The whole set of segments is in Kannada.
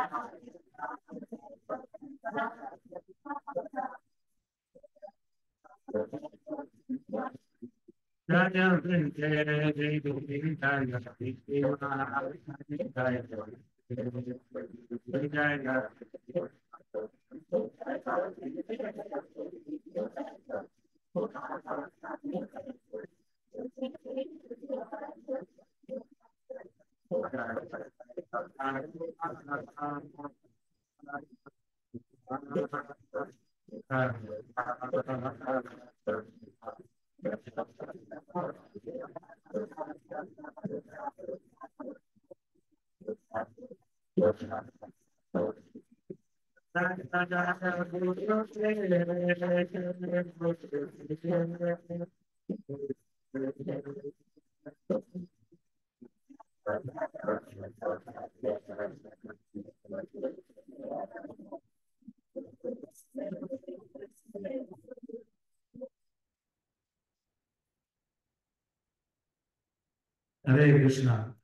Hare Krishna.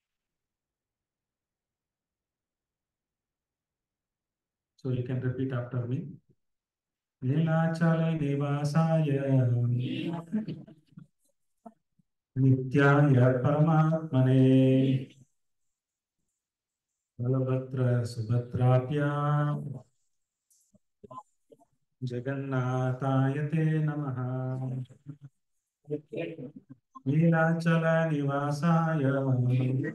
So you can repeat after me. Nilachala Nivasaya Nityaya Paramatmane Balabhadra Subhadrapya Jagannataya Te Namaha Nilachala Nivasaya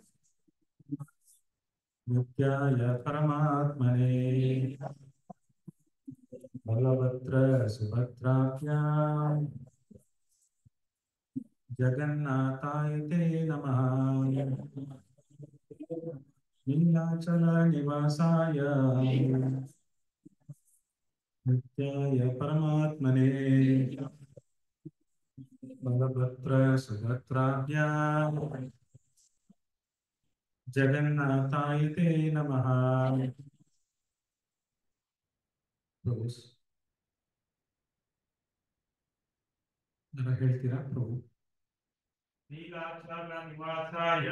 Nityaya Paramatmane Balabhadra Subhadrapya Jagannataya Te Namaha Nilachala Nivasaya Nityaya Paramatmane Balabhadra Subhadrapya Jagannataya Te Namaha Close. ಜರ ಹೇಳ್ತೀರಾ ಪ್ರಭು ನೀಲಾಚಲ ನಿವಾಸಾಯ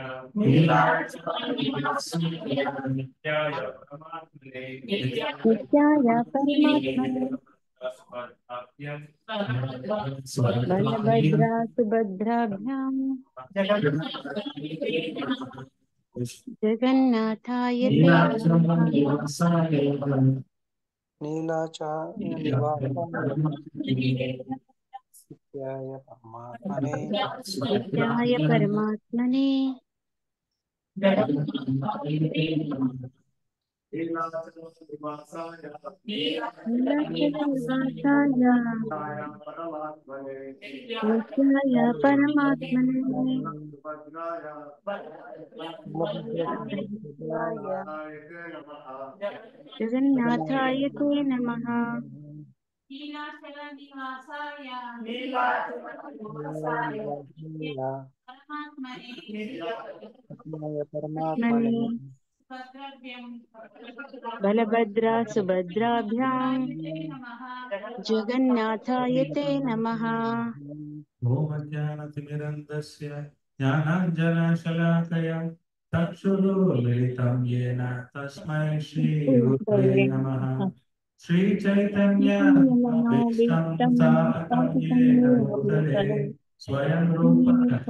ನಿತ್ಯಾಯ ಪರಮಾತ್ಮನೆ ನಿತ್ಯಾಯ ಪರಮಾತ್ಮನೆ ಬಲಭದ್ರಾ ಸುಭದ್ರಾಭ್ಯಾಂ ಜಗನ್ನಾಥಾಯ ತೇ ನಮಃ. ನೀಲಾಚಾರ್ಯ ನಿತ್ಯಾಯ ಪರಮಾತ್ಮನೆ ನಿತ್ಯಾಯ ಪರಮಾತ್ಮನೆ ನೀಲಾಚಲನಿವಾಸಾಯ ನಿತ್ಯಾಯ ಪರಮಾತ್ಮನೆ ಜಗನ್ನಾಥಾಯ ತೇ ನಮಃ ನೀಲಾಚಲನಿವಾಸಾಯ ನಿತ್ಯಾಯ ಪರಮಾತ್ಮನೆ ಭದ್ರವ್ಯಂ ಬಲಭದ್ರಾ ಸುಭದ್ರಾಭ್ಯಾಂ ಜಗನ್ನಾಥಾಯ ತೇ ನಮಃ ಓಮಜ್ಞಾನತಿಮಿರಂಧಸ್ಯ ಜ್ಞಾನಾಂಜನಶಲಾಕಯ ಚಕ್ಷುರುಮಿಲಿतं येन तस्मै श्रीगुरुवे नमः श्रीचैतन्य अभीष्टं स्थापितं येन भूतले स्वयं रूप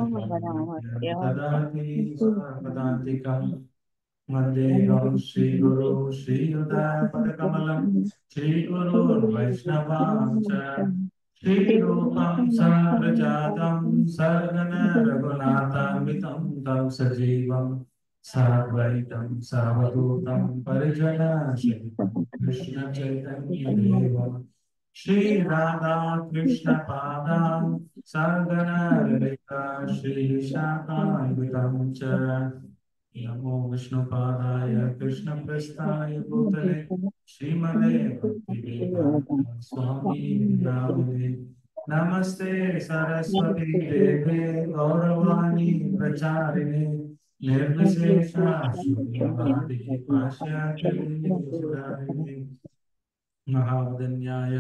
ददाति स्वपदान्तिकम् वन्देऽहं श्रीगुरु श्रीयुतापदकमलं श्रीगुरुर्वैष्णवां च श्रीरूपं सारजातं सर्गन रघुनाथान्वितं तं सजीवं साद्वैतं सावधूतं परिजन कृष्ण चैतन्यदेव श्रीराधा कृष्णपादां सर्गन ललिता श्रीशाखान्वितं च नमो विष्णुपादाय कृष्णप्रस्थाय भूतले श्रीमदे भक्तिवेदान्त स्वामी नामने नमस्ते सरस्वती देवे गौरवाणी प्रचारिणे निर्विशेषा शून्यवादी पाश्चात्यलिङ्गसुधारिणे महावदन्याय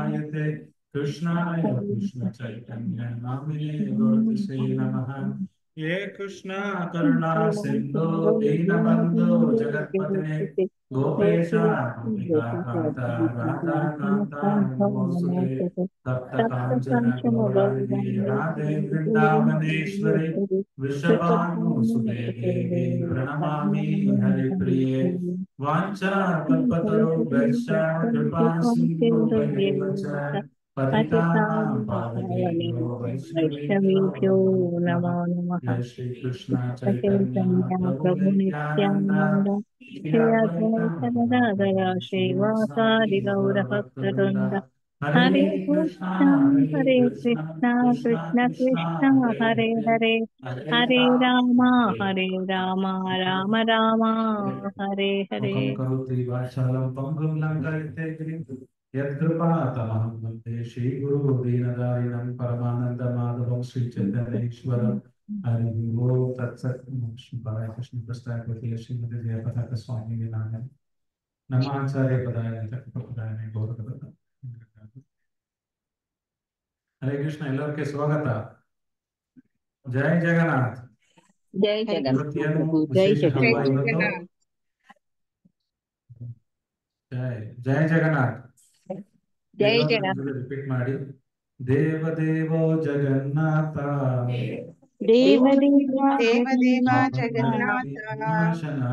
कृष्णप्रेमप्रदायते कृष्णाय कृष्णचैतन्य नामिने गौरतिसे नमः हे कृष्ण करुणा सिंधु दीनबंधु जगत्पते गोपेश गोपिका कांत राधा कांत नमोस्तुते तप्त कांचन गौरांगी राधे वृंदावनेश्वरी वृषभानुसुते देवी प्रणमामि हरिप्रिये वाञ्छा कल्पतरुभ्यश्च कृपा सिन्धुभ्येव च पतितानां पावनेभ्यो वैष्णवेभ्यो नमो नमः जय श्री कृष्ण चैतन्य चैतन्य प्रभु प्रभु नित्यानंद नित्यानन्द श्री अद्वैत गदाधर श्रीवासादि गौरभक्तवृन्द हरे कृष्ण हरे कृष्ण कृष्ण कृष्ण हरे हरे हरे राम हरे राम राम राम हरे हरे मुखं करोति वाचालं पङ्गुं लङ्घयते गिरिं यत्कृपातमहं वन्दे श्रीगुरु दीनदारिणं परमानन्दमाधवं श्रीचैतन्येश्वरं हरि ओम तत्सत् नमः शिवाय कृष्णप्रस्थाय पतिये श्रीमती जयपताक स्वामी विनायक नमाचार्य पदाय चक्रपदाय गौरवदा ಹರೇ ಕೃಷ್ಣ ಎಲ್ಲರಿಗೆ ಸ್ವಾಗತ ಜೈ ಜಗನ್ನಾಥ್ ಜೈ ಇವತ್ತೇನು ಜೈ ವಿಶೇಷ ಹಬ್ಬ ಜಗನ್ನಾಥ್ ಇವತ್ತು ಜೈ ಜೈ ಜಗನ್ನಾಥ್ ಜೈ ಜಗನ್ನಾಥ್ ರಿಪೀಟ್ ಮಾಡಿ ದೇವ ದೇವೋ ಜಗನ್ನಾಥ ದೇವ ದೇವದೇವ ಜಗನ್ನಾಥ ನಾಶನ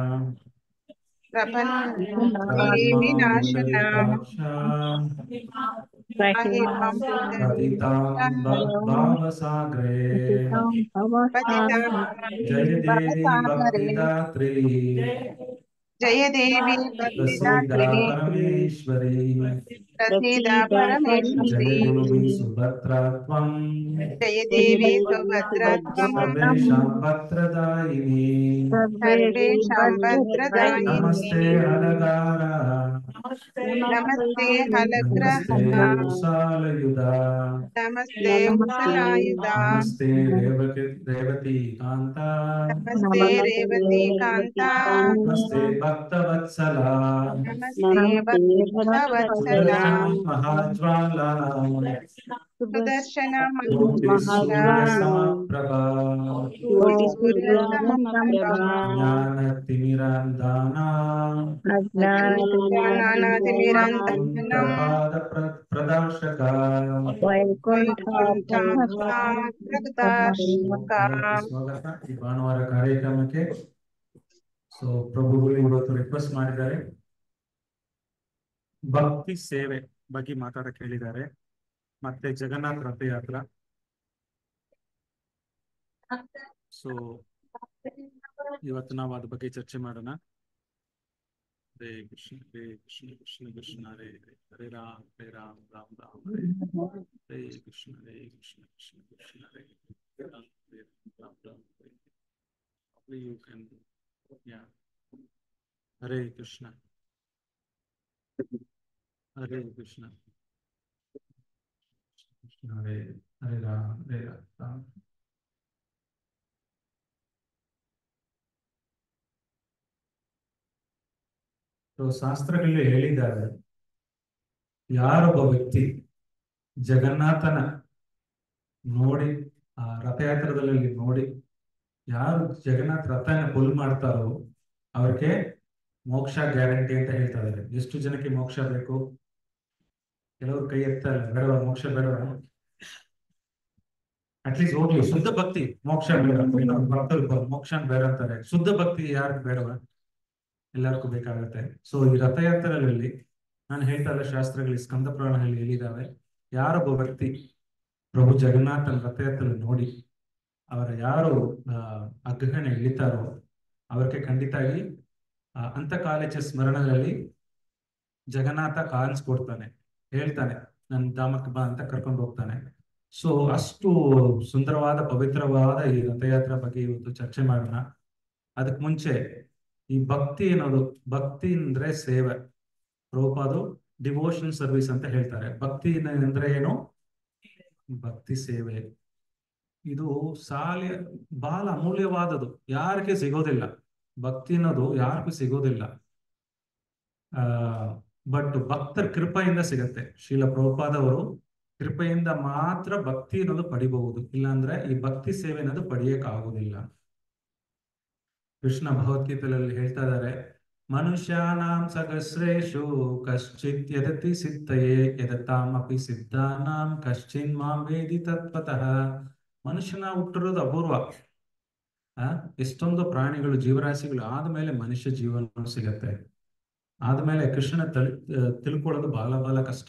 ಪ್ರಪನ್ನ ವಿನಾಶನ ಮಹಿಮಾಂ ಪತಿತಾಂ ಭಾವಸಾಗ್ರೇ ಜಯ ದೇವಿ ಭಕ್ತಿದಾತ್ರಿ ಜಯ ದೇವಿ ಪ್ರಸೀದ ಭಕ್ತಿದಾತ್ರಿ ಪರಮೇಶ್ವರಿ ಪ್ರಸೀದ ಪರಮೇಶ್ವರಿ ಜಯ ದೇವಿ ಸುಭದ್ರಾ ತ್ವಂ ಜಯ ದೇವಿ ಸುಭದ್ರಾ ತ್ವಂ ಸರ್ವೇಷಾಂ ಭದ್ರದಾಯಿನಿ ಸರ್ವೇಷಾಂ ಭದ್ರದಾಯಿನಿ ನಮಸ್ತೆ ಹಲಗಾರ ನಮಸ್ತೆ ಹಲಗ್ರಹ ನಮಸ್ತೆ ಕುಶಾಲಯುಧ ನಮಸ್ತೆ ಮುಸಲಾಯುಧ ನಮಸ್ತೆ ರೇವತಿ ರೇವತಿ ಕಾಂತ ನಮಸ್ತೆ ರೇವತಿ ಕಾಂತ ನಮಸ್ತೆ ಭಕ್ತವತ್ಸಲ ನಮಸ್ತೆ ಭಕ್ತವತ್ಸಲ ಮಹಾಜ್ವಾಲ ಸುದರ್ಶನ ಕೋಟಿ ಸೂರ್ಯ ಮಹಾಜ್ವಾಲ ಸಮಪ್ರಭಾ ಕೋಟಿ ಸೂರ್ಯ ಸಮಪ್ರಭಾ ಜ್ಞಾನತಿಮಿರಂದಾನ ಜ್ಞಾನಾತಿಮಿರಂದನ ಪಾದ ಪ್ರದರ್ಶಕ ಪ್ರಕಾಶಕ ಸ್ವಾಗತ ಈ ಭಾನುವಾರ ಕಾರ್ಯಕ್ರಮಕ್ಕೆ ಸೊ ಪ್ರಭುಗಳು ಇವತ್ತು ರಿಕ್ವೆಸ್ಟ್ ಮಾಡಿದ್ದಾರೆ ಭಕ್ತಿ ಸೇವೆ ಬಗ್ಗೆ ಮಾತಾಡಕ್ಕೆ ಹೇಳಿದ್ದಾರೆ ಮತ್ತೆ ಜಗನ್ನಾಥ್ ರಥಯಾತ್ರ ಸೊ ಇವತ್ತು ನಾವು ಅದ್ರ ಬಗ್ಗೆ ಚರ್ಚೆ ಮಾಡೋಣ Hare Krishna Hare Krishna Krishna Krishna Hare Hare Hare Ram Hare Ram Ram Ram Hare Hare. Hare Krishna Hare Krishna Krishna Krishna Hare Hare Ram Hare Ram Ram Hare Hare. Probably you can yeah Hare Krishna Hare Krishna Krishna Hare Hare Ram Hare Ram so ಶಾಸ್ತ್ರಗಳಲ್ಲಿ ಹೇಳಿದ್ದಾರೆ ಯಾರೊಬ್ಬ ವ್ಯಕ್ತಿ ಜಗನ್ನಾಥನ ನೋಡಿ ಆ ರಥಯಾತ್ರದಲ್ಲಿ ನೋಡಿ ಯಾರು ಜಗನ್ನಾಥ ರಥನ ಪುಲ್ ಮಾಡ್ತಾರೋ ಅವ್ರಿಗೆ ಮೋಕ್ಷ ಗ್ಯಾರಂಟಿ ಅಂತ ಹೇಳ್ತಾ ಇದ್ದಾರೆ ಎಷ್ಟು ಜನಕ್ಕೆ ಮೋಕ್ಷ ಬೇಕು ಕೆಲವರು ಕೈ ಎತ್ತಾರೆ ಬೇಡವ ಮೋಕ್ಷ ಬೇಡವ ಅಟ್ಲೀಸ್ಟ್ ಹೋಗ್ಲಿ ಶುದ್ಧ ಭಕ್ತಿ ಮೋಕ್ಷ ಬೇಡ ಇನ್ನೊಂದು ಭಕ್ತರು ಬ- ಮೋಕ್ಷ ಬೇಡ ಅಂತಾರೆ ಶುದ್ಧ ಭಕ್ತಿ ಯಾರಿಗೆ ಬೇಡವ ಎಲ್ಲರಿಗೂ ಬೇಕಾಗುತ್ತೆ ಸೊ ಈ ರಥಯಾತ್ರೆಗಳಲ್ಲಿ ನಾನು ಹೇಳ್ತಾ ಇಲ್ಲ ಶಾಸ್ತ್ರಗಳಲ್ಲಿ ಸ್ಕಂದ ಪುರಾಣದಲ್ಲಿ ಹೇಳಿದಾವೆ ಯಾರೊಬ್ಬ ವ್ಯಕ್ತಿ ಪ್ರಭು ಜಗನ್ನಾಥನ ರಥಯಾತ್ರೆ ನೋಡಿ ಅವರ ಯಾರು ಆ, ಅಗ್ರಹಣೆ ಇಳಿತಾರೋ ಅವ್ರಿಗೆ ಖಂಡಿತಾಗಿ ಆ, ಅಂತಕಾಲಿಕ ಸ್ಮರಣದಲ್ಲಿ ಜಗನ್ನಾಥ ಕಾಣಿಸ್ಕೊಡ್ತಾನೆ ಹೇಳ್ತಾನೆ ನನ್ನ ಧಾಮಕ್ಕೆ ಬಾ ಅಂತ ಕರ್ಕೊಂಡು ಹೋಗ್ತಾನೆ ಸೊ ಅಷ್ಟು ಸುಂದರವಾದ ಪವಿತ್ರವಾದ ಈ ರಥಯಾತ್ರೆ ಬಗ್ಗೆ ಇವತ್ತು ಚರ್ಚೆ ಮಾಡೋಣ ಅದಕ್ಕೆ ಮುಂಚೆ ಈ ಭಕ್ತಿ ಅನ್ನೋದು ಭಕ್ತಿ ಅಂದ್ರೆ ಸೇವೆ ರೂಪದು ಡಿವೋಷನ್ ಸರ್ವಿಸ್ ಅಂತ ಹೇಳ್ತಾರೆ ಭಕ್ತಿ ಅಂದ್ರೆ ಏನು ಭಕ್ತಿ ಸೇವೆ ಇದು ಸಾಲಿ ಬಹಳ ಅಮೂಲ್ಯವಾದದು ಯಾರಿಗೆ ಸಿಗೋದಿಲ್ಲ ಭಕ್ತಿ ಅನ್ನೋದು ಯಾರಿಗೂ ಸಿಗೋದಿಲ್ಲ ಆ ಬಟ್ ಭಕ್ತರ ಕೃಪೆಯಿಂದ ಸಿಗತ್ತೆ ಶೀಲ ಪ್ರಭುಪಾದವರು ಕೃಪೆಯಿಂದ ಮಾತ್ರ ಭಕ್ತಿ ಅನ್ನೋದು ಪಡಿಬಹುದು ಇಲ್ಲಾಂದ್ರೆ ಈ ಭಕ್ತಿ ಸೇವೆ ಅನ್ನೋದು ಪಡೆಯಕ್ ಆಗುದಿಲ್ಲ ಕೃಷ್ಣ ಭಗವದ್ಗೀತೆಯಲ್ಲಿ ಹೇಳ್ತಾ ಇದ್ದಾರೆ ಮನುಷ್ಯಾನಾಂ ಸಹಸ್ರೇಷು ಕಶ್ಚಿತ್ ಯದತಿ ಸಿದ್ಧಯೇ ಯದತಾಮಪಿ ಸಿದ್ಧಾನಾಂ ಕಶ್ಚಿನ್ ಮಾಂ ವೇದಿ ತತ್ವತಃ ಮನುಷ್ಯನ ಹುಟ್ಟಿರೋದು ಅಪೂರ್ವ ಆ ಎಷ್ಟೊಂದು ಪ್ರಾಣಿಗಳು ಜೀವರಾಶಿಗಳು ಆದ್ಮೇಲೆ ಮನುಷ್ಯ ಜೀವನ ಸಿಗತ್ತೆ ಆದ್ಮೇಲೆ ಕೃಷ್ಣನ ತಳಿ ತಿಳ್ಕೊಳ್ಳೋದು ಬಹಳ ಬಹಳ ಕಷ್ಟ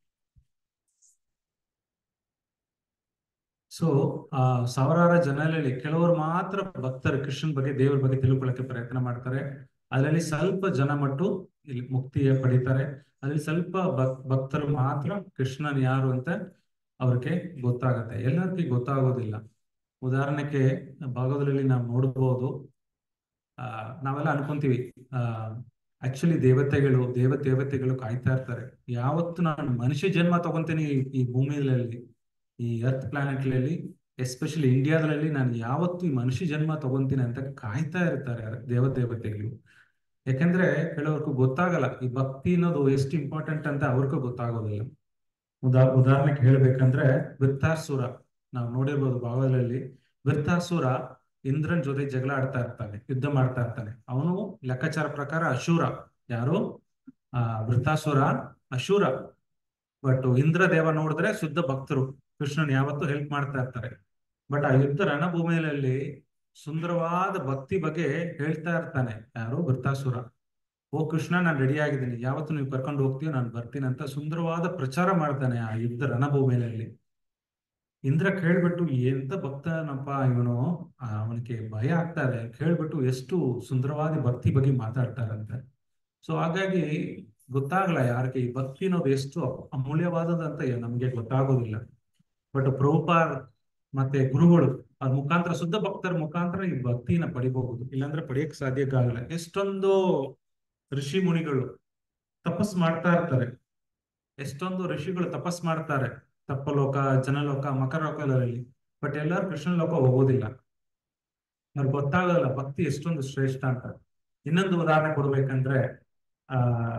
ಸೊ ಆ ಸಾವಿರಾರು ಜನರಲ್ಲಿ ಕೆಲವರು ಮಾತ್ರ ಭಕ್ತರು ಕೃಷ್ಣನ್ ಬಗ್ಗೆ ದೇವರ ಬಗ್ಗೆ ತಿಳ್ಕೊಳ್ಳಕ್ಕೆ ಪ್ರಯತ್ನ ಮಾಡ್ತಾರೆ ಅದರಲ್ಲಿ ಸ್ವಲ್ಪ ಜನ ಮಟ್ಟು ಇಲ್ಲಿ ಮುಕ್ತಿಯ ಪಡಿತಾರೆ ಅದ್ರಲ್ಲಿ ಸ್ವಲ್ಪ ಭಕ್ ಭಕ್ತರು ಮಾತ್ರ ಕೃಷ್ಣನ್ ಯಾರು ಅಂತ ಅವ್ರಿಗೆ ಗೊತ್ತಾಗತ್ತೆ ಎಲ್ಲರಿಗೂ ಗೊತ್ತಾಗೋದಿಲ್ಲ ಉದಾಹರಣೆಗೆ ಭಾಗವತದಲ್ಲಿ ನಾವು ನೋಡಬಹುದು ಆ ನಾವೆಲ್ಲ ಅನ್ಕೊಂತೀವಿ ಆ ಆಕ್ಚುಲಿ ದೇವತೆಗಳು ದೇವ ದೇವತೆಗಳು ಕಾಯ್ತಾ ಇರ್ತಾರೆ ಯಾವತ್ತು ನಾನು ಮನುಷ್ಯ ಜನ್ಮ ತಗೊಂತೀನಿ ಈ- ಈ ಭೂಮಿಯಲ್ಲಿ ಈ ಅರ್ತ್ ಪ್ಲಾನೆಟ್ಗಳಲ್ಲಿ ಎಸ್ಪೆಷಲಿ ಇಂಡಿಯಾದಲ್ಲಿ ನಾನು ಯಾವತ್ತು ಈ ಮನುಷ್ಯ ಜನ್ಮ ತಗೊಂತೀನಿ ಅಂತ ಕಾಯ್ತಾ ಇರ್ತಾರೆ ದೇವ ದೇವತೆಗಳು ಯಾಕಂದ್ರೆ ಕೆಲವ್ರಿಗೂ ಗೊತ್ತಾಗಲ್ಲ ಈ ಭಕ್ತಿ ಅನ್ನೋದು ಎಷ್ಟು ಇಂಪಾರ್ಟೆಂಟ್ ಅಂತ ಅವ್ರಿಗೂ ಗೊತ್ತಾಗೋದಿಲ್ಲ ಉದಾ ಉದಾಹರಣೆಗೆ ಹೇಳ್ಬೇಕಂದ್ರೆ ವೃತ್ತಾಸುರ ನಾವು ನೋಡಿರ್ಬೋದು ಭಾಗದಲ್ಲಿ ವೃತ್ತಾಸುರ ಇಂದ್ರನ್ ಜೊತೆ ಜಗಳ ಆಡ್ತಾ ಇರ್ತಾನೆ ಯುದ್ಧ ಮಾಡ್ತಾ ಇರ್ತಾನೆ ಅವನು ಲೆಕ್ಕಾಚಾರ ಪ್ರಕಾರ ಅಶೂರ ಯಾರು ಆ ವೃತ್ತಾಸುರ ಅಶೂರ ಬಟ್ ಇಂದ್ರ ದೇವ ನೋಡಿದ್ರೆ ಶುದ್ಧ ಭಕ್ತರು ಕೃಷ್ಣನ್ ಯಾವತ್ತೂ ಹೆಲ್ಪ್ ಮಾಡ್ತಾ ಇರ್ತಾರೆ ಬಟ್ ಆ ಯುದ್ಧ ರಣಭೂಮಿಯಲ್ಲಿ ಸುಂದರವಾದ ಭಕ್ತಿ ಬಗ್ಗೆ ಹೇಳ್ತಾ ಇರ್ತಾನೆ ಯಾರು ವೃತ್ತಾಸುರ ಓ ಕೃಷ್ಣ ನಾನು ರೆಡಿ ಆಗಿದ್ದೀನಿ ಯಾವತ್ತು ನೀವು ಕರ್ಕೊಂಡು ಹೋಗ್ತೀಯೋ ನಾನು ಬರ್ತೀನಿ ಅಂತ ಸುಂದರವಾದ ಪ್ರಚಾರ ಮಾಡ್ತಾನೆ ಆ ಯುದ್ಧ ರಣಭೂಮಿಯಲ್ಲಿ ಇಂದ್ರ ಕೇಳ್ಬಿಟ್ಟು ಎಂತ ಭಕ್ತನಪ್ಪ ಇವನು ಅವನಿಗೆ ಭಯ ಆಗ್ತಾ ಇದೆ ಕೇಳ್ಬಿಟ್ಟು ಎಷ್ಟು ಸುಂದರವಾದ ಭಕ್ತಿ ಬಗ್ಗೆ ಮಾತಾಡ್ತಾರಂತೆ ಸೊ ಹಾಗಾಗಿ ಗೊತ್ತಾಗಲ್ಲ ಯಾರಿಗೆ ಈ ಭಕ್ತಿ ಅನ್ನೋದು ಎಷ್ಟು ಅಮೂಲ್ಯವಾದದಂತ ನಮ್ಗೆ ಗೊತ್ತಾಗೋದಿಲ್ಲ ಬಟ್ ಪ್ರಭುಪಾದ್ ಮತ್ತೆ ಗುರುಗಳು ಅವ್ರ ಮುಖಾಂತರ ಶುದ್ಧ ಭಕ್ತರ ಮುಖಾಂತರ ಈ ಭಕ್ತಿನ ಪಡಿಬಹುದು ಇಲ್ಲಾಂದ್ರೆ ಪಡೆಯಕ್ ಸಾಧ್ಯ ಆಗಲ್ಲ ಎಷ್ಟೊಂದು ಋಷಿ ಮುನಿಗಳು ತಪಸ್ ಮಾಡ್ತಾ ಇರ್ತಾರೆ ಎಷ್ಟೊಂದು ಋಷಿಗಳು ತಪಸ್ ಮಾಡ್ತಾರೆ ತಪ್ಪಲೋಕ ಜನಲೋಕ ಮಕರ ಲೋಕದಲ್ಲಿ ಬಟ್ ಎಲ್ಲರೂ ಕೃಷ್ಣ ಲೋಕ ಹೋಗೋದಿಲ್ಲ ಅವ್ರಿಗೆ ಗೊತ್ತಾಗಲ್ಲ ಭಕ್ತಿ ಎಷ್ಟೊಂದು ಶ್ರೇಷ್ಠ ಅಂತ ಇನ್ನೊಂದು ಉದಾಹರಣೆ ಕೊಡ್ಬೇಕಂದ್ರೆ ಆ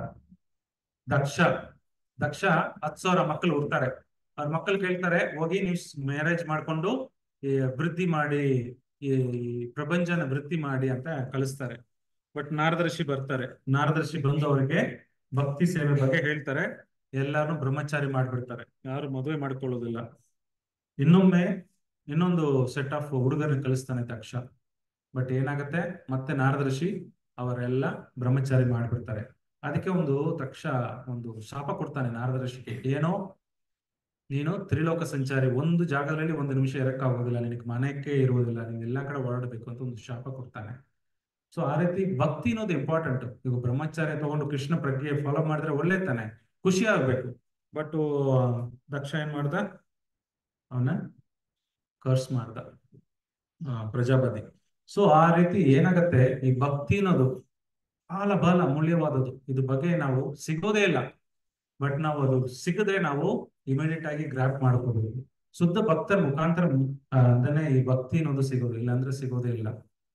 ದಕ್ಷ ದಕ್ಷ ಹತ್ತು ಸಾವಿರ ಮಕ್ಕಳು ಹುಡ್ತಾರೆ ಅವ್ರ ಮಕ್ಕಳು ಕೇಳ್ತಾರೆ ಹೋಗಿ ನೀವು ಮ್ಯಾರೇಜ್ ಮಾಡ್ಕೊಂಡು ಈ ವೃದ್ಧಿ ಮಾಡಿ ಈ ಪ್ರಪಂಚನ ವೃದ್ಧಿ ಮಾಡಿ ಅಂತ ಕಳಿಸ್ತಾರೆ ಬಟ್ ನಾರದರ್ಶಿ ಬರ್ತಾರೆ ನಾರದರ್ಶಿ ಬಂದು ಅವರಿಗೆ ಭಕ್ತಿ ಸೇವೆ ಬಗ್ಗೆ ಹೇಳ್ತಾರೆ ಎಲ್ಲಾರು ಬ್ರಹ್ಮಚಾರಿ ಮಾಡ್ಬಿಡ್ತಾರೆ ಯಾರು ಮದುವೆ ಮಾಡ್ಕೊಳ್ಳೋದಿಲ್ಲ ಇನ್ನೊಮ್ಮೆ ಇನ್ನೊಂದು ಸೆಟ್ ಆಫ್ ಹುಡುಗರನ್ನ ಕಳಿಸ್ತಾನೆ ದಕ್ಷ ಬಟ್ ಏನಾಗತ್ತೆ ಮತ್ತೆ ನಾರದರ್ಶಿ ಅವರೆಲ್ಲ ಬ್ರಹ್ಮಚಾರಿ ಮಾಡ್ಬಿಡ್ತಾರೆ ಅದಕ್ಕೆ ಒಂದು ತಕ್ಷ ಒಂದು ಶಾಪ ಕೊಡ್ತಾನೆ ನಾರದರ್ಶಿಗೆ ಏನೋ ನೀನು ತ್ರಿಲೋಕ ಸಂಚಾರಿ ಒಂದು ಜಾಗದಲ್ಲಿ ಒಂದು ನಿಮಿಷ ಇರಕ್ಕಾಗೋದಿಲ್ಲ ನಿನಗೆ ಮನೆಗೆ ಇರುವುದಿಲ್ಲ ನೀನ್ ಎಲ್ಲಾ ಕಡೆ ಓಡಾಡ್ಬೇಕು ಅಂತ ಒಂದು ಶಾಪ ಕೊಡ್ತಾನೆ ಸೊ ಆ ರೀತಿ ಭಕ್ತಿ ಅನ್ನೋದು ಇಂಪಾರ್ಟೆಂಟ್ ಈಗ ಬ್ರಹ್ಮಚಾರ್ಯ ತಗೊಂಡು ಕೃಷ್ಣ ಪ್ರಜ್ಞೆ ಫಾಲೋ ಮಾಡಿದ್ರೆ ಒಳ್ಳೆ ತಾನೆ ಖುಷಿ ಆಗ್ಬೇಕು ಬಟ್ ದಕ್ಷ ಏನ್ ಮಾಡ್ದ ಅವನ ಕರ್ಸ್ ಮಾಡ್ದ ಆ, ಪ್ರಜಾಪತಿ ಸೊ ಆ ರೀತಿ ಏನಾಗತ್ತೆ ಈ ಭಕ್ತಿ ಅನ್ನೋದು ಬಹಳ ಬಹಳ ಅಮೂಲ್ಯವಾದದ್ದು ಇದ್ರ ಬಗ್ಗೆ ನಾವು ಸಿಗೋದೇ ಇಲ್ಲ ಬಟ್ ನಾವು ಅದು ಸಿಗದೆ ನಾವು ಇಮಿಡಿಯೇಟ್ ಆಗಿ ಗ್ರಾಪ್ ಮಾಡ್ಕೋಬಹುದು ಶುದ್ಧ ಭಕ್ತರ ಮುಖಾಂತರ ಆ, ಅಂದನೆ ಈ ಭಕ್ತಿ ಅನ್ನೋದು ಸಿಗೋದು ಇಲ್ಲ ಅಂದ್ರೆ ಸಿಗೋದೇ ಇಲ್ಲ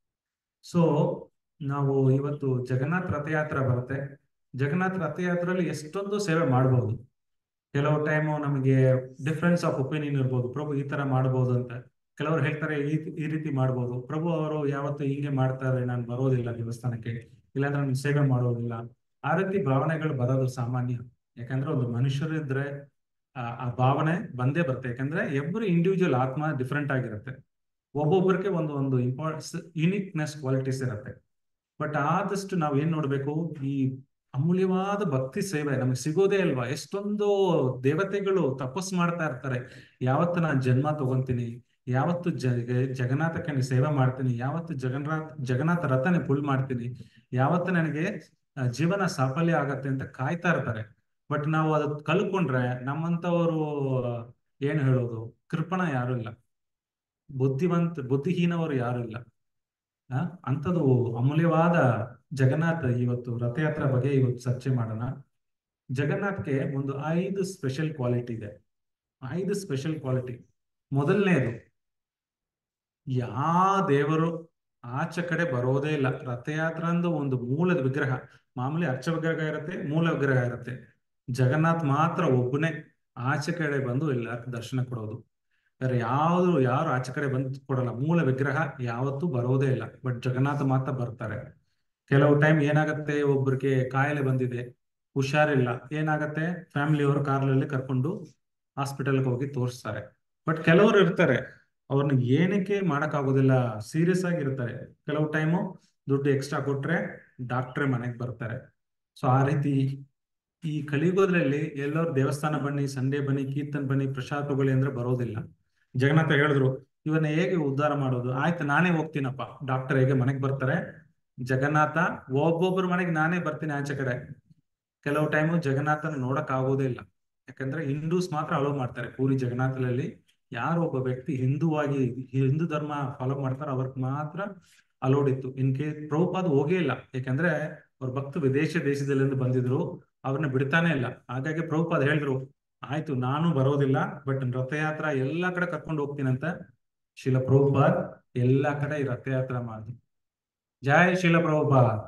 ಸೊ ನಾವು ಇವತ್ತು ಜಗನ್ನಾಥ್ ರಥಯಾತ್ರೆ ಬರುತ್ತೆ ಜಗನ್ನಾಥ್ ರಥಯಾತ್ರೆಯಲ್ಲಿ ಎಷ್ಟೊಂದು ಸೇವೆ ಮಾಡಬಹುದು ಕೆಲವು ಟೈಮು ನಮಗೆ ಡಿಫ್ರೆನ್ಸ್ ಆಫ್ ಒಪಿನಿಯನ್ ಇರ್ಬೋದು ಪ್ರಭು ಈ ತರ ಮಾಡ್ಬೋದು ಅಂತ ಕೆಲವರು ಹೇಳ್ತಾರೆ ಈ ಈ ರೀತಿ ಮಾಡ್ಬೋದು ಪ್ರಭು ಅವರು ಯಾವತ್ತು ಹಿಂಗೆ ಮಾಡ್ತಾರೆ ನಾನು ಬರೋದಿಲ್ಲ ದೇವಸ್ಥಾನಕ್ಕೆ ಇಲ್ಲಾಂದ್ರೆ ನಾನು ಸೇವೆ ಮಾಡೋದಿಲ್ಲ ಆ ರೀತಿ ಭಾವನೆಗಳು ಬರೋದು ಸಾಮಾನ್ಯ ಯಾಕಂದ್ರೆ ಒಂದು ಮನುಷ್ಯರಿದ್ರೆ ಆ ಆ ಭಾವನೆ ಬಂದೇ ಬರುತ್ತೆ ಯಾಕಂದ್ರೆ ಎವ್ರಿ ಇಂಡಿವಿಜುವಲ್ ಆತ್ಮ ಡಿಫ್ರೆಂಟ್ ಆಗಿರುತ್ತೆ ಒಬ್ಬೊಬ್ಬರಿಗೆ ಒಂದು ಒಂದು ಇಂಪಾರ್ಟೆನ್ಸ್ ಯುನಿಕ್ನೆಸ್ ಕ್ವಾಲಿಟೀಸ್ ಇರುತ್ತೆ ಬಟ್ ಆದಷ್ಟು ನಾವ್ ಏನ್ ನೋಡ್ಬೇಕು ಈ ಅಮೂಲ್ಯವಾದ ಭಕ್ತಿ ಸೇವೆ ನಮಗೆ ಸಿಗೋದೇ ಅಲ್ವಾ ಎಷ್ಟೊಂದು ದೇವತೆಗಳು ತಪಸ್ ಮಾಡ್ತಾ ಇರ್ತಾರೆ ಯಾವತ್ತು ನಾನು ಜನ್ಮ ತಗೊಂತೀನಿ ಯಾವತ್ತು ಜಗ ಜಗನ್ನಾಥಕ್ಕೆ ನಾನು ಸೇವೆ ಮಾಡ್ತೀನಿ ಯಾವತ್ತು ಜಗನ್ನಾಥ್ ಜಗನ್ನಾಥ ರಥನೇ ಫುಲ್ ಮಾಡ್ತೀನಿ ಯಾವತ್ತು ನನಗೆ ಆ, ಜೀವನ ಸಾಫಲ್ಯ ಆಗತ್ತೆ ಅಂತ ಕಾಯ್ತಾ ಇರ್ತಾರೆ ಬಟ್ ನಾವು ಅದು ಕಲ್ಕೊಂಡ್ರೆ ನಮ್ಮಂತವರು ಏನ್ ಹೇಳೋದು ಕೃಪಣ ಯಾರು ಇಲ್ಲ ಬುದ್ಧಿವಂತ ಬುದ್ಧಿಹೀನವರು ಯಾರು ಇಲ್ಲ ಆ ಅಂಥದ್ದು ಅಮೂಲ್ಯವಾದ ಜಗನ್ನಾಥ ಇವತ್ತು ರಥಯಾತ್ರೆ ಬಗ್ಗೆ ಇವತ್ತು ಚರ್ಚೆ ಮಾಡೋಣ ಜಗನ್ನಾಥ್ಗೆ ಒಂದು ಐದು ಸ್ಪೆಷಲ್ ಕ್ವಾಲಿಟಿ ಇದೆ ಐದು ಸ್ಪೆಷಲ್ ಕ್ವಾಲಿಟಿ ಮೊದಲನೇದು ಯಾ ದೇವರು ಆಚೆ ಕಡೆ ಬರೋದೇ ಇಲ್ಲ ರಥಯಾತ್ರೆ ಅಂದು ಒಂದು ಮೂಲದ ವಿಗ್ರಹ ಮಾಮೂಲಿ ಅರ್ಚ ವಿಗ್ರಹ ಇರುತ್ತೆ ಮೂಲ ವಿಗ್ರಹ ಇರುತ್ತೆ ಜಗನ್ನಾಥ್ ಮಾತ್ರ ಒಬ್ಬನೇ ಆಚೆ ಕಡೆ ಬಂದು ಎಲ್ಲರಿಗೂ ದರ್ಶನ ಕೊಡೋದು ಬೇರೆ ಯಾವ್ದು ಯಾರು ಆಚೆ ಕಡೆ ಬಂದು ಕೊಡಲ್ಲ ಮೂಲ ವಿಗ್ರಹ ಯಾವತ್ತೂ ಬರೋದೇ ಇಲ್ಲ ಬಟ್ ಜಗನ್ನಾಥ ಮಾತ್ರ ಬರ್ತಾರೆ ಕೆಲವು ಟೈಮ್ ಏನಾಗತ್ತೆ ಒಬ್ರಿಗೆ ಕಾಯಿಲೆ ಬಂದಿದೆ ಹುಷಾರಿಲ್ಲ ಏನಾಗತ್ತೆ ಫ್ಯಾಮಿಲಿಯವರು ಕಾರ್ನಲ್ಲಿ ಕರ್ಕೊಂಡು ಹಾಸ್ಪಿಟಲ್ಗೆ ಹೋಗಿ ತೋರಿಸ್ತಾರೆ ಬಟ್ ಕೆಲವರು ಇರ್ತಾರೆ ಅವ್ರನ್ನ ಏನಕ್ಕೆ ಮಾಡಕ್ಕಾಗೋದಿಲ್ಲ ಸೀರಿಯಸ್ ಆಗಿರ್ತಾರೆ ಕೆಲವು ಟೈಮು ದುಡ್ಡು ಎಕ್ಸ್ಟ್ರಾ ಕೊಟ್ರೆ ಡಾಕ್ಟ್ರೇ ಮನೆಗೆ ಬರ್ತಾರೆ ಸೊ ಆ ರೀತಿ ಈ ಕಲಿಯುಗದಲ್ಲಿ ಎಲ್ಲರೂ ದೇವಸ್ಥಾನ ಬನ್ನಿ ಸಂಡೇ ಬನ್ನಿ ಕೀರ್ತನ್ ಬನ್ನಿ ಪ್ರಸಾದ ತಗೊಳ್ಳಿ ಅಂದ್ರೆ ಬರೋದಿಲ್ಲ ಜಗನ್ನಾಥ ಹೇಳಿದ್ರು ಇವನ್ನ ಹೇಗೆ ಉದ್ಧಾರ ಮಾಡೋದು ಆಯ್ತು ನಾನೇ ಹೋಗ್ತೀನಪ್ಪ ಡಾಕ್ಟರ್ ಹೇಗೆ ಮನೆಗೆ ಬರ್ತಾರೆ ಜಗನ್ನಾಥ ಒಬ್ಬೊಬ್ಬರ ಮನೆಗೆ ನಾನೇ ಬರ್ತೀನಿ ಆಚೆ ಕಡೆ ಕೆಲವು ಟೈಮು ಜಗನ್ನಾಥನ ನೋಡಕ್ ಆಗೋದೇ ಇಲ್ಲ ಯಾಕಂದ್ರೆ ಹಿಂದೂಸ್ ಮಾತ್ರ ಅಲೋ ಮಾಡ್ತಾರೆ ಪೂರಿ ಜಗನ್ನಾಥದಲ್ಲಿ ಯಾರು ಒಬ್ಬ ವ್ಯಕ್ತಿ ಹಿಂದೂವಾಗಿ ಹಿಂದೂ ಧರ್ಮ ಫಾಲೋ ಮಾಡ್ತಾರೋ ಅವ್ರಿಗೆ ಮಾತ್ರ ಅಲೋಡ್ ಇತ್ತು ಇನ್ ಕೇಸ್ ಪ್ರಭುಪಾದ ಹೋಗೇ ಇಲ್ಲ ಯಾಕಂದ್ರೆ ಅವ್ರ ಭಕ್ತ ವಿದೇಶ ದೇಶದಿಂದ ಬಂದಿದ್ರು ಅವ್ರನ್ನ ಬಿಡ್ತಾನೆ ಇಲ್ಲ ಹಾಗಾಗಿ ಪ್ರಭುಪಾದ ಹೇಳಿದ್ರು ಆಯ್ತು ನಾನು ಬರೋದಿಲ್ಲ ಬಟ್ ರಥಯಾತ್ರ ಎಲ್ಲಾ ಕಡೆ ಕರ್ಕೊಂಡು ಹೋಗ್ತೀನಂತ ಶಿಲ ಪ್ರಭುಪಾದ್ ಎಲ್ಲಾ ಕಡೆ ಈ ರಥಯಾತ್ರ ಮಾಡಿದ್ರು ಜೈ ಶಿಲ ಪ್ರಭುಪಾದ್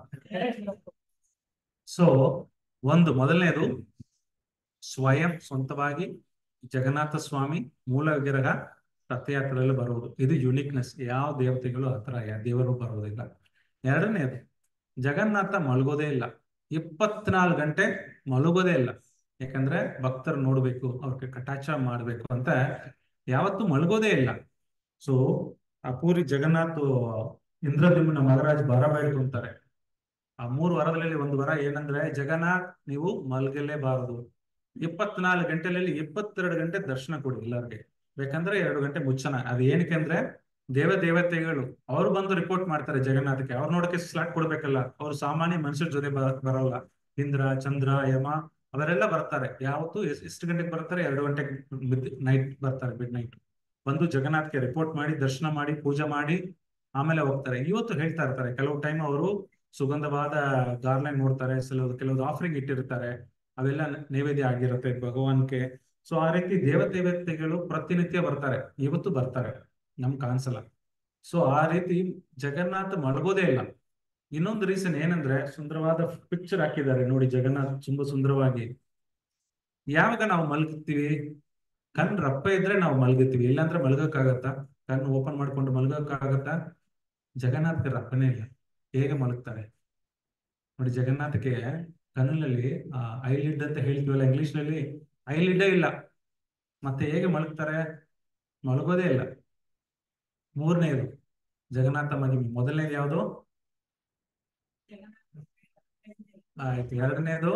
ಸೊ ಒಂದು ಮೊದಲನೇದು ಸ್ವಯಂ ಸ್ವಂತವಾಗಿ ಜಗನ್ನಾಥ ಸ್ವಾಮಿ ಮೂಲ ವಿಗ್ರಹ ರಥಯಾತ್ರೆಯಲ್ಲಿ ಬರುವುದು ಇದು ಯುನಿಕ್ನೆಸ್ ಯಾವ ದೇವತೆಗಳು ಹತ್ರ ದೇವರು ಬರೋದಿಲ್ಲ ಎರಡನೇದು ಜಗನ್ನಾಥ ಮಲಗೋದೇ ಇಲ್ಲ ಇಪ್ಪತ್ನಾಲ್ಕು ಗಂಟೆ ಮಲಗೋದೇ ಇಲ್ಲ ಯಾಕಂದ್ರೆ ಭಕ್ತರು ನೋಡ್ಬೇಕು ಅವ್ರಿಗೆ ಕಟಾಕ್ಷ ಮಾಡ್ಬೇಕು ಅಂತ ಯಾವತ್ತೂ ಮಲಗೋದೇ ಇಲ್ಲ ಸೊ ಆ ಪೂರಿ ಜಗನ್ನಾಥ್ ಇಂದ್ರದ್ಯುಮ್ನ ಮಹಾರಾಜ್ ಬರ ಬೇಡ್ಕೊಂತಾರೆ ಆ ಮೂರು ವಾರದಲ್ಲಿ ಒಂದು ವರ ಏನಂದ್ರೆ ಜಗನ್ನಾಥ್ ನೀವು ಮಲಗಲೇಬಾರದು ಇಪ್ಪತ್ನಾಲ್ಕು ಗಂಟೆಯಲ್ಲಿ ಇಪ್ಪತ್ತೆರಡು ಗಂಟೆ ದರ್ಶನ ಕೊಡಿ ಎಲ್ಲರಿಗೆ ಬೇಕಂದ್ರೆ ಎರಡು ಗಂಟೆ ಮುಚ್ಚನ ಅದು ಏನಕ್ಕೆ ಅಂದ್ರೆ ದೇವ ದೇವತೆಗಳು ಅವ್ರು ಬಂದು ರಿಪೋರ್ಟ್ ಮಾಡ್ತಾರೆ ಜಗನ್ನಾಥಕ್ಕೆ ಅವ್ರು ನೋಡಕ್ಕೆ ಸ್ಲಾಟ್ ಕೊಡ್ಬೇಕಲ್ಲ ಅವ್ರು ಸಾಮಾನ್ಯ ಮನುಷ್ಯರ ಜೊತೆ ಬರಲ್ಲ ಇಂದ್ರ ಚಂದ್ರ ಯಮ ಅವರೆಲ್ಲ ಬರ್ತಾರೆ ಯಾವತ್ತು ಎಷ್ಟು ಗಂಟೆಗೆ ಬರ್ತಾರೆ ಎರಡು ಗಂಟೆಗೆ ನೈಟ್ ಬರ್ತಾರೆ ಮಿಡ್ ನೈಟ್ ಬಂದು ಜಗನ್ನಾಥ್ಗೆ ರಿಪೋರ್ಟ್ ಮಾಡಿ ದರ್ಶನ ಮಾಡಿ ಪೂಜೆ ಮಾಡಿ ಆಮೇಲೆ ಹೋಗ್ತಾರೆ ಇವತ್ತು ಹೇಳ್ತಾ ಇರ್ತಾರೆ ಕೆಲವು ಟೈಮ್ ಅವರು ಸುಗಂಧವಾದ ಗಾರ್ಲೆಂಡ್ ನೋಡ್ತಾರೆ ಕೆಲವು ಕೆಲವು ಆಫರಿಂಗ್ ಇಟ್ಟಿರ್ತಾರೆ ಅವೆಲ್ಲ ನೈವೇದ್ಯ ಆಗಿರುತ್ತೆ ಭಗವಾನ್ಗೆ ಸೊ ಆ ರೀತಿ ದೇವದೇವತೆಗಳು ಪ್ರತಿನಿತ್ಯ ಬರ್ತಾರೆ ಇವತ್ತು ಬರ್ತಾರೆ ನಮ್ ಕಾಣಿಸಲ್ಲ ಸೊ ಆ ರೀತಿ ಜಗನ್ನಾಥ ಮಲಗೋದೇ ಇಲ್ಲ ಇನ್ನೊಂದು ರೀಸನ್ ಏನಂದ್ರೆ ಸುಂದರವಾದ ಪಿಕ್ಚರ್ ಹಾಕಿದ್ದಾರೆ ನೋಡಿ ಜಗನ್ನಾಥ್ ತುಂಬಾ ಸುಂದರವಾಗಿ ಯಾವಾಗ ನಾವು ಮಲಗ್ತೀವಿ ಕಣ್ ರಪ್ಪ ಇದ್ರೆ ನಾವು ಮಲಗುತ್ತೀವಿ ಇಲ್ಲಾಂದ್ರೆ ಮಲಗಕ್ಕಾಗತ್ತಾ ಕಣ್ಣು ಓಪನ್ ಮಾಡ್ಕೊಂಡು ಮಲಗಕ್ಕಾಗತ್ತಾ ಜಗನ್ನಾಥ್ಗೆ ರಪ್ಪನೇ ಇಲ್ಲ ಹೇಗೆ ಮಲಗ್ತಾರೆ ನೋಡಿ ಜಗನ್ನಾಥಕ್ಕೆ ಕಣ್ಣಲ್ಲಿ ಐಲಿಡ್ ಅಂತ ಹೇಳ್ತೀವಲ್ಲ ಇಂಗ್ಲಿಷ್ ನಲ್ಲಿ ಐಲಿಡ್ಡೇ ಇಲ್ಲ ಮತ್ತೆ ಹೇಗೆ ಮಲಗ್ತಾರೆ ಮಲಗೋದೇ ಇಲ್ಲ ಮೂರನೇದು ಜಗನ್ನಾಥ ಮಹಿಮೆ ಮೊದಲನೇದು ಯಾವುದು ಆಯ್ತು ಎರಡನೇದು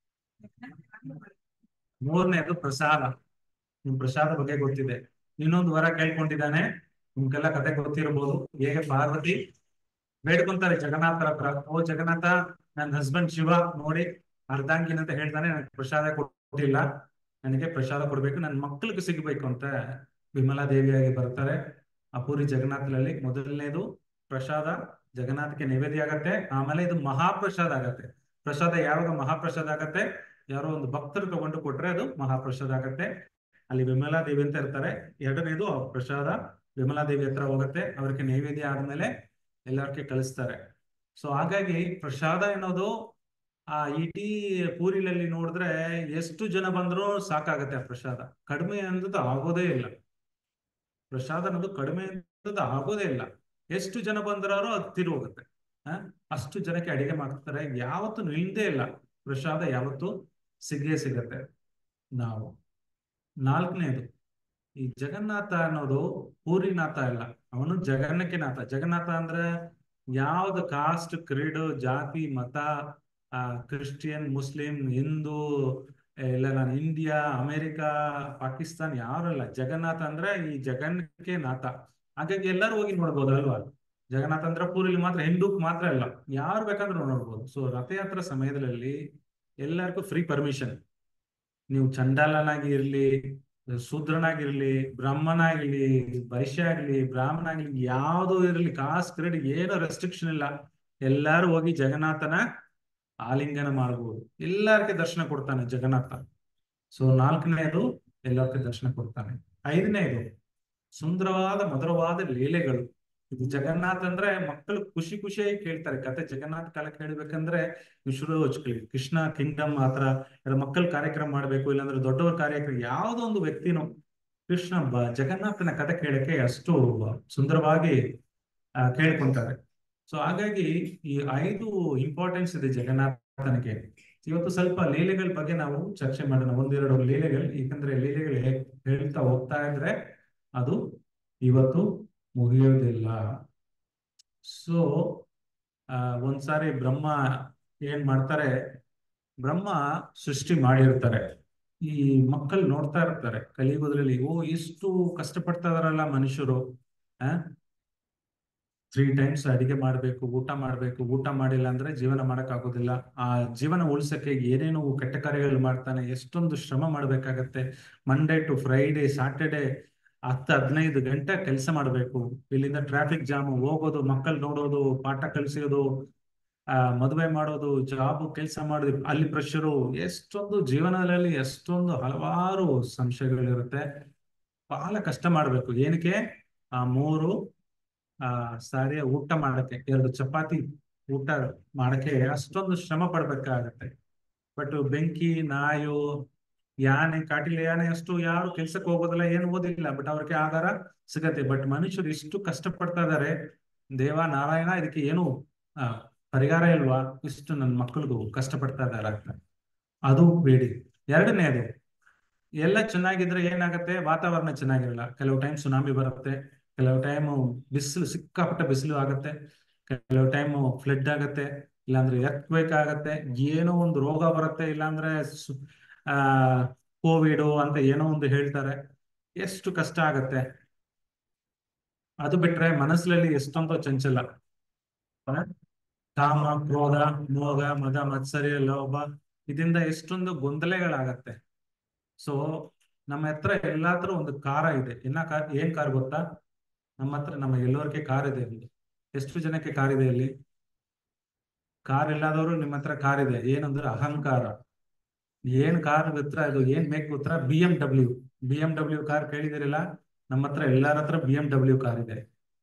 ಮೂರನೇದು ಪ್ರಸಾದ ನಿಮ್ ಪ್ರಸಾದ ಬಗ್ಗೆ ಗೊತ್ತಿದೆ ಇನ್ನೊಂದು ವರ ಕೇಳ್ಕೊಂಡಿದ್ದಾನೆ ನಿಮ್ಗೆಲ್ಲ ಕತೆ ಗೊತ್ತಿರಬಹುದು ಹೇಗೆ ಪಾರ್ವತಿ ಬೇಡ್ಕೊಂತಾರೆ ಜಗನ್ನಾಥರ ಹತ್ರ ಓ ಜಗನ್ನಾಥ ನನ್ನ ಹಸ್ಬೆಂಡ್ ಶಿವ ನೋಡಿ ಅರ್ಧಾಂಗಿನ ಅಂತ ಹೇಳ್ತಾನೆ ನನಗೆ ಪ್ರಸಾದ ಕೊಟ್ಟಿಲ್ಲ ನನಗೆ ಪ್ರಸಾದ ಕೊಡ್ಬೇಕು ನನ್ನ ಮಕ್ಕಳಿಗೆ ಸಿಗ್ಬೇಕು ಅಂತ ವಿಮಲಾ ದೇವಿಯಾಗಿ ಬರ್ತಾರೆ ಆ ಪೂರಿ ಜಗನ್ನಾಥನಲ್ಲಿ ಮೊದಲನೇದು ಪ್ರಸಾದ ಜಗನ್ನಾಥಕ್ಕೆ ನೈವೇದ್ಯ ಆಗತ್ತೆ ಆಮೇಲೆ ಇದು ಮಹಾಪ್ರಸಾದ ಆಗತ್ತೆ ಪ್ರಸಾದ ಯಾವಾಗ ಮಹಾಪ್ರಸಾದ ಆಗತ್ತೆ ಯಾರೋ ಒಂದು ಭಕ್ತರು ತಗೊಂಡು ಕೊಟ್ರೆ ಅದು ಮಹಾಪ್ರಸಾದ ಆಗತ್ತೆ ಅಲ್ಲಿ ವಿಮಲಾ ದೇವಿ ಅಂತ ಇರ್ತಾರೆ ಎರಡನೇದು ಪ್ರಸಾದ ವಿಮಲಾ ದೇವಿ ಹತ್ರ ಹೋಗುತ್ತೆ ಅವ್ರಿಗೆ ನೈವೇದ್ಯ ಆದ್ಮೇಲೆ ಎಲ್ಲರಿಗೆ ಕಳಿಸ್ತಾರೆ ಸೊ ಹಾಗಾಗಿ ಪ್ರಸಾದ ಅನ್ನೋದು ಆ ಇಡೀ ಪೂರಿಲಲ್ಲಿ ನೋಡಿದ್ರೆ ಎಷ್ಟು ಜನ ಬಂದರೂ ಸಾಕಾಗತ್ತೆ ಆ ಪ್ರಸಾದ ಕಡಿಮೆ ಅನ್ನೋದು ಆಗೋದೇ ಇಲ್ಲ ಪ್ರಸಾದ ಅನ್ನೋದು ಕಡಿಮೆ ಅನ್ನೋದು ಆಗೋದೇ ಇಲ್ಲ ಎಷ್ಟು ಜನ ಬಂದ್ರಾರೋ ಅದು ತಿರು ಹೋಗುತ್ತೆ ಆ ಅಷ್ಟು ಜನಕ್ಕೆ ಅಡಿಗೆ ಮಾಡ್ತಾರೆ ಯಾವತ್ತು ನಿಲ್ದೇ ಇಲ್ಲ ಪ್ರಸಾದ ಯಾವತ್ತು ಸಿಗೇ ಸಿಗತ್ತೆ ನಾವು ನಾಲ್ಕನೇದು ಈ ಜಗನ್ನಾಥ ಅನ್ನೋದು ಪೂರಿನಾಥ ಅಲ್ಲ ಅವನು ಜಗನ್ನಕ್ಕೆ ನಾಥ ಜಗನ್ನಾಥ ಅಂದ್ರೆ ಯಾವ್ದು ಕಾಸ್ಟ್ ಕ್ರೀಡ್ ಜಾತಿ ಮತ ಆ ಕ್ರಿಶ್ಚಿಯನ್ ಮುಸ್ಲಿಂ ಹಿಂದೂ ಇಲ್ಲ ನಾನು ಇಂಡಿಯಾ ಅಮೆರಿಕ ಪಾಕಿಸ್ತಾನ್ ಯಾರಲ್ಲ ಜಗನ್ನಾಥ ಅಂದ್ರೆ ಈ ಜಗನ್ಗೆ ನಾಥ ಹಾಗಾಗಿ ಎಲ್ಲರೂ ಹೋಗಿ ನೋಡ್ಬೋದು ಅಲ್ವಾ ಜಗನ್ನಾಥ ಅಂದ್ರೆ ಪೂರಿಲಿ ಮಾತ್ರ ಹಿಂದೂಕ್ ಮಾತ್ರ ಅಲ್ಲ ಯಾರು ಬೇಕಾದ್ರೂ ನೋಡ್ಬೋದು ಸೊ ರಥಯಾತ್ರಾ ಸಮಯದಲ್ಲಿ ಎಲ್ಲರಿಗೂ ಫ್ರೀ ಪರ್ಮಿಷನ್ ನೀವು ಚಂಡಾಲನಾಗಿ ಇರ್ಲಿ ಶೂದ್ರನಾಗಿರ್ಲಿ ಬ್ರಾಹ್ಮಣಾಗಿರ್ಲಿ ವೈಶ್ಯ ಆಗ್ಲಿ ಬ್ರಾಹ್ಮಣ ಆಗ್ಲಿ ಯಾವ್ದು ಇರ್ಲಿ ಕಾಸ್ಟ್ ಕ್ರೀಡ್ ಏನೋ ರೆಸ್ಟ್ರಿಕ್ಷನ್ ಇಲ್ಲ ಎಲ್ಲಾರು ಹೋಗಿ ಜಗನ್ನಾಥನ ಆಲಿಂಗನ ಮಾಡ್ಬೋದು ಎಲ್ಲರಿಗೆ ದರ್ಶನ ಕೊಡ್ತಾನೆ ಜಗನ್ನಾಥ ಸೊ ನಾಲ್ಕನೇದು ಎಲ್ಲರಿಗೆ ದರ್ಶನ ಕೊಡ್ತಾನೆ ಐದನೇದು ಸುಂದರವಾದ ಮಧುರವಾದ ಲೀಲೆಗಳು ಇದು ಜಗನ್ನಾಥ್ ಅಂದ್ರೆ ಮಕ್ಕಳು ಖುಷಿ ಖುಷಿಯಾಗಿ ಕೇಳ್ತಾರೆ ಕತೆ ಜಗನ್ನಾಥ್ ಕಾಲ ಕೇಳ್ಬೇಕಂದ್ರೆ ವಿಶ್ವ ಕೃಷ್ಣ ಕಿಂಗ್ಡಮ್ ಆತರ ಮಕ್ಕಳ ಕಾರ್ಯಕ್ರಮ ಮಾಡ್ಬೇಕು ಇಲ್ಲಾಂದ್ರೆ ದೊಡ್ಡವರ ಕಾರ್ಯಕ್ರಮ ಯಾವುದೋ ಒಂದು ವ್ಯಕ್ತಿನೂ ಕೃಷ್ಣ ಬ ಜಗನ್ನಾಥನ ಕತೆ ಕೇಳಕ್ಕೆ ಅಷ್ಟು ಸುಂದರವಾಗಿ ಆ, ಕೇಳ್ಕೊಂತಾರೆ ಸೊ ಹಾಗಾಗಿ ಈ ಐದು ಇಂಪಾರ್ಟೆನ್ಸ್ ಇದೆ ಜಗನ್ನಾಥನಿಗೆ ಇವತ್ತು ಸ್ವಲ್ಪ ಲೀಲೆಗಳ ಬಗ್ಗೆ ನಾವು ಚರ್ಚೆ ಮಾಡೋಣ ಒಂದೆರಡು ಲೀಲೆಗಳು ಯಾಕಂದ್ರೆ ಲೀಲೆಗಳು ಹೇ- ಹೇಳ್ತಾ ಹೋಗ್ತಾ ಇದ್ರೆ ಅದು ಇವತ್ತು ಮುಗಿಯೋದಿಲ್ಲ ಸೊ ಒಂದ್ಸಾರಿ ಬ್ರಹ್ಮ ಏನ್ ಮಾಡ್ತಾರೆ ಬ್ರಹ್ಮ ಸೃಷ್ಟಿ ಮಾಡಿರ್ತಾರೆ ಈ ಮಕ್ಕಳು ನೋಡ್ತಾ ಇರ್ತಾರೆ ಕಲಿಯುಗದಲ್ಲಿ ಓ ಇಷ್ಟು ಕಷ್ಟಪಡ್ತಾ ಇದಾರಲ್ಲ ಮನುಷ್ಯರು ಆ ತ್ರೀ ಟೈಮ್ಸ್ ಅಡಿಗೆ ಮಾಡ್ಬೇಕು ಊಟ ಮಾಡ್ಬೇಕು ಊಟ ಮಾಡಿಲ್ಲ ಅಂದ್ರೆ ಜೀವನ ಮಾಡಕ್ ಆಗೋದಿಲ್ಲ ಆ ಜೀವನ ಉಳ್ಸಕ್ಕೆ ಏನೇನು ಕೆಟ್ಟ ಕಾರ್ಯಗಳು ಮಾಡ್ತಾನೆ ಎಷ್ಟೊಂದು ಶ್ರಮ ಮಾಡ್ಬೇಕಾಗತ್ತೆ ಮಂಡೇ ಟು ಫ್ರೈಡೆ ಸಾಟರ್ಡೆ ಹತ್ತು ಹದಿನೈದು ಗಂಟೆ ಕೆಲಸ ಮಾಡ್ಬೇಕು ಇಲ್ಲಿಂದ ಟ್ರಾಫಿಕ್ ಜಾಮ್ ಹೋಗೋದು ಮಕ್ಕಳು ನೋಡೋದು ಪಾಠ ಕಲಿಸೋದು ಆ ಮದುವೆ ಮಾಡೋದು ಜಾಬ್ ಕೆಲಸ ಮಾಡೋದು ಅಲ್ಲಿ ಪ್ರೆಷರು ಎಷ್ಟೊಂದು ಜೀವನದಲ್ಲಿ ಎಷ್ಟೊಂದು ಹಲವಾರು ಸಂಶಯಗಳಿರುತ್ತೆ ಬಹಳ ಕಷ್ಟ ಮಾಡ್ಬೇಕು ಏನಕ್ಕೆ ಆ ಮೂರು ಆ ಸಾರಿಯ ಊಟ ಮಾಡಕ್ಕೆ ಎರಡು ಚಪಾತಿ ಊಟ ಮಾಡಕ್ಕೆ ಅಷ್ಟೊಂದು ಶ್ರಮ ಪಡ್ಬೇಕಾಗತ್ತೆ ಬಟ್ ಬೆಂಕಿ ನಾಯು ಯಾನೆ ಕಾಟಿಲೆ ಯಾನೆ ಅಷ್ಟು ಯಾರು ಕೆಲ್ಸಕ್ಕೆ ಹೋಗೋದಿಲ್ಲ ಏನು ಓದಿಲ್ಲ ಬಟ್ ಅವ್ರಿಗೆ ಆಧಾರ ಸಿಗತ್ತೆ ಬಟ್ ಮನುಷ್ಯರು ಇಷ್ಟು ಕಷ್ಟಪಡ್ತಾ ಇದಾರೆ ದೇವ ನಾರಾಯಣ ಇದಕ್ಕೆ ಏನು ಆ, ಪರಿಹಾರ ಇಲ್ವಾ ಇಷ್ಟು ನನ್ನ ಮಕ್ಕಳಿಗೂ ಕಷ್ಟಪಡ್ತಾ ಇದ್ದಾರೆ ಅಂತ ಅದು ಬೇಡಿ ಎರಡನೇದು ಎಲ್ಲ ಚೆನ್ನಾಗಿದ್ರೆ ಏನಾಗುತ್ತೆ ವಾತಾವರಣ ಚೆನ್ನಾಗಿರಲ್ಲ ಕೆಲವು ಟೈಮ್ ಸುನಾಮಿ ಬರುತ್ತೆ ಕೆಲವು ಟೈಮ್ ಬಿಸಿಲು ಸಿಕ್ಕಾಪಟ್ಟೆ ಬಿಸಿಲು ಆಗುತ್ತೆ ಕೆಲವು ಟೈಮ್ ಫ್ಲಡ್ ಆಗತ್ತೆ ಇಲ್ಲಾಂದ್ರೆ ಎರ್ತ್ಕ್ವೇಕ್ ಆಗತ್ತೆ ಏನೋ ಒಂದು ರೋಗ ಬರುತ್ತೆ ಇಲ್ಲಾಂದ್ರೆ ಸು- ಆ ಕೋವಿಡ್ ಅಂತ ಏನೋ ಒಂದು ಹೇಳ್ತಾರೆ ಎಷ್ಟು ಕಷ್ಟ ಆಗತ್ತೆ ಅದು ಬಿಟ್ರೆ ಮನಸ್ಸಲ್ಲಿ ಎಷ್ಟೊಂದು ಚಂಚಲ ಆ? ಕಾಮ ಕ್ರೋಧ ಮೋಹ ಮದ ಮತ್ಸರ್ಯ ಲೋಭ ಇದರಿಂದ ಎಷ್ಟೊಂದು ಗೊಂದಲೆಗಳಾಗತ್ತೆ ಸೊ ನಮ್ಮ ಹತ್ರ ಎಲ್ಲಾ ಹತ್ರ ಒಂದು ಕಾರ ಇದೆ ಇನ್ನ ಕಾರ್ ಏನ್ ಕಾರ್ ಗೊತ್ತಾ ನಮ್ಮ ಹತ್ರ ನಮ್ಮ ಎಲ್ಲರಿಗೆ ಕಾರ್ ಇದೆ ಇಲ್ಲಿ ಎಷ್ಟು ಜನಕ್ಕೆ ಕಾರ್ ಇದೆ ಇಲ್ಲಿ ಕಾರ್ ಇಲ್ಲದವರು ನಿಮ್ಮ ಹತ್ರ ಕಾರ್ ಇದೆ ಏನಂದ್ರೆ ಅಹಂಕಾರ ಏನ್ ಕಾರ್ ಗೊತ್ತಾ ಇದು ಏನ್ ಮೇಕ್ ಗೊತ್ತಾ B M W B M W car ಕೇಳಿದಿರಲ್ಲ ನಮ್ಮ ಹತ್ರ ಎಲ್ಲಾರ ಹತ್ರ ಬಿ ಎಂ ಡಬ್ಲ್ಯೂ ಕಾರ್ ಇದೆ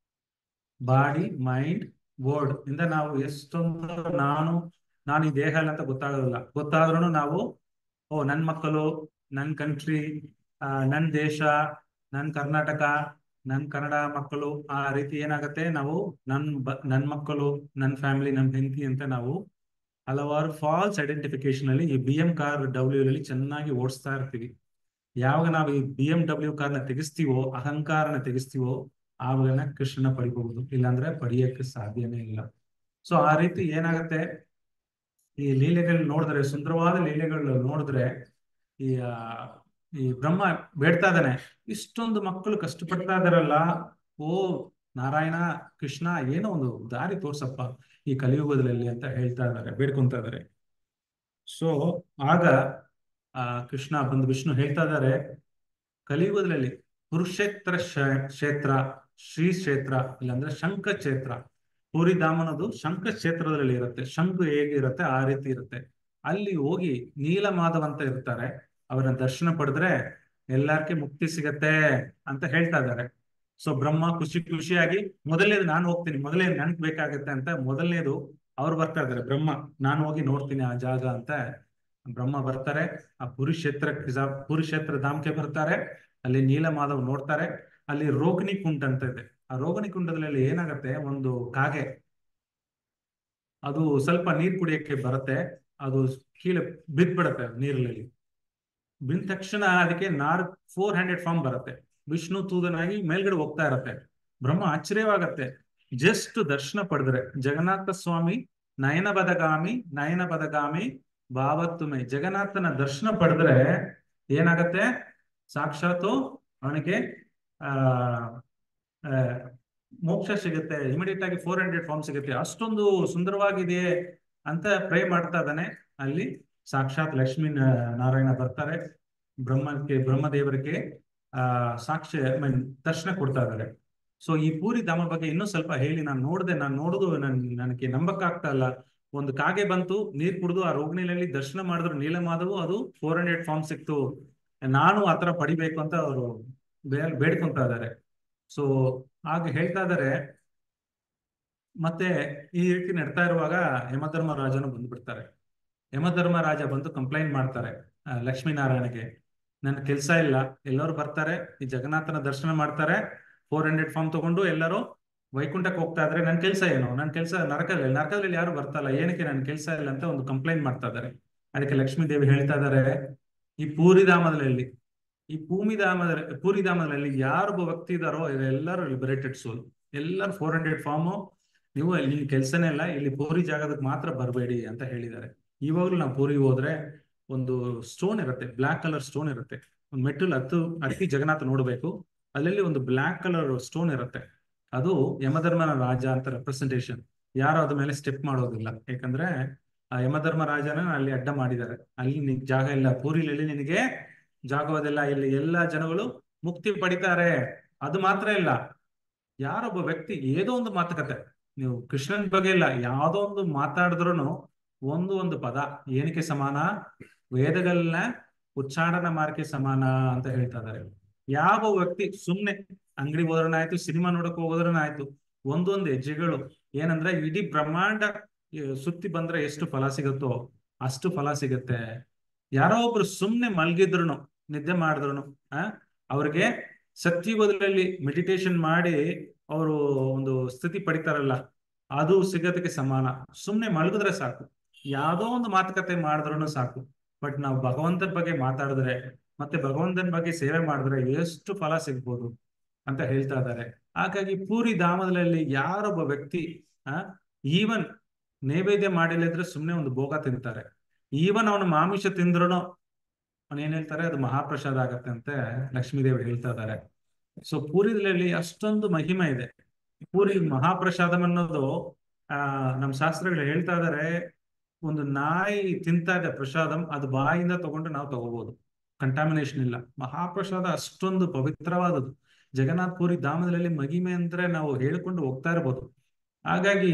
ಬಾಡಿ ಮೈಂಡ್ ವರ್ಡ್ ಇಂದ ನಾವು ಎಷ್ಟೊಂದು ನಾನು ನಾನು ಈ ದೇಹ ಅಲ್ಲ ಅಂತ ಗೊತ್ತಾಗೋದಿಲ್ಲ ಗೊತ್ತಾದ್ರೂ ನಾವು ಓ ನನ್ ಮಕ್ಕಳು ನನ್ ಕಂಟ್ರಿ ನನ್ ದೇಶ ನನ್ ಕರ್ನಾಟಕ ನನ್ ಕನ್ನಡ ಮಕ್ಕಳು ಆ ರೀತಿ ಏನಾಗತ್ತೆ ನಾವು ನನ್ ಬ ನನ್ ಮಕ್ಕಳು ನನ್ ಫ್ಯಾಮಿಲಿ ನನ್ ಹೆಂಡತಿ ಅಂತ ನಾವು ಹಲವಾರು ಫಾಲ್ಸ್ ಐಡೆಂಟಿಫಿಕೇಶನ್ ಅಲ್ಲಿ ಈ ಬಿ ಎಂ ಕಾರ್ ಡಬ್ಲ್ಯೂ ಅಲ್ಲಿ ಚೆನ್ನಾಗಿ ಓಡಿಸ್ತಾ ಇರ್ತೀವಿ ಯಾವಾಗ ನಾವು ಈ ಬಿ ಎಂ ಡಬ್ಲ್ಯೂ ಕಾರ್ನ ತೆಗಿಸ್ತೀವೋ ಅಹಂಕಾರನ ತೆಗಿಸ್ತೀವೋ ಆವಾಗ ಕೃಷ್ಣನ ಪಡಿಬಹುದು ಇಲ್ಲಾಂದ್ರೆ ಪಡಿಯಕ್ಕೆ ಸಾಧ್ಯನೇ ಇಲ್ಲ ಸೊ ಆ ರೀತಿ ಏನಾಗತ್ತೆ ಈ ಲೀಲೆಗಳು ನೋಡಿದ್ರೆ ಸುಂದರವಾದ ಲೀಲೆಗಳು ನೋಡಿದ್ರೆ ಈ ಆ, ಈ ಬ್ರಹ್ಮ ಬೇಡ್ತಾ ಇದ್ದಾನೆ ಇಷ್ಟೊಂದು ಮಕ್ಕಳು ಕಷ್ಟಪಡ್ತಾ ಇದಾರಲ್ಲ ಓ ನಾರಾಯಣ ಕೃಷ್ಣ ಏನೋ ಒಂದು ದಾರಿ ತೋರ್ಸಪ್ಪ ಈ ಕಲಿಯುಗದಲ್ಲಿ ಅಂತ ಹೇಳ್ತಾ ಇದ್ದಾರೆ ಬೇಡ್ಕೊಂತಾ ಇದ್ದಾರೆ ಸೊ ಆಗ ಆ ಕೃಷ್ಣ ಬಂದು ವಿಷ್ಣು ಹೇಳ್ತಾ ಇದ್ದಾರೆ ಕಲಿಯುಗದಲ್ಲಿ ಕುರುಕ್ಷೇತ್ರ ಶ- ಕ್ಷೇತ್ರ ಶ್ರೀ ಕ್ಷೇತ್ರ ಇಲ್ಲಾಂದ್ರೆ ಶಂಖ ಕ್ಷೇತ್ರ ಪೂರಿಧಾಮನದು ಶಂಖ ಕ್ಷೇತ್ರದಲ್ಲಿ ಇರುತ್ತೆ ಶಂಖು ಹೇಗಿರುತ್ತೆ ಆ ರೀತಿ ಇರುತ್ತೆ ಅಲ್ಲಿ ಹೋಗಿ ನೀಲಮಾಧವ್ ಅಂತ ಇರ್ತಾರೆ ಅವರ ದರ್ಶನ ಪಡೆದ್ರೆ ಎಲ್ಲಾರ್ಗೆ ಮುಕ್ತಿ ಸಿಗತ್ತೆ ಅಂತ ಹೇಳ್ತಾ ಇದ್ದಾರೆ ಸೊ ಬ್ರಹ್ಮ ಖುಷಿ ಖುಷಿಯಾಗಿ ಮೊದಲನೇದು ನಾನು ಹೋಗ್ತೀನಿ ಮೊದಲೇ ನನ್ಗೆ ಬೇಕಾಗತ್ತೆ ಅಂತ ಮೊದಲನೇದು ಅವ್ರು ಬರ್ತಾ ಇದ್ದಾರೆ ಬ್ರಹ್ಮ ನಾನು ಹೋಗಿ ನೋಡ್ತೀನಿ ಆ ಜಾಗ ಅಂತ ಬ್ರಹ್ಮ ಬರ್ತಾರೆ ಆ ಪುರುಕ್ಷೇತ್ರಕ್ಕೆ ಜಾ- ಪುರುಕ್ಷೇತ್ರ ಧಾಮಕ್ಕೆ ಬರ್ತಾರೆ ಅಲ್ಲಿ ನೀಲಮಾಧವ್ ನೋಡ್ತಾರೆ ಅಲ್ಲಿ ರೋಹಿಣಿ ಕುಂಡ ಅಂತ ಇದೆ ಆ ರೋಹಿಣಿ ಕುಂಡದಲ್ಲಿ ಏನಾಗತ್ತೆ ಒಂದು ಕಾಗೆ ಅದು ಸ್ವಲ್ಪ ನೀರ್ ಕುಡಿಯಕ್ಕೆ ಬರುತ್ತೆ ಅದು ಕೀழே ಬಿದ್ಬಿಡತ್ತೆ ನೀರಲ್ಲಿ ಬಿದ್ದ ತಕ್ಷಣ ಅದಕ್ಕೆ ನಾರ್ ಫೋರ್ ಹಂಡ್ರೆಡ್ ಫಾರ್ಮ್ ಬರುತ್ತೆ ವಿಷ್ಣು ತೂದನಾಗಿ ಮೇಲ್ಗಡೆ ಹೋಗ್ತಾ ಇರತ್ತೆ ಬ್ರಹ್ಮ ಆಶ್ಚರ್ಯವಾಗತ್ತೆ ಜಸ್ಟ್ ದರ್ಶನ ಪಡೆದ್ರೆ ಜಗನ್ನಾಥ ಸ್ವಾಮಿ ನಯನ ಬದಗಾಮಿ ನಯನ ಬದಗಾಮಿ ಭಾವತ್ತುಮೆ ಜಗನ್ನಾಥನ ದರ್ಶನ ಪಡೆದ್ರೆ ಏನಾಗತ್ತೆ ಸಾಕ್ಷಾತ್ತು ಅವನಿಗೆ ಆ ಆ, ಮೋಕ್ಷ ಸಿಗುತ್ತೆ ಇಮಿಡಿಯೇಟ್ ಆಗಿ ಫೋರ್ ಹಂಡ್ರೆಡ್ ಫಾರ್ಮ್ ಸಿಗುತ್ತೆ ಅಷ್ಟೊಂದು ಸುಂದರವಾಗಿದೆ ಅಂತ ಪ್ರೇ ಮಾಡ್ತಾ ಇದ್ದಾನೆ ಅಲ್ಲಿ ಸಾಕ್ಷಾತ್ ಲಕ್ಷ್ಮೀ ನ- ನಾರಾಯಣ ಬರ್ತಾರೆ ಬ್ರಹ್ಮಕ್ಕೆ ಬ್ರಹ್ಮದೇವರಿಗೆ ಆ ಸಾಕ್ಷ್ಯ ಐ ಮೀನ್ ದರ್ಶನ ಕೊಡ್ತಾ ಇದ್ದಾರೆ ಸೊ ಈ ಪೂರಿ ಧಾಮ ಬಗ್ಗೆ ಇನ್ನೂ ಸ್ವಲ್ಪ ಹೇಳಿ ನಾನು ನೋಡಿದೆ ನಾನು ನೋಡುದು ನನ್ ನನಗೆ ನಂಬಕ್ಕಾಗ್ತಾ ಇಲ್ಲ ಒಂದು ಕಾಗೆ ಬಂತು ನೀರ್ ಕುಡಿದು ಆ ರೋಗಿಣಿಯಲ್ಲಿ ದರ್ಶನ ಮಾಡಿದ್ರು ನೀಲಮಾಧವು ಅದು ಫೋರ್ ಹಂಡ್ರೆಡ್ ಫಾರ್ಮ್ ಸಿಕ್ತು ನಾನು ಆತರ ಪಡಿಬೇಕು ಅಂತ ಅವರು ಬೇಡ್ಕೊಂತ ಇದ್ದಾರೆ ಸೊ ಹಾಗೆ ಹೇಳ್ತಾ ಇದ್ದಾರೆ ಮತ್ತೆ ಈ ರೀತಿ ನಡ್ತಾ ಇರುವಾಗ ಯಮಧರ್ಮರಾಜನು ಬಂದ್ಬಿಡ್ತಾರೆ ಯಮಧರ್ಮರಾಜ ಬಂದು ಕಂಪ್ಲೇಂಟ್ ಮಾಡ್ತಾರೆ ಆ, ಲಕ್ಷ್ಮೀನಾರಾಯಣಗೆ ನನ್ನ ಕೆಲಸ ಇಲ್ಲ ಎಲ್ಲರೂ ಬರ್ತಾರೆ ಈ ಜಗನ್ನಾಥನ ದರ್ಶನ ಮಾಡ್ತಾರೆ ಫೋರ್ ಹಂಡ್ರೆಡ್ ಫಾರ್ಮ್ ತಗೊಂಡು ಎಲ್ಲರೂ ವೈಕುಂಠಕ್ಕೆ ಹೋಗ್ತಾ ಇದ್ರೆ ನನ್ನ ಕೆಲಸ ಏನು ನನ್ನ ಕೆಲಸ ನರಕದಲ್ಲಿ ನರಕದಲ್ಲಿ ಯಾರು ಬರ್ತಲ್ಲ ಏನಕ್ಕೆ ನನ್ನ ಕೆಲಸ ಇಲ್ಲ ಅಂತ ಒಂದು ಕಂಪ್ಲೇಂಟ್ ಮಾಡ್ತಾ ಇದ್ದಾರೆ ಅದಕ್ಕೆ ಲಕ್ಷ್ಮೀ ದೇವಿ ಹೇಳ್ತಾ ಇದ್ದಾರೆ ಈ ಪೂರಿಧಾಮದಲ್ಲಿ ಈ ಭೂಮಿಧಾಮದ ಪೂರಿಧಾಮದಲ್ಲಿ ಯಾರೊಬ್ಬ ವ್ಯಕ್ತಿ ಇದಾರೋ ಎಲ್ಲರೂ ಲಿಬರೇಟೆಡ್ ಸೋಲ್ ಎಲ್ಲರೂ ಫೋರ್ ಹಂಡ್ರೆಡ್ ಫಾರ್ಮು ನೀವು ಇಲ್ಲಿ ಕೆಲಸನೇ ಇಲ್ಲ ಇಲ್ಲಿ ಪೂರಿ ಜಾಗದಕ್ಕೆ ಮಾತ್ರ ಬರಬೇಡಿ ಅಂತ ಹೇಳಿದ್ದಾರೆ ಇವಾಗಲೂ ನಾವು ಪೂರಿಗೆ ಹೋದ್ರೆ ಒಂದು ಸ್ಟೋನ್ ಇರುತ್ತೆ ಬ್ಲಾಕ್ ಕಲರ್ ಸ್ಟೋನ್ ಇರುತ್ತೆ ಒಂದು ಮೆಟ್ಟಲು ಹತ್ತು ಹತ್ತಿ ಜಗನ್ನಾಥ ನೋಡಬೇಕು ಅಲ್ಲಲ್ಲಿ ಒಂದು ಬ್ಲಾಕ್ ಕಲರ್ ಸ್ಟೋನ್ ಇರುತ್ತೆ ಅದು ಯಮಧರ್ಮನ ರಾಜ ಅಂತ ರೆಪ್ರೆಸೆಂಟೇಷನ್ ಯಾರು ಅದ್ರ ಮೇಲೆ ಸ್ಟೆಪ್ ಮಾಡೋದಿಲ್ಲ ಯಾಕಂದ್ರೆ ಆ ಯಮಧರ್ಮ ರಾಜನ ಅಲ್ಲಿ ಅಡ್ಡ ಮಾಡಿದ್ದಾರೆ ಅಲ್ಲಿ ನಿನ್ ಜಾಗ ಇಲ್ಲ ಪೂರಿಲಿ ನಿನಗೆ ಜಾಗವಾದಿಲ್ಲ ಇಲ್ಲಿ ಎಲ್ಲಾ ಜನಗಳು ಮುಕ್ತಿ ಪಡಿತಾರೆ ಅದು ಮಾತ್ರ ಇಲ್ಲ ಯಾರೊಬ್ಬ ವ್ಯಕ್ತಿ ಏದೋ ಒಂದು ಮಾತುಕತೆ ನೀವು ಕೃಷ್ಣನ್ ಬಗ್ಗೆ ಇಲ್ಲ ಯಾವ್ದೋ ಒಂದು ಮಾತಾಡಿದ್ರು ಒಂದು ಒಂದು ಪದ ಏನಕ್ಕೆ ಸಮಾನ ವೇದಗಳನ್ನ ಉಚ್ಚಾರಣನ ಮಾರ್ಕೆ ಸಮಾನ ಅಂತ ಹೇಳ್ತಾ ಇದಾರೆ ಯಾವ ವ್ಯಕ್ತಿ ಸುಮ್ನೆ ಅಂಗಡಿ ಹೋದ್ರನ ಆಯ್ತು ಸಿನಿಮಾ ನೋಡಕ್ ಹೋಗೋದ್ರನ ಆಯ್ತು ಒಂದೊಂದು ಹೆಜ್ಜೆಗಳು ಏನಂದ್ರೆ ಇಡೀ ಬ್ರಹ್ಮಾಂಡ ಈ, ಸುತ್ತಿ ಬಂದ್ರೆ ಎಷ್ಟು ಫಲ ಸಿಗುತ್ತೋ ಅಷ್ಟು ಫಲ ಸಿಗುತ್ತೆ ಯಾರೋ ಒಬ್ರು ಸುಮ್ನೆ ಮಲ್ಗಿದ್ರು ನಿದ್ದೆ ಮಾಡಿದ್ರು ಆ ಅವ್ರಿಗೆ ಸತ್ಯುಗದಲ್ಲಿ ಮೆಡಿಟೇಷನ್ ಮಾಡಿ ಅವರು ಒಂದು ಸ್ಥಿತಿ ಪಡಿತಾರಲ್ಲ ಅದು ಸಿಗೋದಕ್ಕೆ ಸಮಾನ ಸುಮ್ನೆ ಮಲಗಿದ್ರೆ ಸಾಕು ಯಾವ್ದೋ ಒಂದು ಮಾತುಕತೆ ಮಾಡಿದ್ರು ಸಾಕು ಬಟ್ ನಾವು ಭಗವಂತನ ಬಗ್ಗೆ ಮಾತಾಡಿದ್ರೆ ಮತ್ತೆ ಭಗವಂತನ ಬಗ್ಗೆ ಸೇವೆ ಮಾಡಿದ್ರೆ ಎಷ್ಟು ಫಲ ಸಿಗ್ಬೋದು ಅಂತ ಹೇಳ್ತಾ ಇದ್ದಾರೆ ಹಾಗಾಗಿ ಪೂರಿ ಧಾಮದಲ್ಲಿ ಯಾರೊಬ್ಬ ವ್ಯಕ್ತಿ ಆ ಈವನ್ ನೈವೇದ್ಯ ಮಾಡಿಲ್ಲದ್ರೆ ಸುಮ್ನೆ ಒಂದು ಭೋಗ ತಿಂತಾರೆ ಈವನ್ ಅವನು ಮಾಮಿಷ ತಿಂದ್ರು ಅವನು ಏನ್ ಹೇಳ್ತಾರೆ ಅದು ಮಹಾಪ್ರಸಾದ ಆಗತ್ತೆ ಅಂತ ಲಕ್ಷ್ಮೀದೇವಿ ಹೇಳ್ತಾ ಇದ್ದಾರೆ ಸೊ ಪೂರಿದಲ್ಲಿ ಅಷ್ಟೊಂದು ಮಹಿಮೆ ಇದೆ ಪೂರಿ ಮಹಾಪ್ರಸಾದಂ ಅನ್ನೋದು ಆ ನಮ್ಮ ಶಾಸ್ತ್ರಗಳು ಹೇಳ್ತಾ ಇದ್ದಾರೆ ಒಂದು ನಾಯಿ ತಿಂತಾ ಇದೆ ಪ್ರಸಾದಂ ಅದು ಬಾಯಿಂದ ತಗೊಂಡು ನಾವು ತಗೋಬಹುದು ಕಂಟಾಮಿನೇಷನ್ ಇಲ್ಲ ಮಹಾಪ್ರಸಾದ ಅಷ್ಟೊಂದು ಪವಿತ್ರವಾದದ್ದು ಜಗನ್ನಾಥ್ ಪುರಿ ಧಾಮದಲ್ಲಿ ಮಹಿಮೆ ಅಂದ್ರೆ ನಾವು ಹೇಳ್ಕೊಂಡು ಹೋಗ್ತಾ ಇರ್ಬೋದು ಹಾಗಾಗಿ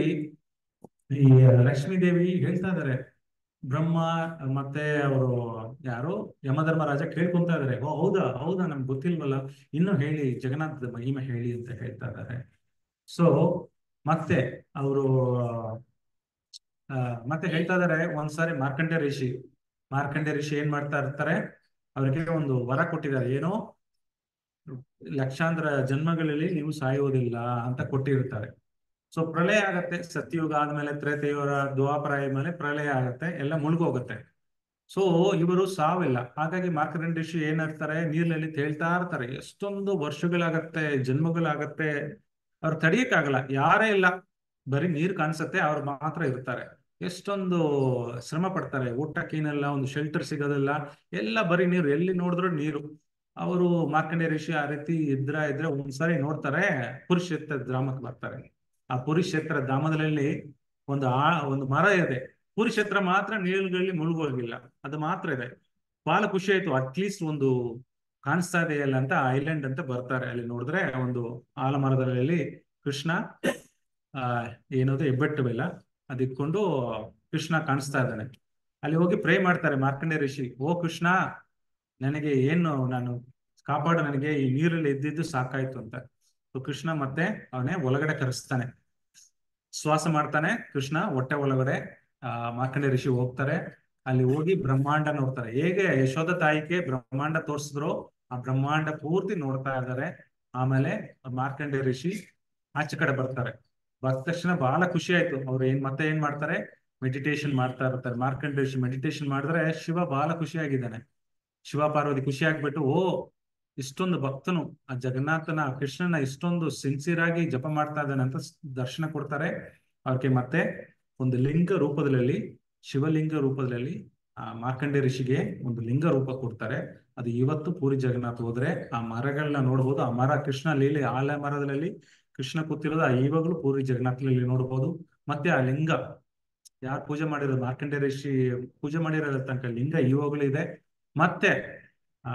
ಈ ಲಕ್ಷ್ಮೀ ದೇವಿ ಹೇಳ್ತಾ ಇದ್ದಾರೆ ಬ್ರಹ್ಮ ಮತ್ತೆ ಅವರು ಯಾರು ಯಮಧರ್ಮರಾಜ ಕೇಳ್ಕೊಂತ ಇದಾರೆ ಓ ಹೌದಾ ಹೌದಾ ನಮ್ಗೆ ಗೊತ್ತಿಲ್ವಲ್ಲ ಇನ್ನು ಹೇಳಿ ಜಗನ್ನಾಥದ ಮಹಿಮೆ ಹೇಳಿ ಅಂತ ಹೇಳ್ತಾ ಇದ್ದಾರೆ ಸೊ ಮತ್ತೆ ಅವರು ಮತ್ತೆ ಹೇಳ್ತಾ ಇದಾರೆ ಒಂದ್ಸಾರಿ ಮಾರ್ಕಂಡ್ಯ ಋಷಿ ಮಾರ್ಕಂಡ್ಯ ಋಷಿ ಏನ್ ಮಾಡ್ತಾ ಇರ್ತಾರೆ ಅವ್ರಿಗೆ ಒಂದು ವರ ಕೊಟ್ಟಿದ್ದಾರೆ ಏನೋ ಲಕ್ಷಾಂತರ ಜನ್ಮಗಳಲ್ಲಿ ನೀವು ಸಾಯೋದಿಲ್ಲ ಅಂತ ಕೊಟ್ಟಿರ್ತಾರೆ ಸೊ ಪ್ರಳಯ ಆಗತ್ತೆ ಸತ್ಯಯುಗ ಆದ್ಮೇಲೆ ತ್ರೇತಯುಗ ದ್ವಾಪರ ಮೇಲೆ ಪ್ರಳಯ ಆಗತ್ತೆ ಎಲ್ಲ ಮುಳುಗೋಗತ್ತೆ ಸೊ ಇವರು ಸಾವಿಲ್ಲ ಹಾಗಾಗಿ ಮಾರ್ಕಂಡ ಋಷಿ ಏನಾಗ್ತಾರೆ ನೀರಿನಲ್ಲಿ ತೇಳ್ತಾ ಇರ್ತಾರೆ ಎಷ್ಟೊಂದು ವರ್ಷಗಳಾಗತ್ತೆ ಜನ್ಮಗಳಾಗತ್ತೆ ಅವ್ರು ತಡಿಯಕ್ಕಾಗಲ್ಲ ಯಾರೇ ಇಲ್ಲ ಬರೀ ನೀರ್ ಕಾಣಿಸತ್ತೆ ಅವ್ರು ಮಾತ್ರ ಇರ್ತಾರೆ ಎಷ್ಟೊಂದು ಶ್ರಮ ಪಡ್ತಾರೆ ಊಟಕ್ಕೇನೆಲ್ಲ ಒಂದು ಶೆಲ್ಟರ್ ಸಿಗೋದಿಲ್ಲ ಎಲ್ಲ ಬರೀ ನೀರು ಎಲ್ಲಿ ನೋಡಿದ್ರು ನೀರು ಅವರು ಮಾರ್ಕಂಡೇಯ ಋಷಿ ಆ ರೀತಿ ಇದ್ರ ಇದ್ರೆ ಒಂದ್ಸರಿ ನೋಡ್ತಾರೆ ಪುರುಷೇತ್ರ ಧಾಮಕ್ಕೆ ಬರ್ತಾರೆ ಆ ಪುರುಷೇತ್ರ ಧಾಮದಲ್ಲಿ ಒಂದು ಆ ಒಂದು ಮರ ಇದೆ ಪುರುಷೇತ್ರ ಮಾತ್ರ ನೀರುಗಳಲ್ಲಿ ಮುಳುಗೋಗಿಲ್ಲ ಅದು ಮಾತ್ರ ಇದೆ ಬಹಳ ಖುಷಿ ಆಯ್ತು ಅಟ್ಲೀಸ್ಟ್ ಒಂದು ಕಾಣಿಸ್ತಾ ಇದೆಯಲ್ಲ ಅಂತ ಐಲ್ಯಾಂಡ್ ಅಂತ ಬರ್ತಾರೆ ಅಲ್ಲಿ ನೋಡಿದ್ರೆ ಒಂದು ಆಲಮರದಲ್ಲಿ ಕೃಷ್ಣ ಆ ಏನದು ಹೆಬ್ಬೆಟ್ಟು ಬೆಲ್ಲ ಅದಿಟ್ಕೊಂಡು ಕೃಷ್ಣ ಕಾಣಿಸ್ತಾ ಇದ್ದಾನೆ ಅಲ್ಲಿ ಹೋಗಿ ಪ್ರೇ ಮಾಡ್ತಾರೆ ಮಾರ್ಕಂಡೇಯ ಋಷಿ ಓ ಕೃಷ್ಣ ನನಗೆ ಏನು ನಾನು ಕಾಪಾಡು ನನಗೆ ಈ ನೀರಲ್ಲಿ ಇದ್ದಿದ್ದು ಸಾಕಾಯ್ತು ಅಂತ ಕೃಷ್ಣ ಮತ್ತೆ ಅವನೇ ಒಳಗಡೆ ಕರೆಸ್ತಾನೆ ಶ್ವಾಸ ಮಾಡ್ತಾನೆ ಕೃಷ್ಣ ಹೊಟ್ಟೆ ಒಳಗಡೆ ಆ ಮಾರ್ಕಂಡೇಯ ಋಷಿ ಹೋಗ್ತಾರೆ ಅಲ್ಲಿ ಹೋಗಿ ಬ್ರಹ್ಮಾಂಡ ನೋಡ್ತಾರೆ ಹೇಗೆ ಯಶೋಧ ತಾಯಿಗೆ ಬ್ರಹ್ಮಾಂಡ ತೋರಿಸಿದ್ರು ಆ ಬ್ರಹ್ಮಾಂಡ ಪೂರ್ತಿ ನೋಡ್ತಾ ಇದ್ದಾರೆ ಆಮೇಲೆ ಮಾರ್ಕಂಡೇಯ ಋಷಿ ಆಚೆ ಕಡೆ ಬರ್ತಾರೆ ಬಂದ ತಕ್ಷಣ ಬಹಳ ಖುಷಿ ಆಯ್ತು ಅವ್ರು ಏನ್ ಮತ್ತೆ ಏನ್ ಮಾಡ್ತಾರೆ ಮೆಡಿಟೇಷನ್ ಮಾಡ್ತಾ ಇರ್ತಾರೆ ಮಾರ್ಕಂಡೇಯ ಋಷಿ ಮೆಡಿಟೇಷನ್ ಮಾಡಿದ್ರೆ ಶಿವ ಬಹಳ ಖುಷಿಯಾಗಿದ್ದಾನೆ ಶಿವ ಪಾರ್ವತಿ ಖುಷಿ ಆಗ್ಬಿಟ್ಟು ಓ ಇಷ್ಟೊಂದು ಭಕ್ತನು ಆ ಜಗನ್ನಾಥನ ಕೃಷ್ಣನ ಇಷ್ಟೊಂದು ಸಿನ್ಸಿಯರ್ ಆಗಿ ಜಪ ಮಾಡ್ತಾ ಇದ್ದಾನೆ ಅಂತ ದರ್ಶನ ಕೊಡ್ತಾರೆ ಅವ್ರಿಗೆ ಮತ್ತೆ ಒಂದು ಲಿಂಗ ರೂಪದಲ್ಲಿ ಶಿವಲಿಂಗ ರೂಪದಲ್ಲಿ ಆ ಮಾರ್ಕಂಡೇಯ ಋಷಿಗೆ ಒಂದು ಲಿಂಗ ರೂಪ ಕೊಡ್ತಾರೆ ಅದು ಇವತ್ತು ಪೂರಿ ಜಗನ್ನಾಥ್ ಹೋದ್ರೆ ಆ ಮರಗಳನ್ನ ನೋಡ್ಬೋದು ಆ ಮರ ಕೃಷ್ಣ ಲೀಲೆ ಆಲ ಮರದಲ್ಲಿ ಕೃಷ್ಣ ಕೂತಿರೋದು ಆ ಇವಾಗಲೂ ಪೂರಿ ಜಗನ್ನಾಥಲ್ಲಿ ನೋಡ್ಬೋದು ಮತ್ತೆ ಆ ಲಿಂಗ ಯಾರು ಪೂಜೆ ಮಾಡಿರೋದು ಮಾರ್ಕಂಡೇಯ ಋಷಿ ಪೂಜೆ ಮಾಡಿರೋ ತನಕ ಲಿಂಗ ಇವಾಗಲೂ ಇದೆ ಮತ್ತೆ ಆ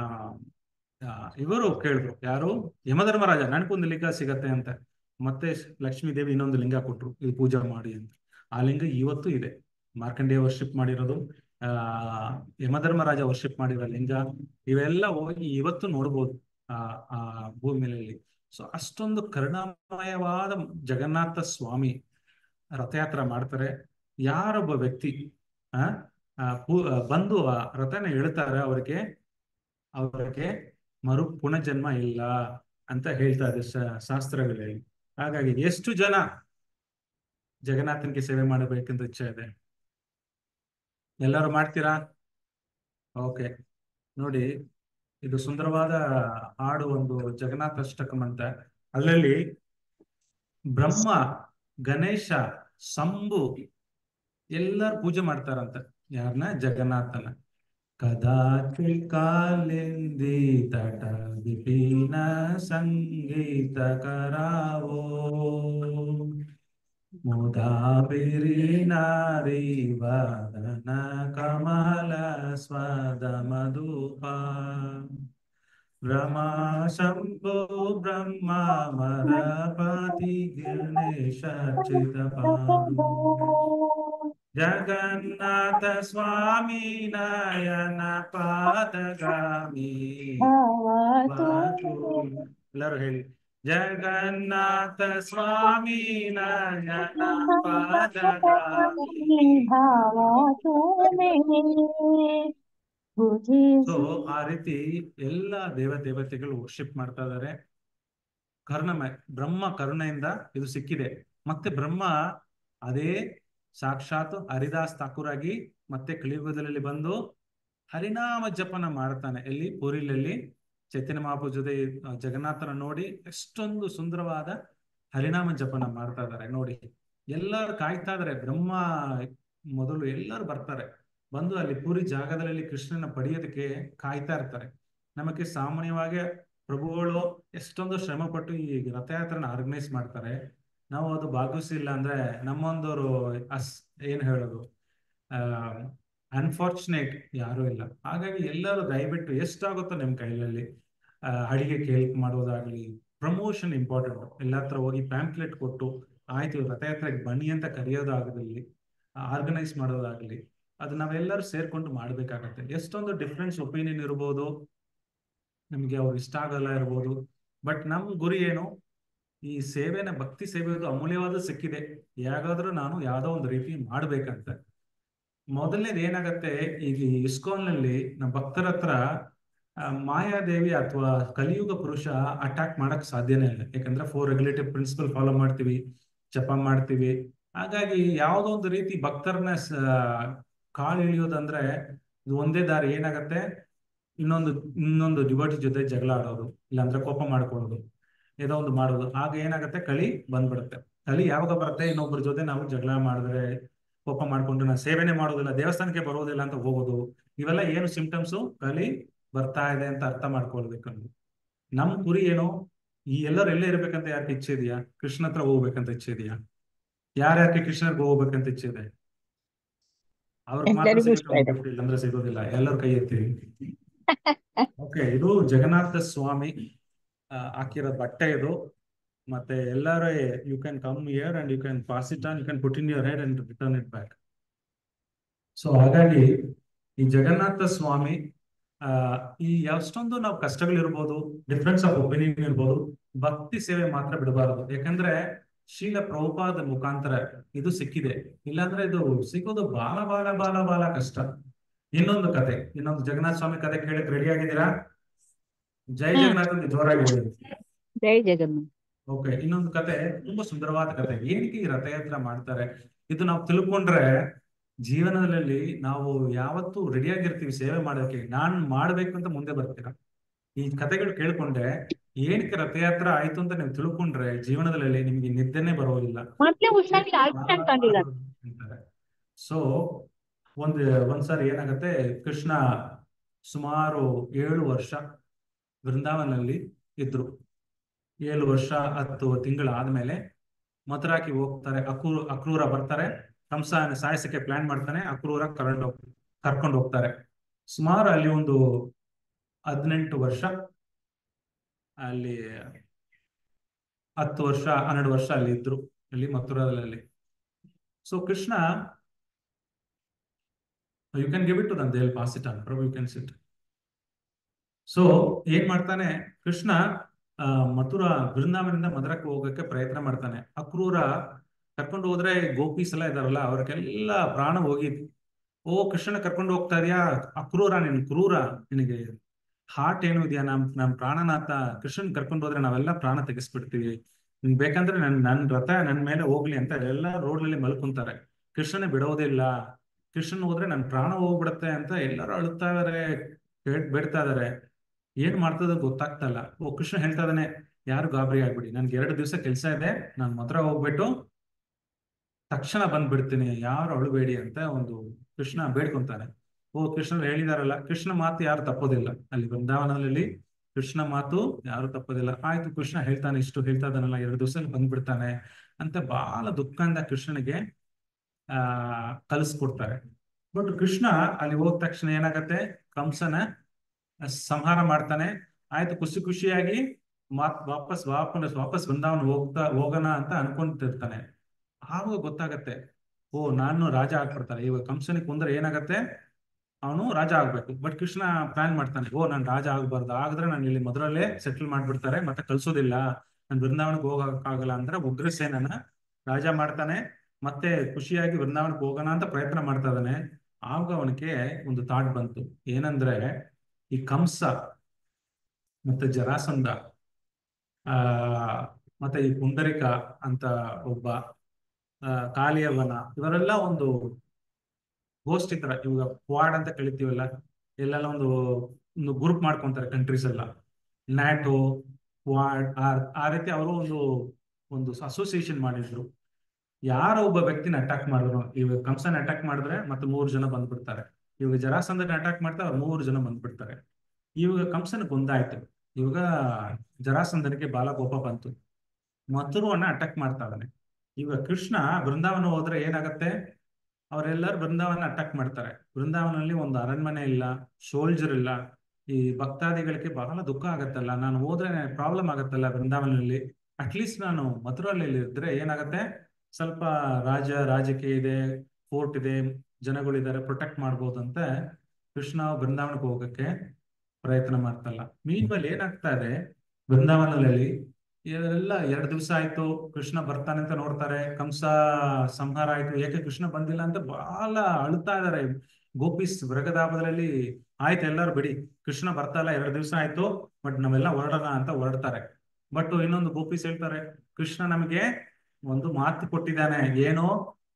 ಇವರು ಕೇಳಿದ್ರು ಯಾರು ಯಮಧರ್ಮರಾಜ ನನ್ಕೊಂದು ಲಿಂಗ ಸಿಗತ್ತೆ ಅಂತ ಮತ್ತೆ ಲಕ್ಷ್ಮೀ ದೇವಿ ಇನ್ನೊಂದು ಲಿಂಗ ಕೊಟ್ರು ಇದು ಪೂಜೆ ಮಾಡಿ ಅಂತ ಆ ಲಿಂಗ ಇವತ್ತು ಇದೆ ಮಾರ್ಕಂಡೇಯ ವರ್ಷಿಪ್ ಮಾಡಿರೋದು ಆ ಯಮಧರ್ಮರಾಜ ವರ್ಷಿಪ್ ಮಾಡಿರೋ ಲಿಂಗ ಇವೆಲ್ಲ ಹೋಗಿ ಇವತ್ತು ನೋಡ್ಬೋದು ಆ ಆ ಭೂಮಿಯಲ್ಲಿ ಸೊ ಅಷ್ಟೊಂದು ಕರುಣಾಮಯವಾದ ಜಗನ್ನಾಥ ಸ್ವಾಮಿ ರಥಯಾತ್ರೆ ಮಾಡ್ತಾರೆ ಯಾರೊಬ್ಬ ವ್ಯಕ್ತಿ ಆ ಆ, ಪು- ಆ, ಬಂದು ಆ ರಥನ ಎಳ್ತಾರೆ ಅವರಿಗೆ ಅವರಿಗೆ ಮರು ಪುನರ್ಜನ್ಮ ಇಲ್ಲ ಅಂತ ಹೇಳ್ತಾ ಇದೆ ಶಾ- ಶಾಸ್ತ್ರಗಳಲ್ಲಿ ಹಾಗಾಗಿ ಎಷ್ಟು ಜನ ಜಗನ್ನಾಥನಿಗೆ ಸೇವೆ ಮಾಡಬೇಕಂತ ಇಚ್ಛೆ ಇದೆ ಎಲ್ಲರೂ ಮಾಡ್ತೀರಾ ಓಕೆ ನೋಡಿ ಇದು ಸುಂದರವಾದ ಹಾಡು ಒಂದು ಜಗನ್ನಾಥ ಅಷ್ಟಕಂ ಅಂತ ಅಲ್ಲಲ್ಲಿ ಬ್ರಹ್ಮ ಗಣೇಶ ಶಂಭು ಎಲ್ಲರೂ ಪೂಜೆ ಮಾಡ್ತಾರಂತ ಯಾರನ್ನ ಜಗನ್ನಾಥನ ಕದಾಚಿತ್ ಕಾಲಿಂದಿ ತಟ ವಿಪಿನ ಸಂಗೀತ ಕರಾವೋ ಮುದಾಬಿರಿ ನಾರಿ ವದನ ಕಮಲ ಸ್ವದ ಮಧುಪ ಬ್ರಹ್ಮ ಶಂಭೋ ಬ್ರಹ್ಮ ಮರಪತಿ ಗಣೇಶ ಚಿತ ಪಾದು ಜಗನ್ನಾಥ ಸ್ವಾಮಿ ನಯನ ಪಾದಗಾಮಿ ಎಲ್ಲರೂ ಹೇಳಿ ಜಗನ್ನಾಥ ಸ್ವಾಮಿ ನಯನ ಪಾದಗಾಮಿ ಸೊ ಆ ರೀತಿ ಎಲ್ಲ ದೇವ ದೇವತೆಗಳು ವರ್ಷಿಪ್ ಮಾಡ್ತಾ ಇದ್ದಾರೆ ಕರ್ಣಮಯ ಬ್ರಹ್ಮ ಕರುಣೆಯಿಂದ ಇದು ಸಿಕ್ಕಿದೆ ಮತ್ತೆ ಬ್ರಹ್ಮ ಅದೇ ಸಾಕ್ಷಾತ್ ಹರಿದಾಸ್ ಠಾಕೂರ್ ಆಗಿ ಮತ್ತೆ ಕಲಿಯುಗದಲ್ಲಿ ಬಂದು ಹರಿನಾಮ ಜಪನ ಮಾಡ್ತಾನೆ ಎಲ್ಲಿ ಪುರಿಲಲ್ಲಿ ಚೈತನ್ಯ ಮಹಾಪ್ರಭು ಜೊತೆ ಆ, ಜಗನ್ನಾಥನ ನೋಡಿ ಎಷ್ಟೊಂದು ಸುಂದರವಾದ ಹರಿನಾಮ ಜಪನ ಮಾಡ್ತಾ ಇದ್ದಾರೆ ನೋಡಿ ಎಲ್ಲರೂ ಕಾಯ್ತಾ ಇದಾರೆ ಬ್ರಹ್ಮ ಮೊದಲು ಎಲ್ಲರೂ ಬರ್ತಾರೆ ಬಂದು ಅಲ್ಲಿ ಪೂರಿ ಜಾಗದಲ್ಲಿ ಕೃಷ್ಣನ ಪಡೆಯೋದಕ್ಕೆ ಕಾಯ್ತಾ ಇರ್ತಾರೆ ನಮಗೆ ಸಾಮಾನ್ಯವಾಗಿ ಪ್ರಭುಗಳು ಎಷ್ಟೊಂದು ಶ್ರಮ ಪಟ್ಟು ಈ ರಥಯಾತ್ರೆನ ಆರ್ಗನೈಸ್ ಮಾಡ್ತಾರೆ ನಾವು ಅದು ಭಾಗವಹಿಸಿಲ್ಲ ಅಂದ್ರೆ ನಮ್ಮೊಂದವರು ಅಸ್ ಏನ್ ಹೇಳೋದು ಆ ಅನ್ಫಾರ್ಚುನೇಟ್ ಯಾರು ಇಲ್ಲ ಹಾಗಾಗಿ ಎಲ್ಲರೂ ದಯವಿಟ್ಟು ಎಷ್ಟಾಗುತ್ತೋ ನಿಮ್ ಕೈಯಲ್ಲಿ ಆ, ಅಡಿಗೆ ಕೇಲ್ಪ್ ಮಾಡೋದಾಗ್ಲಿ ಪ್ರಮೋಷನ್ ಇಂಪಾರ್ಟೆಂಟ್ ಎಲ್ಲ ಹತ್ರ ಹೋಗಿ ಪ್ಯಾಂಪ್ಲೆಟ್ ಕೊಟ್ಟು ಆಯ್ತು ರಥಯಾತ್ರೆಗೆ ಬನ್ನಿ ಅಂತ ಕರೆಯೋದಾಗಲಿ ಆರ್ಗನೈಸ್ ಮಾಡೋದಾಗ್ಲಿ ಅದು ನಾವೆಲ್ಲರೂ ಸೇರ್ಕೊಂಡು ಮಾಡ್ಬೇಕಾಗತ್ತೆ ಎಷ್ಟೊಂದು ಡಿಫ್ರೆನ್ಸ್ ಒಪಿನಿಯನ್ ಇರ್ಬೋದು ನಮಗೆ ಅವ್ರು ಇಷ್ಟ ಆಗಲ್ಲ ಇರ್ಬೋದು ಬಟ್ ನಮ್ ಗುರಿ ಏನು ಈ ಸೇವೆನ ಭಕ್ತಿ ಸೇವೆದು ಅಮೂಲ್ಯವಾದ ಸಿಕ್ಕಿದೆ ಯಾಗಾದ್ರೂ ನಾನು ಯಾವ್ದೋ ಒಂದು ರೀತಿ ಮಾಡ್ಬೇಕಂತ ಮೊದಲನೇದು ಏನಾಗತ್ತೆ ಈಗ ಈ ಇಸ್ಕಾನ್ನಲ್ಲಿ ನಮ್ಮ ಭಕ್ತರ ಹತ್ರ ಆ, ಮಾಯಾದೇವಿ ಅಥವಾ ಕಲಿಯುಗ ಪುರುಷ ಅಟ್ಯಾಕ್ ಮಾಡಕ್ ಸಾಧ್ಯನೇ ಇಲ್ಲ ಯಾಕಂದ್ರೆ ಫೋರ್ ರೆಗ್ಯುಲೇಟಿವ್ ಪ್ರಿನ್ಸಿಪಲ್ ಫಾಲೋ ಮಾಡ್ತೀವಿ ಜಪ ಮಾಡ್ತೀವಿ ಹಾಗಾಗಿ ಯಾವುದೋ ಒಂದು ರೀತಿ ಭಕ್ತರನ್ನ ಕಾಳು ಇಳಿಯೋದಂದ್ರೆ ಇದು ಒಂದೇ ದಾರಿ ಏನಾಗತ್ತೆ ಇನ್ನೊಂದು ಇನ್ನೊಂದು ಡಿವೋಟಿ ಜೊತೆ ಜಗಳ ಆಡೋದು ಇಲ್ಲಾಂದ್ರೆ ಕೋಪ ಮಾಡ್ಕೊಳ್ಳೋದು ಏನೋ ಒಂದು ಮಾಡೋದು ಆಗ ಏನಾಗತ್ತೆ ಕಲಿ ಬಂದ್ಬಿಡುತ್ತೆ ಕಲಿ ಯಾವಾಗ ಬರುತ್ತೆ ಇನ್ನೊಬ್ಬರ ಜೊತೆ ನಾವು ಜಗಳ ಮಾಡಿದ್ರೆ ಕೋಪ ಮಾಡ್ಕೊಂಡು ನಾನು ಸೇವೆನೆ ಮಾಡೋದಿಲ್ಲ ದೇವಸ್ಥಾನಕ್ಕೆ ಬರೋದಿಲ್ಲ ಅಂತ ಹೋಗೋದು ಇವೆಲ್ಲ ಏನು ಸಿಂಪ್ಟಮ್ಸು ಕಲಿ ಬರ್ತಾ ಇದೆ ಅಂತ ಅರ್ಥ ಮಾಡ್ಕೊಳ್ಬೇಕು ನೀವು ನಮ್ ಗುರಿ ಏನು ಈ ಎಲ್ಲರೂ ಎಲ್ಲೇ ಇರ್ಬೇಕಂತ ಯಾಕೆ ಇಚ್ಛೆ ಇದೆಯಾ ಕೃಷ್ಣ ಹತ್ರ ಹೋಗ್ಬೇಕಂತ ಇಚ್ಛೆ ಇದೆಯಾ ಯಾರ್ಯಾಕೆ ಕೃಷ್ಣರ್ಗೆ ಹೋಗ್ಬೇಕಂತ ಇಚ್ಛೆ ಇದೆ ಅವ್ರಿಗೆ ಮಾತ್ರ ಎಲ್ಲರಿಗೂ ಇಷ್ಟ ಸಿಗುತ್ತೆ ಇದೆ. gift, ಇಲ್ಲಾಂದ್ರೆ ಸಿಗೋದಿಲ್ಲ ಎಲ್ಲರೂ ಕೈ ಎತ್ತೀವಿ ಓಕೆ ಇದು ಜಗನ್ನಾಥ ಸ್ವಾಮಿ ಆ, ಹಾಕಿರೋ ಬಟ್ಟೆ ಇದು ಮತ್ತೆ ಎಲ್ಲರೂ you can come here and you can pass it on you can put in your head and return it back so ಹಾಗಾಗಿ ಈ ಜಗನ್ನಾಥ ಸ್ವಾಮಿ ಆ ಈ ಎಷ್ಟೊಂದು ನಾವು ಕಷ್ಟಗಳಿರ್ಬೋದು ಡಿಫ್ರೆನ್ಸ್ ಆಫ್ ಒಪಿನಿಯನ್ ಇರ್ಬೋದು ಭಕ್ತಿ ಸೇವೆ ಮಾತ್ರ ಬಿಡಬಾರದು ಯಾಕಂದ್ರೆ ಶೀಲ ಪ್ರಭುಪಾದ ಮುಖಾಂತರ ಇದು ಸಿಕ್ಕಿದೆ ಇಲ್ಲಾಂದ್ರೆ ಇದು ಸಿಗೋದು ಬಹಳ ಬಹಳ ಬಹಳ ಬಹಳ ಕಷ್ಟ ಇನ್ನೊಂದು ಕತೆ ಇನ್ನೊಂದು ಜಗನ್ನಾಥ ಸ್ವಾಮಿ ಕತೆ ಕೇಳಕ್ ರೆಡಿ ಆಗಿದ್ದೀರಾ ಜೈ ಹ್ಮ್. ಜಗನ್ನಾಥ ಅಂತ ಜೋರಾಗಿ ಹೇಳಿ ಜೈ ಜಗನ್ನಾಥ್ ಓಕೆ ಇನ್ನೊಂದು ಕತೆ ತುಂಬಾ ಸುಂದರವಾದ ಕತೆ ಏನಕ್ಕೆ ಈ ರಥಯಾತ್ರೆ ಮಾಡ್ತಾರೆ ಇದು ನಾವು ತಿಳ್ಕೊಂಡ್ರೆ ಜೀವನದಲ್ಲಿ ನಾವು ಯಾವತ್ತೂ ರೆಡಿಯಾಗಿರ್ತೀವಿ ಸೇವೆ ಮಾಡೋದಕ್ಕೆ ನಾನ್ ಮಾಡ್ಬೇಕು ಅಂತ ಮುಂದೆ ಬರ್ತೀರಾ ಈ ಕತೆಗಳು ಕೇಳ್ಕೊಂಡ್ರೆ ಏನಕ್ಕೆ ರಥಯಾತ್ರೆ ಆಯ್ತು ಅಂತ ನೀವು ತಿಳ್ಕೊಂಡ್ರೆ ಜೀವನದಲ್ಲಿ ನಿಮ್ಗೆ ನಿದ್ದೆನೆ ಬರೋದಿಲ್ಲ ಮೊದ್ಲೇ ಹುಷಾರಿಲ್ಲ ಆಯ್ತು ಅನ್ಕೊಂಡಿಲ್ಲ ಸೊ ಒಂದ್ ಒಂದ್ಸಾರಿ ಏನಾಗತ್ತೆ ಕೃಷ್ಣ ಸುಮಾರು ಏಳು ವರ್ಷ ವೃಂದಾವನಲ್ಲಿ ಇದ್ರು ಏಳು ವರ್ಷ ಹತ್ತು ತಿಂಗಳು ಆದ್ಮೇಲೆ ಮಥುರಾಕ್ಕೆ ಹೋಗ್ತಾರೆ ಅಕ್ರೂರ ಅಕ್ರೂರ ಬರ್ತಾರೆ ಕಂಸನ ಸಾಯಿಸಕ್ಕೆ ಪ್ಲಾನ್ ಮಾಡ್ತಾನೆ ಅಕ್ರೂರ ಕರ್ಕೊಂಡು ಕರ್ಕೊಂಡು ಹೋಗ್ತಾರೆ ಸುಮಾರು ಅಲ್ಲಿ ಒಂದು ಹದಿನೆಂಟು ವರ್ಷ ಅಲ್ಲಿ ಹತ್ತು ವರ್ಷ ಹನ್ನೆರಡು ವರ್ಷ ಅಲ್ಲಿ ಇದ್ರು ಅಲ್ಲಿ ಮಥುರಾದಲ್ಲಿ so Krishna you can give it to them they pass it on Prabhu you can sit so ಏನ್ ಮಾಡ್ತಾನೆ ಕೃಷ್ಣ ಆ, ಮಥುರಾ ಬೃಂದಾವನದಿಂದ ಮಧುರಕ್ಕೆ ಹೋಗಕ್ಕೆ ಪ್ರಯತ್ನ ಮಾಡ್ತಾನೆ ಅಕ್ರೂರ ಕರ್ಕೊಂಡು ಹೋದ್ರೆ ಗೋಪೀಸ್ ಎಲ್ಲ ಇದಾರಲ್ಲ ಅವ್ರಿಗೆಲ್ಲ ಪ್ರಾಣ ಹೋಗಿತ್ತು ಓ ಕೃಷ್ಣನ ಕರ್ಕೊಂಡು ಹೋಗ್ತಾ ಇದೆಯಾ ಅಕ್ರೂರ ನೀನು ಕ್ರೂರ ನಿನಗೆ ಹಾರ್ಟ್ ಏನು ಇದೆಯಾ ನಮ್ ನಮ್ ಪ್ರಾಣನಾಥ ಕೃಷ್ಣನ್ ಕರ್ಕೊಂಡು ಹೋದ್ರೆ ನಾವೆಲ್ಲ ಪ್ರಾಣ ತೆಗೆಸ್ಬಿಡ್ತೀವಿ ನಿಮ್ಗ್ ಬೇಕಂದ್ರೆ ನನ್ ನನ್ ರಥ ನನ್ ಮೇಲೆ ಹೋಗ್ಲಿ ಅಂತ ಎಲ್ಲ ರೋಡ್ನಲ್ಲಿ ಮಲ್ಕೊಂತಾರೆ ಕೃಷ್ಣನೇ ಬಿಡೋದಿಲ್ಲ ಕೃಷ್ಣನ್ ಹೋದ್ರೆ ನನ್ ಪ್ರಾಣ ಹೋಗ್ಬಿಡತ್ತೆ ಅಂತ ಎಲ್ಲರೂ ಅಳುತ್ತಾ ಇದಾರೆ ಬೇಡ್- ಬೇಡ್ತಾ ಇದಾರೆ ಏನ್ ಮಾಡ್ತದ ಗೊತ್ತಾಗ್ತಾ ಇಲ್ಲ ಓ ಕೃಷ್ಣ ಹೇಳ್ತಾ ಇದಾನೆ ಯಾರು ಗಾಬರಿ ಆಗ್ಬಿಡಿ ನನ್ಗೆ ಎರಡು ದಿವಸ ಕೆಲಸ ಇದೆ ನಾನ್ ಮಧುರ ಹೋಗ್ಬಿಟ್ಟು ತಕ್ಷಣ ಬಂದ್ಬಿಡ್ತೀನಿ ಯಾರು ಅಳುಬೇಡಿ ಅಂತ ಒಂದು ಕೃಷ್ಣ ಬೇಡ್ಕೊಂತಾನೆ ಓ ಕೃಷ್ಣ ಹೇಳಿದಾರಲ್ಲ ಕೃಷ್ಣ ಮಾತು ಯಾರು ತಪ್ಪೋದಿಲ್ಲ ಅಲ್ಲಿ ವೃಂದಾವನದಲ್ಲಿ ಕೃಷ್ಣ ಮಾತು ಯಾರು ತಪ್ಪೋದಿಲ್ಲ ಆಯ್ತು ಕೃಷ್ಣ ಹೇಳ್ತಾನೆ ಇಷ್ಟು ಹೇಳ್ತಾ ಇದ್ದಾನಲ್ಲ ಎರಡು ದಿವಸ ಬಂದ್ಬಿಡ್ತಾನೆ ಅಂತ ಬಹಳ ದುಃಖದಿಂದ ಕೃಷ್ಣನಿಗೆ ಆ ಕಲಿಸ್ಕೊಡ್ತಾರೆ ಬಟ್ ಕೃಷ್ಣ ಅಲ್ಲಿ ಹೋದ ತಕ್ಷಣ ಏನಾಗತ್ತೆ ಕಂಸನ ಸಂಹಾರ ಮಾಡ್ತಾನೆ ಆಯ್ತು ಖುಷಿ ಖುಷಿಯಾಗಿ ಮಾತ್ ವಾಪಸ್ ವಾಪಸ್ ವಾಪಸ್ ಬೃಂದಾವನ ಹೋಗ್ತಾ ಹೋಗೋಣ ಅಂತ ಅನ್ಕೊಂತಿರ್ತಾನೆ ಆವಾಗ ಗೊತ್ತಾಗತ್ತೆ ಓ ನಾನು ರಾಜ ಆಗ್ಬಿಡ್ತಾರೆ ಇವಾಗ ಕಂಸನಿಗೆ ಕುಂದ್ರೆ ಏನಾಗತ್ತೆ ಅವನು ರಾಜ ಆಗ್ಬೇಕು ಬಟ್ ಕೃಷ್ಣ ಪ್ಲಾನ್ ಮಾಡ್ತಾನೆ ಓ ನಾನು ರಾಜ ಆಗ್ಬಾರ್ದು ಆಗಿದ್ರೆ ನಾನು ಇಲ್ಲಿ ಮೊದಲಲ್ಲೇ ಸೆಟಲ್ ಮಾಡ್ಬಿಡ್ತಾರೆ ಮತ್ತೆ ಕಳ್ಸೋದಿಲ್ಲ ನಾನು ಬೃಂದಾವನಕ್ಕೆ ಹೋಗಕ್ಕಾಗಲ್ಲ ಅಂದ್ರೆ ಉಗ್ರಸೇನನ ರಾಜ ಮಾಡ್ತಾನೆ ಮತ್ತೆ ಖುಷಿಯಾಗಿ ಬೃಂದಾವನಕ್ಕೆ ಹೋಗೋಣ ಅಂತ ಪ್ರಯತ್ನ ಮಾಡ್ತಾ ಇದ್ದಾನೆ ಆವಾಗ ಅವನಿಗೆ ಒಂದು ಥಾಟ್ ಬಂತು ಏನಂದ್ರೆ ಈ ಕಂಸ ಮತ್ತೆ ಜರಾಸಂಧ ಆ ಮತ್ತೆ ಈ ಪುಂಡರಿಕ ಅಂತ ಒಬ್ಬ ಆ, ಕಾಲಿಯವನ ಇವರೆಲ್ಲ ಒಂದು ಗೋಷ್ಠಿ ತರ ಇವಾಗ ಕ್ವಾಡ್ ಅಂತ ಕಳಿತೀವಲ್ಲ ಎಲ್ಲೆಲ್ಲ ಒಂದು ಒಂದು ಗ್ರೂಪ್ ಮಾಡ್ಕೊಂತಾರೆ ಕಂಟ್ರೀಸ್ ಎಲ್ಲ ನ್ಯಾಟೋ ಕ್ವಾಡ್ ಆ ಆ ರೀತಿ ಅವರು ಒಂದು ಒಂದು ಅಸೋಸಿಯೇಷನ್ ಮಾಡಿದ್ರು ಯಾರೋ ಒಬ್ಬ ವ್ಯಕ್ತಿನ ಅಟ್ಯಾಕ್ ಮಾಡಿದ್ರು ಇವಾಗ ಕಂಸನ ಅಟ್ಯಾಕ್ ಮಾಡಿದ್ರೆ ಮತ್ತೆ ಮೂರು ಜನ ಬಂದ್ಬಿಡ್ತಾರೆ ಇವಾಗ ಜರಾಸಂಧನ ಅಟ್ಯಾಕ್ ಮಾಡ್ತಾರೆ ಅವ್ರು ಮೂರು ಜನ ಬಂದ್ಬಿಡ್ತಾರೆ ಇವಾಗ ಕಂಸನ ಗೊಂದಾಯ್ತು ಇವಾಗ ಜರಾಸಂಧನಿಗೆ ಬಾಲ ಕೋಪ ಬಂತು ಮಥುರುವನ್ನ ಅಟ್ಯಾಕ್ ಮಾಡ್ತಾ ಇದ್ದಾನೆ ಇವಾಗ ಕೃಷ್ಣ ಬೃಂದಾವನ ಹೋದ್ರೆ ಏನಾಗತ್ತೆ ಅವರೆಲ್ಲರೂ ಬೃಂದಾವನ ಅಟ್ಯಾಕ್ ಮಾಡ್ತಾರೆ ಬೃಂದಾವನಲ್ಲಿ ಒಂದು ಅರಣ್ಮನೆ ಇಲ್ಲ ಶೋಲ್ಜರ್ ಇಲ್ಲ ಈ ಭಕ್ತಾದಿಗಳಿಗೆ ಬಹಳ ದುಃಖ ಆಗತ್ತಲ್ಲ ನಾನು ಹೋದ್ರೆ ಪ್ರಾಬ್ಲಮ್ ಆಗತ್ತಲ್ಲ ಬೃಂದಾವನಲ್ಲಿ ಅಟ್ಲೀಸ್ಟ್ ನಾನು ಮಥುರಲ್ಲಿ ಇದ್ರೆ ಏನಾಗತ್ತೆ ಸ್ವಲ್ಪ ರಾಜ ರಾಜಕೀಯ ಇದೆ ಫೋರ್ಟ್ ಇದೆ ಜನಗಳಿದ್ದಾರೆ ಪ್ರೊಟೆಕ್ಟ್ ಮಾಡ್ಬೋದು ಅಂತ ಕೃಷ್ಣ ಬೃಂದಾವನಕ್ಕೆ ಹೋಗಕ್ಕೆ ಪ್ರಯತ್ನ ಮಾಡ್ತಲ್ಲ ಮೀನ್ವಲ್ ಏನಾಗ್ತಾ ಇದೆ ಬೃಂದಾವನದಲ್ಲಿ ಎಲ್ಲ ಎರಡು ದಿವಸ ಆಯ್ತು ಕೃಷ್ಣ ಬರ್ತಾನೆ ಅಂತ ನೋಡ್ತಾರೆ ಕಂಸ ಸಂಹಾರ ಆಯ್ತು ಏಕೆ ಕೃಷ್ಣ ಬಂದಿಲ್ಲ ಅಂತ ಬಹಳ ಅಳ್ತಾ ಇದಾರೆ ಗೋಪೀಸ್ ವೃಗದಾಪದಲ್ಲಿ ಆಯ್ತು ಎಲ್ಲರೂ ಬಿಡಿ ಕೃಷ್ಣ ಬರ್ತಾ ಇಲ್ಲ ಎರಡು ದಿವಸ ಆಯ್ತು ಬಟ್ ನಾವೆಲ್ಲ ಹೊರಡೋಣ ಅಂತ ಹೊರಡ್ತಾರೆ ಬಟ್ ಇನ್ನೊಂದು ಗೋಪೀಸ್ ಹೇಳ್ತಾರೆ ಕೃಷ್ಣ ನಮಗೆ ಒಂದು ಮಾತು ಕೊಟ್ಟಿದ್ದಾನೆ ಏನು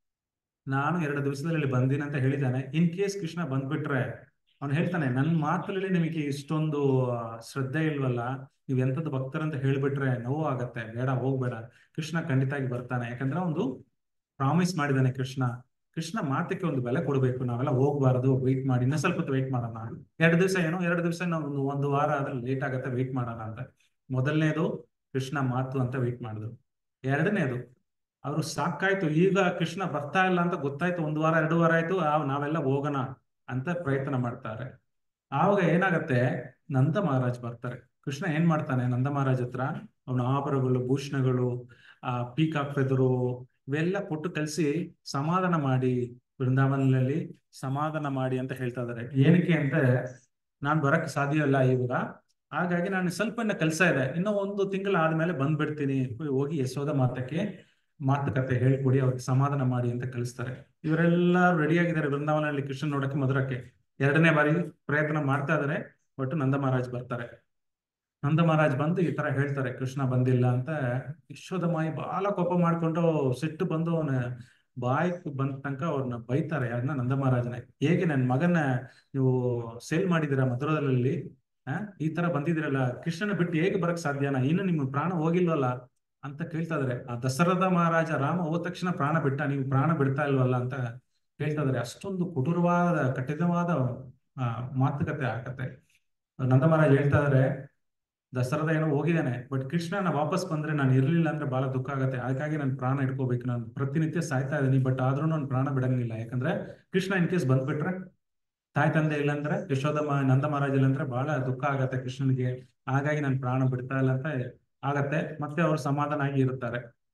ನಾನು ಎರಡು ದಿವಸದಲ್ಲಿ ಇಲ್ಲಿ ಬಂದೀನಿ ಅಂತ ಹೇಳಿದ್ದಾನೆ ಇನ್ ಕೇಸ್ ಕೃಷ್ಣ ಬಂದ್ಬಿಟ್ರೆ ಅವ್ನು ಹೇಳ್ತಾನೆ ನನ್ನ ಮಾತಲ್ಲಿ ನಿಮಗೆ ಇಷ್ಟೊಂದು ಆ, ಶ್ರದ್ಧೆ ಇಲ್ವಲ್ಲ ನೀವು ಎಂಥದ್ದು ಭಕ್ತರಂತ ಹೇಳ್ಬಿಟ್ರೆ ನೋವು ಆಗತ್ತೆ ಬೇಡ ಹೋಗ್ಬೇಡ ಕೃಷ್ಣ ಖಂಡಿತಾಗಿ ಬರ್ತಾನೆ ಯಾಕಂದ್ರೆ ಒಂದು ಪ್ರಾಮಿಸ್ ಮಾಡಿದ್ದಾನೆ ಕೃಷ್ಣ ಕೃಷ್ಣ ಮಾತಕ್ಕೆ ಒಂದು ಬೆಲೆ ಕೊಡಬೇಕು ನಾವೆಲ್ಲ ಹೋಗ್ಬಾರ್ದು ವೆಯ್ಟ್ ಮಾಡಿ ಇನ್ನೂ ಸ್ವಲ್ಪ ಹೊತ್ತು ವೆಯ್ಟ್ ಮಾಡೋಣ ಎರಡು ದಿವಸ ಏನೋ ಎರಡು ದಿವಸ ನಾವು ಒಂದು ಒಂದು ವಾರ ಆದ್ರೆ ಲೇಟ್ ಆಗತ್ತೆ ವೆಯ್ಟ್ ಮಾಡೋಣ ಅಂತ ಮೊದಲನೇದು ಕೃಷ್ಣ ಮಾತು ಅಂತ ವೆಯ್ಟ್ ಮಾಡಿದ್ರು ಎರಡನೇದು ಅವರು ಸಾಕಾಯ್ತು ಈಗ ಕೃಷ್ಣ ಬರ್ತಾ ಇಲ್ಲ ಅಂತ ಗೊತ್ತಾಯ್ತು ಒಂದು ವಾರ ಎರಡು ವಾರ ಆಯ್ತು ಆ, ನಾವೆಲ್ಲ ಹೋಗೋಣ ಅಂತ ಪ್ರಯತ್ನ ಮಾಡ್ತಾರೆ ಆವಾಗ ಏನಾಗತ್ತೆ ನಂದ ಮಹಾರಾಜ್ ಬರ್ತಾರೆ ಕೃಷ್ಣ ಏನ್ ಮಾಡ್ತಾನೆ ನಂದ ಮಹಾರಾಜ್ ಹತ್ರ ಅವನ ಆಭರಣಗಳು ಭೂಷಣಗಳು ಆ ಪೀಕಾಕ್ ಫೆದರು ಇವೆಲ್ಲ ಕೊಟ್ಟು ಕಲಿಸಿ ಸಮಾಧಾನ ಮಾಡಿ ಬೃಂದಾವನದಲ್ಲಿ ಸಮಾಧಾನ ಮಾಡಿ ಅಂತ ಹೇಳ್ತಾ ಇದಾರೆ ಏನಕ್ಕೆ ಅಂದ್ರೆ ನಾನ್ ಬರಕ್ ಸಾಧ್ಯ ಇಲ್ಲ ಇವಾಗ ಹಾಗಾಗಿ ನಾನು ಸ್ವಲ್ಪ ಇನ್ನ ಕೆಲಸ ಇದೆ ಇನ್ನೂ ಒಂದು ತಿಂಗಳು ಆದ್ಮೇಲೆ ಬಂದ್ಬಿಡ್ತೀನಿ ಹೋಗಿ ಯಶೋದ ಮಾತಕ್ಕೆ ಮಾತುಕತೆ ಹೇಳ್ಕೊಡಿ ಅವ್ರಿಗೆ ಸಮಾಧಾನ ಮಾಡಿ ಅಂತ ಕಳಿಸ್ತಾರೆ ಇವರೆಲ್ಲ ರೆಡಿ ಆಗಿದ್ದಾರೆ ಬೃಂದಾವನದಲ್ಲಿ ಕೃಷ್ಣ ನೋಡಕ್ಕೆ ಮಧುರಕ್ಕೆ ಎರಡನೇ ಬಾರಿ ಪ್ರಯತ್ನ ಮಾಡ್ತಾ ಇದಾರೆ ಬಟ್ ನಂದ ಮಹಾರಾಜ್ ಬರ್ತಾರೆ ನಂದ ಮಹಾರಾಜ್ ಬಂದು ಈ ತರ ಹೇಳ್ತಾರೆ ಕೃಷ್ಣ ಬಂದಿಲ್ಲ ಅಂತ ಯಶೋದ ಮಾಯಿ ಬಹಳ ಕೋಪ ಮಾಡ್ಕೊಂಡು ಸಿಟ್ಟು ಬಂದು ಅವನ ಬಾಯಿ ಬಂದ ತನಕ ಅವ್ರನ್ನ ಬೈತಾರೆ ಯಾರನ್ನ ನಂದ ಮಹಾರಾಜನ ಹೇಗೆ ನನ್ನ ಮಗನ ನೀವು ಸೇಲ್ ಮಾಡಿದಿರ ಮಧುರದಲ್ಲಿ ಆ ಈ ತರ ಬಂದಿದಿರಲ್ಲ ಕೃಷ್ಣನ ಬಿಟ್ಟು ಹೇಗೆ ಬರಕ್ ಸಾಧ್ಯನಾ ಇನ್ನು ನಿಮ್ಮ ಪ್ರಾಣ ಹೋಗಿಲ್ವಲ್ಲ ಅಂತ ಕೇಳ್ತಾ ಇದಾರೆ ಆ ದಶರಥ ಮಹಾರಾಜ ರಾಮ ಹೋದ ತಕ್ಷಣ ಪ್ರಾಣ ಬಿಟ್ಟ ನೀವು ಪ್ರಾಣ ಬಿಡ್ತಾ ಇಲ್ವಲ್ಲ ಅಂತ ಹೇಳ್ತಾ ಇದಾರೆ ಅಷ್ಟೊಂದು ಕೊಟುರವಾದ ಕಠಿಣವಾದ ಆ, ಮಾತುಕತೆ ಆಗತ್ತೆ ನಂದ ಮಹಾರಾಜ್ ಹೇಳ್ತಾ ಇದಾರೆ ದಸರದ ಏನೋ ಹೋಗಿದ್ದಾನೆ ಬಟ್ ಕೃಷ್ಣನ ವಾಪಸ್ ಬಂದ್ರೆ ನಾನು ಇರ್ಲಿಲ್ಲ ಅಂದ್ರೆ ಬಹಳ ದುಃಖ ಆಗತ್ತೆ ಹಾಗಾಗಿ ನಾನು ಪ್ರಾಣ ಇಟ್ಕೋಬೇಕು ನಾನು ಪ್ರತಿನಿತ್ಯ ಸಾಯ್ತಾ ಇದ್ದೀನಿ ಬಟ್ ಆದ್ರೂ ನಾನು ಪ್ರಾಣ ಬಿಡಂಗಿಲ್ಲ ಯಾಕಂದ್ರೆ ಕೃಷ್ಣ ಇನ್ ಕೇಸ್ ಬಂದ್ಬಿಟ್ರೆ ತಾಯಿ ತಂದೆ ಇಲ್ಲ ಅಂದ್ರೆ ಯಶೋದ ಮ- ನಂದ ಮಹಾರಾಜ್ ಇಲ್ಲ ಅಂದ್ರೆ ಬಹಳ ದುಃಖ ಆಗತ್ತೆ ಕೃಷ್ಣನಿಗೆ ಹಾಗಾಗಿ ನಾನು ಪ್ರಾಣ ಬಿಡ್ತಾ ಇಲ್ಲ ಅಂತ ಆಗತ್ತೆ ಮತ್ತೆ ಅವ್ರು ಸಮಾಧಾನ ಆಗಿ ಇರುತ್ತಾರೆ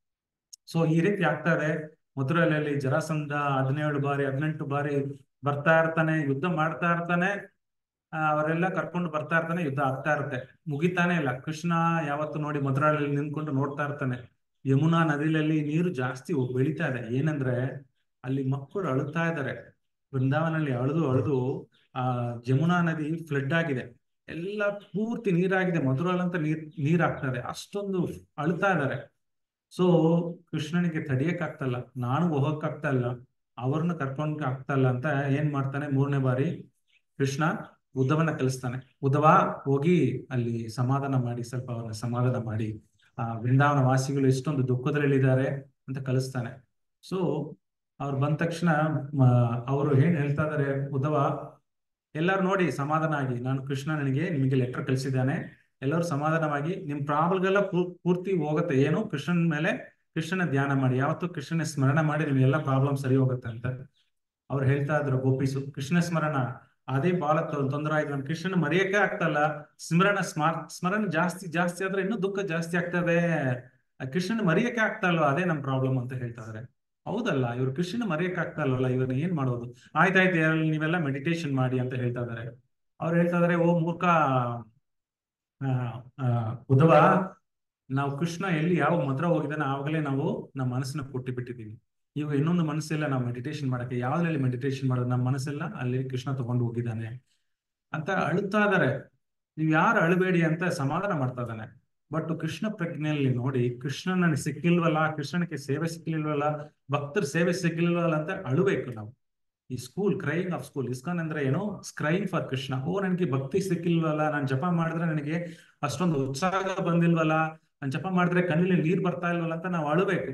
ಸೊ ಈ ರೀತಿ ಆಗ್ತಾ ಇದೆ ಮಧುರಲ್ಲಿ ಜರಾಸಂಧ ಹದಿನೇಳು ಬಾರಿ ಹದಿನೆಂಟು ಬಾರಿ ಬರ್ತಾ ಇರ್ತಾನೆ ಯುದ್ಧ ಮಾಡ್ತಾ ಇರ್ತಾನೆ ಆ, ಅವರೆಲ್ಲ ಕರ್ಕೊಂಡು ಬರ್ತಾ ಇರ್ತಾನೆ ಯುದ್ಧ ಆಗ್ತಾ ಇರುತ್ತೆ ಮುಗಿತಾನೆ ಇಲ್ಲ ಕೃಷ್ಣ ಯಾವತ್ತು ನೋಡಿ ಮಧುರಲ್ಲಿ ನಿಂತ್ಕೊಂಡು ನೋಡ್ತಾ ಇರ್ತಾನೆ ಯಮುನಾ ನದಿಯಲ್ಲಿ ನೀರು ಜಾಸ್ತಿ ಹೋಗ್- ಬೆಳೀತಾ ಇದೆ ಏನಂದ್ರೆ ಅಲ್ಲಿ ಮಕ್ಕಳು ಅಳುತ್ತಾ ಇದ್ದಾರೆ ಬೃಂದಾವನಲ್ಲಿ ಅಳುದು ಅಳುದು ಆ ಯಮುನಾ ನದಿ ಫ್ಲಡ್ ಆಗಿದೆ ಎಲ್ಲ ಪೂರ್ತಿ ನೀರಾಗಿದೆ ಮಧುರಲ್ಲಂತ ನೀರ್ ನೀರ್ ಆಗ್ತಾ ಇದೆ ಅಷ್ಟೊಂದು ಅಳುತ್ತಾ ಇದ್ದಾರೆ ಸೊ ಕೃಷ್ಣನಿಗೆ ತಡಿಯಕ್ ಆಗ್ತಲ್ಲ ನಾನು ಹೋಗಕ್ ಆಗ್ತಾ ಇಲ್ಲ ಅವ್ರನ್ನ ಕರ್ಕೊಂಡ್ ಆಗ್ತಾ ಇಲ್ಲ ಅಂತ ಏನ್ ಮಾಡ್ತಾನೆ ಮೂರನೇ ಬಾರಿ ಕೃಷ್ಣ ಉದ್ದವನ್ನ ಕಲಿಸ್ತಾನೆ ಉದ್ದವ ಹೋಗಿ ಅಲ್ಲಿ ಸಮಾಧಾನ ಮಾಡಿ ಸ್ವಲ್ಪ ಅವ್ರನ್ನ ಸಮಾಧಾನ ಮಾಡಿ ಆ ವೃಂದಾವನ ವಾಸಿಗಳು ಎಷ್ಟೊಂದು ದುಃಖದಲ್ಲಿದ್ದಾರೆ ಅಂತ ಕಲಿಸ್ತಾನೆ ಸೊ ಅವ್ರು ಬಂದ ತಕ್ಷಣ ಅವರು ಏನ್ ಹೇಳ್ತಾ ಇದಾರೆ ಉದ್ದವ ಎಲ್ಲರೂ ನೋಡಿ ಸಮಾಧಾನ ಆಗಿ ನಾನು ಕೃಷ್ಣ ನನಗೆ ನಿಮಗೆ ಲೆಟರ್ ಕಳಿಸಿದ್ದಾನೆ ಎಲ್ಲರೂ ಸಮಾಧಾನವಾಗಿ ನಿಮ್ ಪ್ರಾಬ್ಲಮ್ಗೆಲ್ಲ ಪೂರ್ತಿ ಹೋಗುತ್ತೆ ಏನು ಕೃಷ್ಣನ ಮೇಲೆ ಕೃಷ್ಣನ ಧ್ಯಾನ ಮಾಡಿ ಯಾವತ್ತೂ ಕೃಷ್ಣನ ಸ್ಮರಣ ಮಾಡಿ ನಿಮ್ಗೆಲ್ಲ ಪ್ರಾಬ್ಲಮ್ ಸರಿ ಹೋಗುತ್ತೆ ಅಂತ ಅವ್ರು ಹೇಳ್ತಾ ಇದ್ರು ಗೋಪೀಸು ಕೃಷ್ಣ ಸ್ಮರಣ ಅದೇ ಬಹಳ ತೊ- ತೊಂದರೆ ಆಯ್ತು ನಮ್ ಕೃಷ್ಣನ ಮರೆಯಕ್ಕೆ ಆಗ್ತಲ್ಲ ಸ್ಮರಣ ಸ್ಮಾರ್ ಸ್ಮರಣ ಜಾಸ್ತಿ ಜಾಸ್ತಿ ಆದ್ರೆ ಇನ್ನೂ ದುಃಖ ಜಾಸ್ತಿ ಆಗ್ತದೆ ಆ ಕೃಷ್ಣನ ಮರೆಯಕ್ಕೆ ಆಗ್ತಾ ಇಲ್ವಾ ಅದೇ ನಮ್ ಪ್ರಾಬ್ಲಮ್ ಅಂತ ಹೇಳ್ತಾ ಇದಾರೆ ಹೌದಲ್ಲ ಇವ್ರು ಕೃಷ್ಣನ ಮರೆಯಕ್ಕೆ ಆಗ್ತಾ ಇಲ್ವಲ್ಲ ಇವ್ರನ್ನ ಏನ್ ಮಾಡೋದು ಆಯ್ತಾಯ್ತು ಯಾರಲ್ಲಿ ನೀವೆಲ್ಲ ಮೆಡಿಟೇಷನ್ ಮಾಡಿ ಅಂತ ಹೇಳ್ತಾ ಇದಾರೆ ಅವ್ರು ಹೇಳ್ತಾ ಇದಾರೆ ಓ ಮೂರ್ಖ ಆ, ಆ, ಉದ್ಧವ ನಾವು ಕೃಷ್ಣ ಎಲ್ಲಿ ಯಾವ ಮದ್ರ ಹೋಗಿದ್ದಾನೆ ಆವಾಗಲೇ ನಾವು ನಮ್ಮ ಮನಸ್ಸನ್ನ ಕೊಟ್ಟು ಬಿಟ್ಟಿದ್ದೀವಿ ಈಗ ಇನ್ನೊಂದು ಮನಸ್ಸೆಲ್ಲ ನಾವು ಮೆಡಿಟೇಷನ್ ಮಾಡಕ್ಕೆ ಯಾವ್ದ್ರಲ್ಲಿ ಮೆಡಿಟೇಷನ್ ಮಾಡೋದು ನಮ್ಮ ಮನಸ್ಸೆಲ್ಲ ಅಲ್ಲಿ ಕೃಷ್ಣ ತಗೊಂಡು ಹೋಗಿದ್ದಾನೆ ಅಂತ ಅಳುತ್ತಾ ಇದಾರೆ ನೀವು ಯಾರು ಅಳಬೇಡಿ ಅಂತ ಸಮಾಧಾನ ಮಾಡ್ತಾ ಇದ್ದಾನೆ ಬಟ್ ಕೃಷ್ಣ ಪ್ರಜ್ಞೆಯಲ್ಲಿ ನೋಡಿ ಕೃಷ್ಣ ನನಗೆ ಸಿಕ್ಕಿಲ್ವಲ್ಲ ಕೃಷ್ಣನಿಗೆ ಸೇವೆ ಸಿಕ್ಕಿಲ್ವಲ್ಲ ಭಕ್ತರ ಸೇವೆ ಸಿಕ್ಕಿಲ್ವಲ್ಲ ಅಂತ ಅಳಬೇಕು ನಾವು ಈ school crying of school ISKCON ಅಂದ್ರೆ ಏನು ಕ್ರೈಯಿಂಗ್ ಫಾರ್ ಕೃಷ್ಣ ಓ ನನಗೆ ಭಕ್ತಿ ಸಿಕ್ಕಿಲ್ವಲ್ಲ ನಾನು ಜಪ ಮಾಡಿದ್ರೆ ನನಗೆ ಅಷ್ಟೊಂದು ಉತ್ಸಾಹ ಬಂದಿಲ್ವಲ್ಲ ನಾನು ಜಪ ಮಾಡಿದ್ರೆ ಕಣ್ಣಲ್ಲಿ ನೀರ್ ಬರ್ತಾ ಇಲ್ವಲ್ಲ ಅಂತ ನಾವು ಅಳಬೇಕು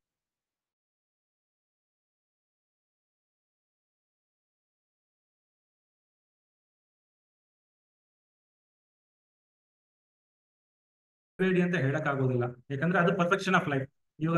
ಬೇಡಿ ಅಂತ ಹೇಳಕ್ ಆಗೋದಿಲ್ಲ ಯಾಕಂದ್ರೆ ಅದು ಪರ್ಫೆಕ್ಷನ್ ಆಫ್ ಲೈಫ್ ಇವಾಗ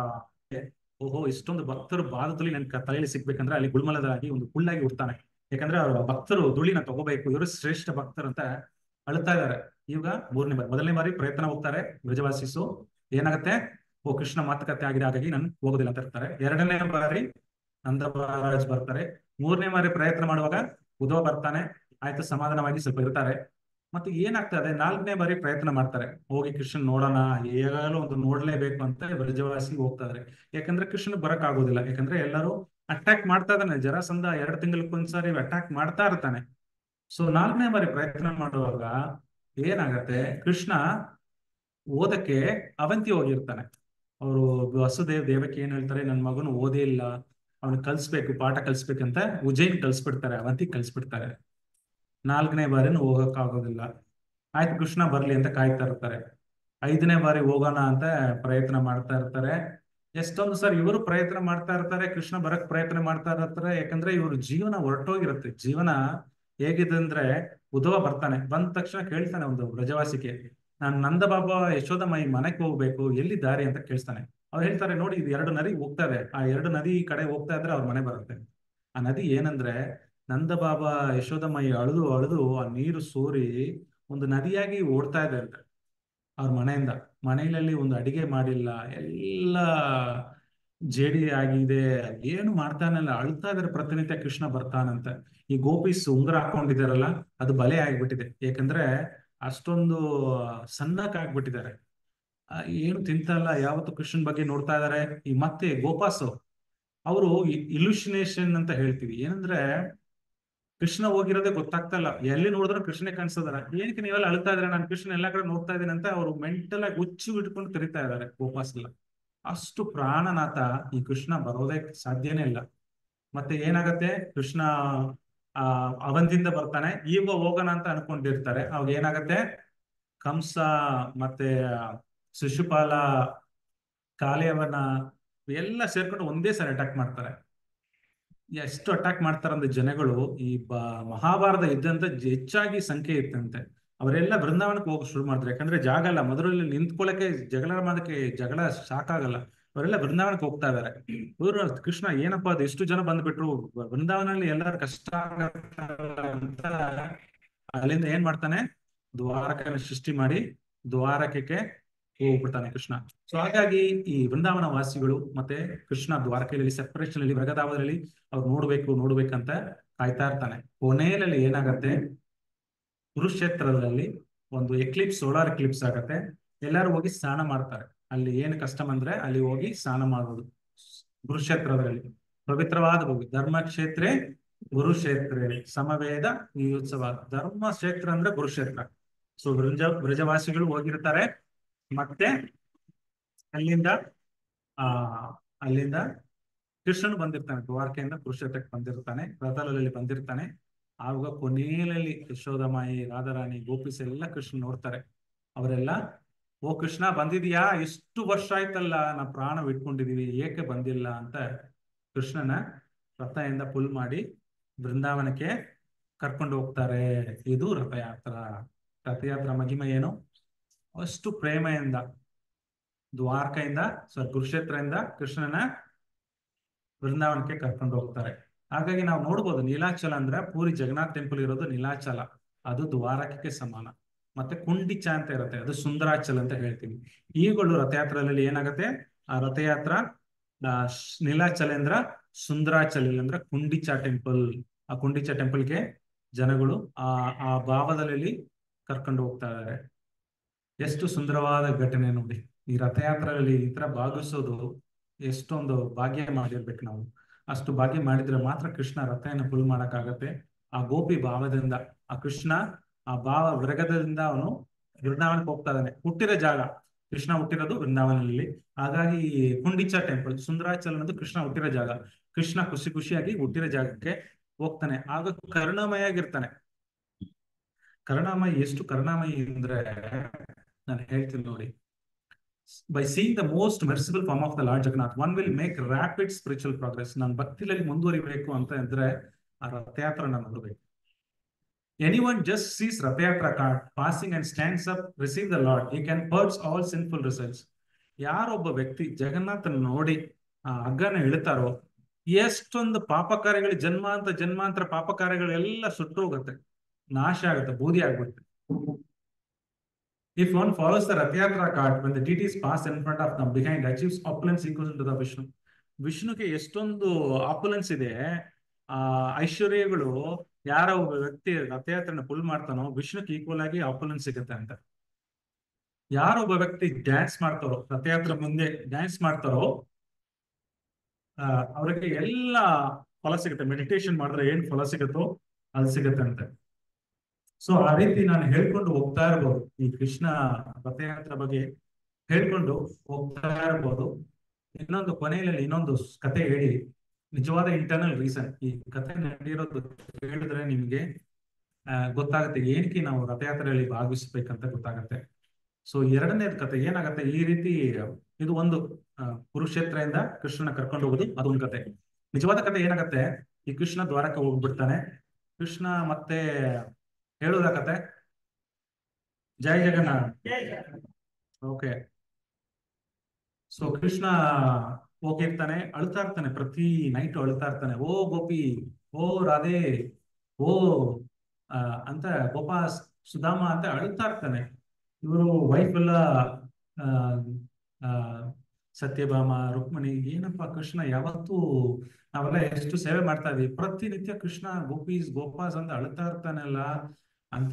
ಓಹೋ ಇಷ್ಟೊಂದು ಭಕ್ತರು ಬಾಧದಲ್ಲಿ ನನ್ ಕ- ತಲೆಯಲ್ಲಿ ಸಿಗ್ಬೇಕಂದ್ರೆ ಅಲ್ಲಿ ಗುಲ್ಮಲದಾಗಿ ಒಂದು ಕುಳ್ಳಾಗಿ ಹುಡ್ತಾನೆ ಯಾಕಂದ್ರೆ ಅವ್ರ ಭಕ್ತರು ಧೂಳಿನ ತಗೋಬೇಕು ಇವರು ಶ್ರೇಷ್ಠ ಭಕ್ತರು ಅಂತ ಅಳ್ತಾ ಇದಾರೆ ಇವಾಗ ಮೂರನೇ ಬಾರಿ ಮೊದಲನೇ ಬಾರಿ ಪ್ರಯತ್ನ ಹೋಗ್ತಾರೆ ಬ್ರಜವಾಸಿಸು ಏನಾಗತ್ತೆ ಓ ಕೃಷ್ಣ ಮಾತುಕತೆ ಆಗಿದೆ ಹಾಗಾಗಿ ನಾನು ಹೋಗೋದಿಲ್ಲ ಅಂತ ಇರ್ತಾರೆ ಎರಡನೇ ಬಾರಿ ನಂದ ಮಹಾರಾಜ್ ಬರ್ತಾರೆ ಮೂರನೇ ಬಾರಿ ಪ್ರಯತ್ನ ಮಾಡುವಾಗ ಉದ್ಧವ ಬರ್ತಾನೆ ಆಯ್ತು ಸಮಾಧಾನವಾಗಿ ಸ್ವಲ್ಪ ಇರ್ತಾರೆ ಮತ್ತೆ ಏನಾಗ್ತದೆ ನಾಲ್ಕನೇ ಬಾರಿ ಪ್ರಯತ್ನ ಮಾಡ್ತಾರೆ ಹೋಗಿ ಕೃಷ್ಣನ್ ನೋಡೋಣ ಹೇಗಾಗಲೂ ಒಂದು ನೋಡ್ಲೇಬೇಕು ಅಂತ ಬ್ರಜವಾಸಿ ಹೋಗ್ತಾರೆ ಯಾಕಂದ್ರೆ ಕೃಷ್ಣ ಬರಕ್ ಆಗೋದಿಲ್ಲ ಯಾಕಂದ್ರೆ ಎಲ್ಲರೂ ಅಟ್ಯಾಕ್ ಮಾಡ್ತಾ ಇದ್ದಾನೆ ಜರಾಸಂಧ ಎರಡು ತಿಂಗಳಕ್ಕೊಂದ್ಸಾರಿ ಅಟ್ಯಾಕ್ ಮಾಡ್ತಾ ಇರ್ತಾನೆ ಸೊ ನಾಲ್ಕನೇ ಬಾರಿ ಪ್ರಯತ್ನ ಮಾಡುವಾಗ ಏನಾಗತ್ತೆ ಕೃಷ್ಣ ಓದಕ್ಕೆ ಅವಂತಿ ಹೋಗಿರ್ತಾನೆ ಅವರು ವಸುದೇವ್ ದೇವಕ್ಕೆ ಏನ್ ಹೇಳ್ತಾರೆ ನನ್ನ ಮಗನು ಓದೇ ಇಲ್ಲ ಅವನಿಗೆ ಕಲ್ಸ್ಬೇಕು ಪಾಠ ಕಲ್ಸ್ಬೇಕಂತ ಉಜ್ಜೈನ್ ಕಲ್ಸ್ಬಿಡ್ತಾರೆ ಅವಂತಿ ಕಲ್ಸ್ಬಿಡ್ತಾರೆ ನಾಲ್ಕನೇ ಬಾರಿನೂ ಹೋಗಕ್ ಆಗೋದಿಲ್ಲ ಆಯ್ತು ಕೃಷ್ಣ ಬರ್ಲಿ ಅಂತ ಕಾಯ್ತಾ ಇರ್ತಾರೆ ಐದನೇ ಬಾರಿ ಹೋಗೋಣ ಅಂತ ಪ್ರಯತ್ನ ಮಾಡ್ತಾ ಇರ್ತಾರೆ ಎಷ್ಟೊಂದು ಸರ್ ಇವರು ಪ್ರಯತ್ನ ಮಾಡ್ತಾ ಇರ್ತಾರೆ ಕೃಷ್ಣ ಬರಕ್ ಪ್ರಯತ್ನ ಮಾಡ್ತಾ ಇರ್ತಾರೆ ಯಾಕಂದ್ರೆ ಇವ್ರ ಜೀವನ ಹೊರಟೋಗಿರುತ್ತೆ ಜೀವನ ಹೇಗಿದೆ ಅಂದ್ರೆ ಉದ್ಧವ ಬರ್ತಾನೆ ಬಂದ ತಕ್ಷಣ ಕೇಳ್ತಾನೆ ಒಂದು ಬ್ರಜವಾಸಿಕೆ ನಾನು ನಂದ ಬಾಬಾ ಯಶೋದಮಯಿ ಮನೆಗೆ ಹೋಗ್ಬೇಕು ಎಲ್ಲಿ ದಾರಿ ಅಂತ ಕೇಳ್ತಾನೆ ಅವ್ರು ಹೇಳ್ತಾರೆ ನೋಡಿ ಇದು ಎರಡು ನದಿ ಹೋಗ್ತಾ ಇದೆ ಆ ಎರಡು ನದಿ ಈ ಕಡೆ ಹೋಗ್ತಾ ಇದ್ರೆ ಅವ್ರ ಮನೆ ಬರುತ್ತೆ ಆ ನದಿ ಏನಂದ್ರೆ ನಂದ ಬಾಬಾ ಯಶೋದಮಯಿ ಅಳುದು ಅಳುದು ಆ ನೀರು ಸೋರಿ ಒಂದು ನದಿಯಾಗಿ ಓಡ್ತಾ ಇದೆ ಅಂತ ಅವ್ರ ಮನೆಯಿಂದ ಮನೆಯಲ್ಲಿ ಒಂದು ಅಡಿಗೆ ಮಾಡಿಲ್ಲ ಎಲ್ಲ ಜೇಡಿ ಆಗಿದೆ ಏನು ಮಾಡ್ತಾನಲ್ಲ ಅಳ್ತಾ ಇದಾರೆ ಪ್ರತಿನಿತ್ಯ ಕೃಷ್ಣ ಬರ್ತಾನಂತ ಈ ಗೋಪೀಸ್ ಉಂಗುರ ಹಾಕೊಂಡಿದಾರಲ್ಲ ಅದು ಬಲೆ ಆಗ್ಬಿಟ್ಟಿದೆ ಯಾಕಂದ್ರೆ ಅಷ್ಟೊಂದು ಸಣ್ಣಕ್ ಆಗ್ಬಿಟ್ಟಿದ್ದಾರೆ ಆ, ಏನು ತಿಂತಲ್ಲ ಯಾವತ್ತು ಕೃಷ್ಣನ್ ಬಗ್ಗೆ ನೋಡ್ತಾ ಇದಾರೆ ಈ ಮತ್ತೆ ಗೋಪಾಸು ಅವರು ಇಲ್ಯೂಷನೇಷನ್ ಅಂತ ಹೇಳ್ತೀವಿ ಏನಂದ್ರೆ ಕೃಷ್ಣ ಹೋಗಿರೋದೇ ಗೊತ್ತಾಗ್ತಾ ಇಲ್ಲ ಎಲ್ಲಿ ನೋಡಿದ್ರು ಕೃಷ್ಣನೇ ಕಾಣಿಸ್ತದಾರ ಏನಕ್ಕೆ ನೀವೆಲ್ಲ ಅಳ್ತಾ ಇದ್ರೆ ನಾನು ಕೃಷ್ಣ ಎಲ್ಲಾ ಕಡೆ ನೋಡ್ತಾ ಇದ್ದೀನಿ ಅಂತ ಅವರು ಮೆಂಟಲ್ ಆಗಿ ಹುಚ್ಚು ಬಿಟ್ಕೊಂಡು ತಿರುಗ್ತಾ ಇದಾರೆ ಗೋಪಾಸ್ ಎಲ್ಲ ಅಷ್ಟು ಪ್ರಾಣನಾಥ ಈ ಕೃಷ್ಣ ಬರೋದೇ ಸಾಧ್ಯನೇ ಇಲ್ಲ ಮತ್ತೆ ಏನಾಗತ್ತೆ ಕೃಷ್ಣ ಆ ಅವಂತಿಂದ ಬರ್ತಾನೆ ಈಗ ಹೋಗೋಣ ಅಂತ ಅನ್ಕೊಂಡಿರ್ತಾರೆ ಅವಾಗ ಏನಾಗತ್ತೆ ಕಂಸ ಮತ್ತೆ ಶಿಶುಪಾಲ ಕಾಲೇಯವನ ಎಲ್ಲ ಸೇರ್ಕೊಂಡು ಒಂದೇ ಸಾರಿ ಅಟ್ಯಾಕ್ ಮಾಡ್ತಾರೆ ಎಷ್ಟು ಅಟ್ಯಾಕ್ ಮಾಡ್ತಾರಂದ್ರೆ ಜನಗಳು ಈ ಬ ಮಹಾಭಾರತ ಯುದ್ಧ ಹೆಚ್ಚಾಗಿ ಸಂಖ್ಯೆ ಇತ್ತಂತೆ ಅವರೆಲ್ಲ ಬೃಂದಾವನಕ್ಕೆ ಹೋಗಿ ಶುರು ಮಾಡಿದ್ರು ಯಾಕಂದ್ರೆ ಜಾಗ ಇಲ್ಲ ಮೊದಲಲ್ಲಿ ನಿಂತ್ಕೊಳ್ಳಕ್ಕೆ ಜಗಳ ಮಾಡೋದಕ್ಕೆ ಜಗಳ ಸಾಕಾಗಲ್ಲ ಅವರೆಲ್ಲ ಬೃಂದಾವನಕ್ಕೆ ಹೋಗ್ತಾ ಇದಾರೆ ಇವರು ಕೃಷ್ಣ ಏನಪ್ಪ ಅದು ಎಷ್ಟು ಜನ ಬಂದ್ಬಿಟ್ರು ಬೃಂದಾವನಲ್ಲಿ ಎಲ್ಲರ ಕಷ್ಟ ಆಗತ್ತಲ್ಲ ಅಂತ ಅಲ್ಲಿಂದ ಏನ್ ಮಾಡ್ತಾನೆ ದ್ವಾರಕನ ಸೃಷ್ಟಿ ಮಾಡಿ ದ್ವಾರಕಕ್ಕೆ ಹೋಗ್ಬಿಡ್ತಾನೆ ಕೃಷ್ಣ ಸೊ ಹಾಗಾಗಿ ಈ ವೃಂದಾವನ ವಾಸಿಗಳು ಮತ್ತೆ ಕೃಷ್ಣ ದ್ವಾರಕೆಯಲ್ಲಿ ಸೆಪರೇಷನ್ ಅಲ್ಲಿ ವ್ರಗದಾವದಲ್ಲಿ ಅವ್ರು ನೋಡ್ಬೇಕು ನೋಡ್ಬೇಕಂತ ಕಾಯ್ತಾ ಇರ್ತಾನೆ ಕೊನೆಯಲ್ಲಿ ಏನಾಗತ್ತೆ ಕುರುಕ್ಷೇತ್ರದಲ್ಲಿ ಒಂದು ಎಕ್ಲಿಪ್ಸ್ ಸೋಲಾರ್ ಎಕ್ಲಿಪ್ಸ್ ಆಗತ್ತೆ ಎಲ್ಲರೂ ಹೋಗಿ ಸ್ನಾನ ಮಾಡ್ತಾರೆ ಅಲ್ಲಿ ಏನು ಕಸ್ಟಮ್ ಅಂದ್ರೆ ಅಲ್ಲಿ ಹೋಗಿ ಸ್ನಾನ ಮಾಡೋದು ಕುರುಕ್ಷೇತ್ರದಲ್ಲಿ ಪವಿತ್ರವಾದ ಭೂಮಿ ಧರ್ಮಕ್ಷೇತ್ರ ಗುರುಕ್ಷೇತ್ರ ಸಮವೇದ ಈ ಉತ್ಸವ ಧರ್ಮಕ್ಷೇತ್ರ ಅಂದ್ರೆ ಕುರುಕ್ಷೇತ್ರ ಸೊ ಬ್ರಜ ಬ್ರಜವಾಸಿಗಳು ಹೋಗಿರ್ತಾರೆ ಮತ್ತೆ ಅಲ್ಲಿಂದ ಆ ಅಲ್ಲಿಂದ ಕೃಷ್ಣನು ಬಂದಿರ್ತಾನೆ ದ್ವಾರಕೆಯಿಂದ ಕುರುಕ್ಷೇತ್ರಕ್ಕೆ ಬಂದಿರ್ತಾನೆ ರಥದಲ್ಲಿ ಬಂದಿರ್ತಾನೆ ಆವಾಗ ಕೊನೆಯಲ್ಲಿ ಯಶೋದಮಾಯಿ ರಾಧಾರಾಣಿ ಗೋಪಿಸ್ ಎಲ್ಲ ಕೃಷ್ಣ ನೋಡ್ತಾರೆ ಅವರೆಲ್ಲ ಓ ಕೃಷ್ಣ ಬಂದಿದ್ಯಾ ಎಷ್ಟು ವರ್ಷ ಆಯ್ತಲ್ಲ ನಾ ಪ್ರಾಣ ಬಿಟ್ಕೊಂಡಿದೀವಿ ಏಕೆ ಬಂದಿಲ್ಲ ಅಂತ ಕೃಷ್ಣನ ರಥದಿಂದ ಪುಲ್ ಮಾಡಿ ಬೃಂದಾವನಕ್ಕೆ ಕರ್ಕೊಂಡು ಹೋಗ್ತಾರೆ ಇದು ರಥಯಾತ್ರ ರಥಯಾತ್ರ ಮಹಿಮೆ ಏನು ಅಷ್ಟು ಪ್ರೇಮೆಯಿಂದ ದ್ವಾರಕೆಯಿಂದ ಸೊ ಕುರುಕ್ಷೇತ್ರದಿಂದ ಕೃಷ್ಣನ ಬೃಂದಾವನಕ್ಕೆ ಕರ್ಕೊಂಡು ಹೋಗ್ತಾರೆ ಹಾಗಾಗಿ ನಾವು ನೋಡ್ಬೋದು ನೀಲಾಚಲ ಅಂದ್ರೆ ಪೂರಿ ಜಗನ್ನಾಥ್ ಟೆಂಪಲ್ ಇರೋದು ನೀಲಾಚಲ ಅದು ದ್ವಾರಕಕ್ಕೆ ಸಮಾನ ಮತ್ತೆ ಕುಂಡಿಚ ಅಂತ ಇರುತ್ತೆ ಅದು ಸುಂದರಾಚಲ ಅಂತ ಹೇಳ್ತೀವಿ ಈಗಳು ರಥಯಾತ್ರೆಯಲ್ಲಿ ಏನಾಗುತ್ತೆ ಆ ರಥಯಾತ್ರ ಆ, ಶ್- ನೀಲಾಚಲೇಂದ್ರ ಸುಂದರಾಚಲ ಅಂದ್ರೆ ಕುಂಡಿಚ ಟೆಂಪಲ್ ಆ ಕುಂಡಿಚ ಟೆಂಪಲ್ಗೆ ಜನಗಳು ಆ ಆ ಭಾವದಲ್ಲಿ ಕರ್ಕೊಂಡು ಹೋಗ್ತಾ ಇದ್ದಾರೆ ಎಷ್ಟು ಸುಂದರವಾದ ಘಟನೆ ನೋಡಿ ಈ ರಥಯಾತ್ರೆಯಲ್ಲಿ ಈ ತರ ಭಾಗವಹಿಸೋದು ಎಷ್ಟೊಂದು ಭಾಗ್ಯ ಮಾಡಿರ್ಬೇಕು ನಾವು ಅಷ್ಟು ಭಾಗ್ಯ ಮಾಡಿದ್ರೆ ಮಾತ್ರ ಕೃಷ್ಣ ರಥಯನ್ನು ಫುಲ್ ಮಾಡಕ್ಕಾಗತ್ತೆ ಆ ಗೋಪಿ ಭಾವದಿಂದ ಆ ಕೃಷ್ಣ ಆ ಭಾವ ವಿರಗದಿಂದ ಅವನು ವೃಂದಾವನಕ್ಕೆ ಹೋಗ್ತಾ ಇದ್ದಾನೆ ಹುಟ್ಟಿರೋ ಜಾಗ ಕೃಷ್ಣ ಹುಟ್ಟಿರೋದು ವೃಂದಾವನದಲ್ಲಿ ಹಾಗಾಗಿ ಕುಂಡಿಚ ಟೆಂಪಲ್ ಸುಂದರಾಚಲ ಅನ್ನೋದು ಕೃಷ್ಣ ಹುಟ್ಟಿರೋ ಜಾಗ ಕೃಷ್ಣ ಖುಷಿ ಖುಷಿಯಾಗಿ ಹುಟ್ಟಿರೋ ಜಾಗಕ್ಕೆ ಹೋಗ್ತಾನೆ ಆಗ ಕರುಣಾಮಯಾಗಿರ್ತಾನೆ ಕರುಣಾಮಯಿ ಎಷ್ಟು ಕರುಣಾಮಯಿ ಅಂದ್ರೆ ನಾನು ಹೇಳ್ತೀನಿ ನೋಡಿ by seeing the most merciful form of the Lord Jagannath one will make rapid spiritual progress ನಾನು ಭಕ್ತಿಯಲ್ಲಿ ಮುಂದುವರಿಬೇಕು ಅಂತ ಇದ್ರೆ ಆ ರಥಯಾತ್ರ ನಾನು ನೋಡ್ಬೇಕು any one just sees Rathayatra cart passing and stands up receive the Lord he can purge all sinful results ಯಾರೊಬ್ಬ ವ್ಯಕ್ತಿ ಜಗನ್ನಾಥನ ನೋಡಿ ಆ ಹಗ್ಗನ ಇಳಿತಾರೋ ಎಷ್ಟೊಂದು ಪಾಪ ಕಾರ್ಯಗಳು ಜನ್ಮಾಂತ ಜನ್ಮಾಂತರ ಪಾಪ ಕಾರ್ಯಗಳೆಲ್ಲ ಸುಟ್ಟು ಹೋಗುತ್ತೆ ನಾಶ ಆಗುತ್ತೆ ಬೂದಿ ಆಗ್ಬಿಡುತ್ತೆ If one follows the Rathayatra cart, when the deities pass in front of them, behind achieves opulence equal to the Vishnu. ವಿಷ್ಣುಗೆ ಎಷ್ಟೊಂದು ಆಪುಲೆನ್ಸ್ ಇದೆ ಆ ಐಶ್ವರ್ಯಗಳು ಯಾರ ಒಬ್ಬ ವ್ಯಕ್ತಿ ರಥಯಾತ್ರೆನ ಫುಲ್ ಮಾಡ್ತಾನೋ ವಿಷ್ಣುಕ್ಕೆ ಈಕ್ವಲ್ ಆಗಿ ಆಪುಲೆನ್ಸ್ ಸಿಗುತ್ತೆ ಅಂತ ಯಾರೊಬ್ಬ ವ್ಯಕ್ತಿ ಡ್ಯಾನ್ಸ್ ಮಾಡ್ತಾರೋ ರಥಯಾತ್ರೆ ಮುಂದೆ ಡ್ಯಾನ್ಸ್ ಮಾಡ್ತಾರೋ ಆ ಅವ್ರಿಗೆ ಎಲ್ಲ ಫಲ ಸಿಗುತ್ತೆ ಮೆಡಿಟೇಷನ್ ಮಾಡಿದ್ರೆ ಏನ್ ಫಲ ಸಿಗುತ್ತೋ ಅದು ಸಿಗುತ್ತೆ ಅಂತೆ ಸೊ ಆ ರೀತಿ ನಾನು ಹೇಳ್ಕೊಂಡು ಹೋಗ್ತಾ ಇರ್ಬೋದು ಈ ಕೃಷ್ಣ ರಥಯಾತ್ರೆ ಬಗ್ಗೆ ಹೇಳ್ಕೊಂಡು ಹೋಗ್ತಾ ಇರ್ಬೋದು ಇನ್ನೊಂದು ಕೊನೆಯಲ್ಲಿ ಇನ್ನೊಂದು ಕತೆ ಹೇಳಿ ನಿಜವಾದ ಇಂಟರ್ನಲ್ ರೀಸನ್ ಈ ಕತೆ ನಡೆದಿರೋದು ಹೇಳಿದ್ರೆ ನಿಮ್ಗೆ ಆ, ಗೊತ್ತಾಗುತ್ತೆ ಏನಕ್ಕೆ ನಾವು ರಥಯಾತ್ರೆಯಲ್ಲಿ ಭಾಗವಹಿಸ್ಬೇಕಂತ ಗೊತ್ತಾಗತ್ತೆ ಸೊ ಎರಡನೇ ಕತೆ ಏನಾಗತ್ತೆ ಈ ರೀತಿ ಇದು ಒಂದು ಆ, ಕುರುಕ್ಷೇತ್ರದಿಂದ ಕೃಷ್ಣನ ಕರ್ಕೊಂಡು ಹೋಗೋದು ಅದೊಂದು ಕತೆ ನಿಜವಾದ ಕತೆ ಏನಾಗತ್ತೆ ಈ ಕೃಷ್ಣ ದ್ವಾರಕ್ಕೆ ಹೋಗ್ಬಿಡ್ತಾನೆ ಕೃಷ್ಣ ಮತ್ತೆ ಹೇಳುದ ಕತೆ ಜೈ ಜಗನ್ನಾಥ್ ಓಕೆ ಸೊ ಕೃಷ್ಣ ಹೋಗಿರ್ತಾನೆ ಅಳ್ತಾ ಇರ್ತಾನೆ ಪ್ರತಿ ನೈಟ್ ಅಳ್ತಾ ಇರ್ತಾನೆ ಓ ಗೋಪಿ ಓ ರಾಧೆ ಓ ಆ, ಅಂತ ಗೋಪ ಸುಧಾಮ ಅಂತ ಅಳ್ತಾ ಇರ್ತಾನೆ ಇವರು ವೈಫ್ ಎಲ್ಲ ಆ, ಆ, ಸತ್ಯಭಾಮ ರುಕ್ಮಿಣಿ ಏನಪ್ಪ ಕೃಷ್ಣ ಯಾವತ್ತೂ ನಾವೆಲ್ಲ ಎಷ್ಟು ಸೇವೆ ಮಾಡ್ತಾ ಇದೀವಿ ಪ್ರತಿನಿತ್ಯ ಕೃಷ್ಣ ಗೋಪೀಸ್ ಗೋಪಾಸ್ ಅಂತ ಅಳ್ತಾ ಇರ್ತಾನಲ್ಲ ಅಂತ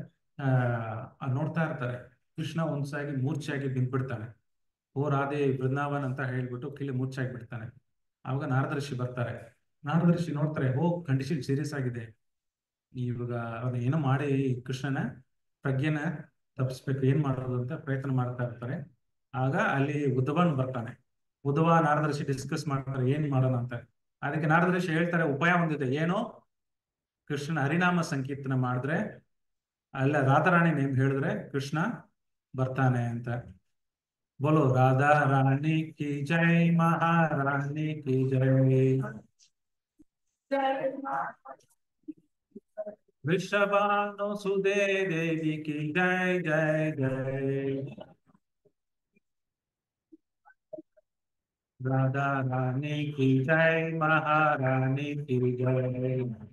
ಆ ನೋಡ್ತಾ ಇರ್ತಾರೆ ಕೃಷ್ಣ ಒಂದ್ಸಾಗಿ ಮೂರ್ಛೆಯಾಗಿ ಬಿದ್ದ್ಬಿಡ್ತಾನೆ ಓ ರಾಧೆ ಬೃಂದಾವನ್ ಅಂತ ಹೇಳ್ಬಿಟ್ಟು ಕಿಲಿ ಮೂರ್ಛೆಯಾಗಿ ಬಿಡ್ತಾನೆ ಆವಾಗ ನಾರದ ಋಷಿ ಬರ್ತಾರೆ ನಾರದ ಋಷಿ ನೋಡ್ತಾರೆ ಓ ಕಂಡೀಷನ್ ಸೀರಿಯಸ್ ಆಗಿದೆ ಇವಾಗ ಅವನ ಏನೋ ಮಾಡಿ ಕೃಷ್ಣನ ಪ್ರಜ್ಞೆನ ತಪ್ಪಿಸ್ಬೇಕು ಏನ್ ಮಾಡೋದು ಅಂತ ಪ್ರಯತ್ನ ಮಾಡ್ತಾ ಇರ್ತಾರೆ ಆಗ ಅಲ್ಲಿ ಉದ್ಧವನ್ ಬರ್ತಾನೆ ಉದ್ಧವ ನಾರದ ಋಷಿ ಡಿಸ್ಕಸ್ ಮಾಡ್ತಾರೆ ಏನ್ ಮಾಡೋಣ ಅಂತ ಅದಕ್ಕೆ ನಾರದ ಋಷಿ ಹೇಳ್ತಾರೆ ಉಪಾಯ ಒಂದಿದೆ ಏನು ಕೃಷ್ಣನ ಹರಿನಾಮ ಸಂಕೀರ್ತನ ಮಾಡಿದ್ರೆ ಅಲ್ಲ ರಾಧಾರಾಣಿ ನೇಮ್ ಹೇಳಿದ್ರೆ ಕೃಷ್ಣ ಬರ್ತಾನೆ ಅಂತ ಬೋಲೋ ರಾಧಾ ರಾಣಿ ಕಿ ಜೈ ಮಹಾರಾಣಿ ಕಿ ಜೈ ವೃಷಭಾನು ಸುದೇ ದೇವಿ ಕಿ ಜೈ ಜೈ ಜೈ ರಾಧಾ ರಾಣಿ ಕಿ ಜೈ ಮಹಾರಾಣಿ ಕಿ ಜೈ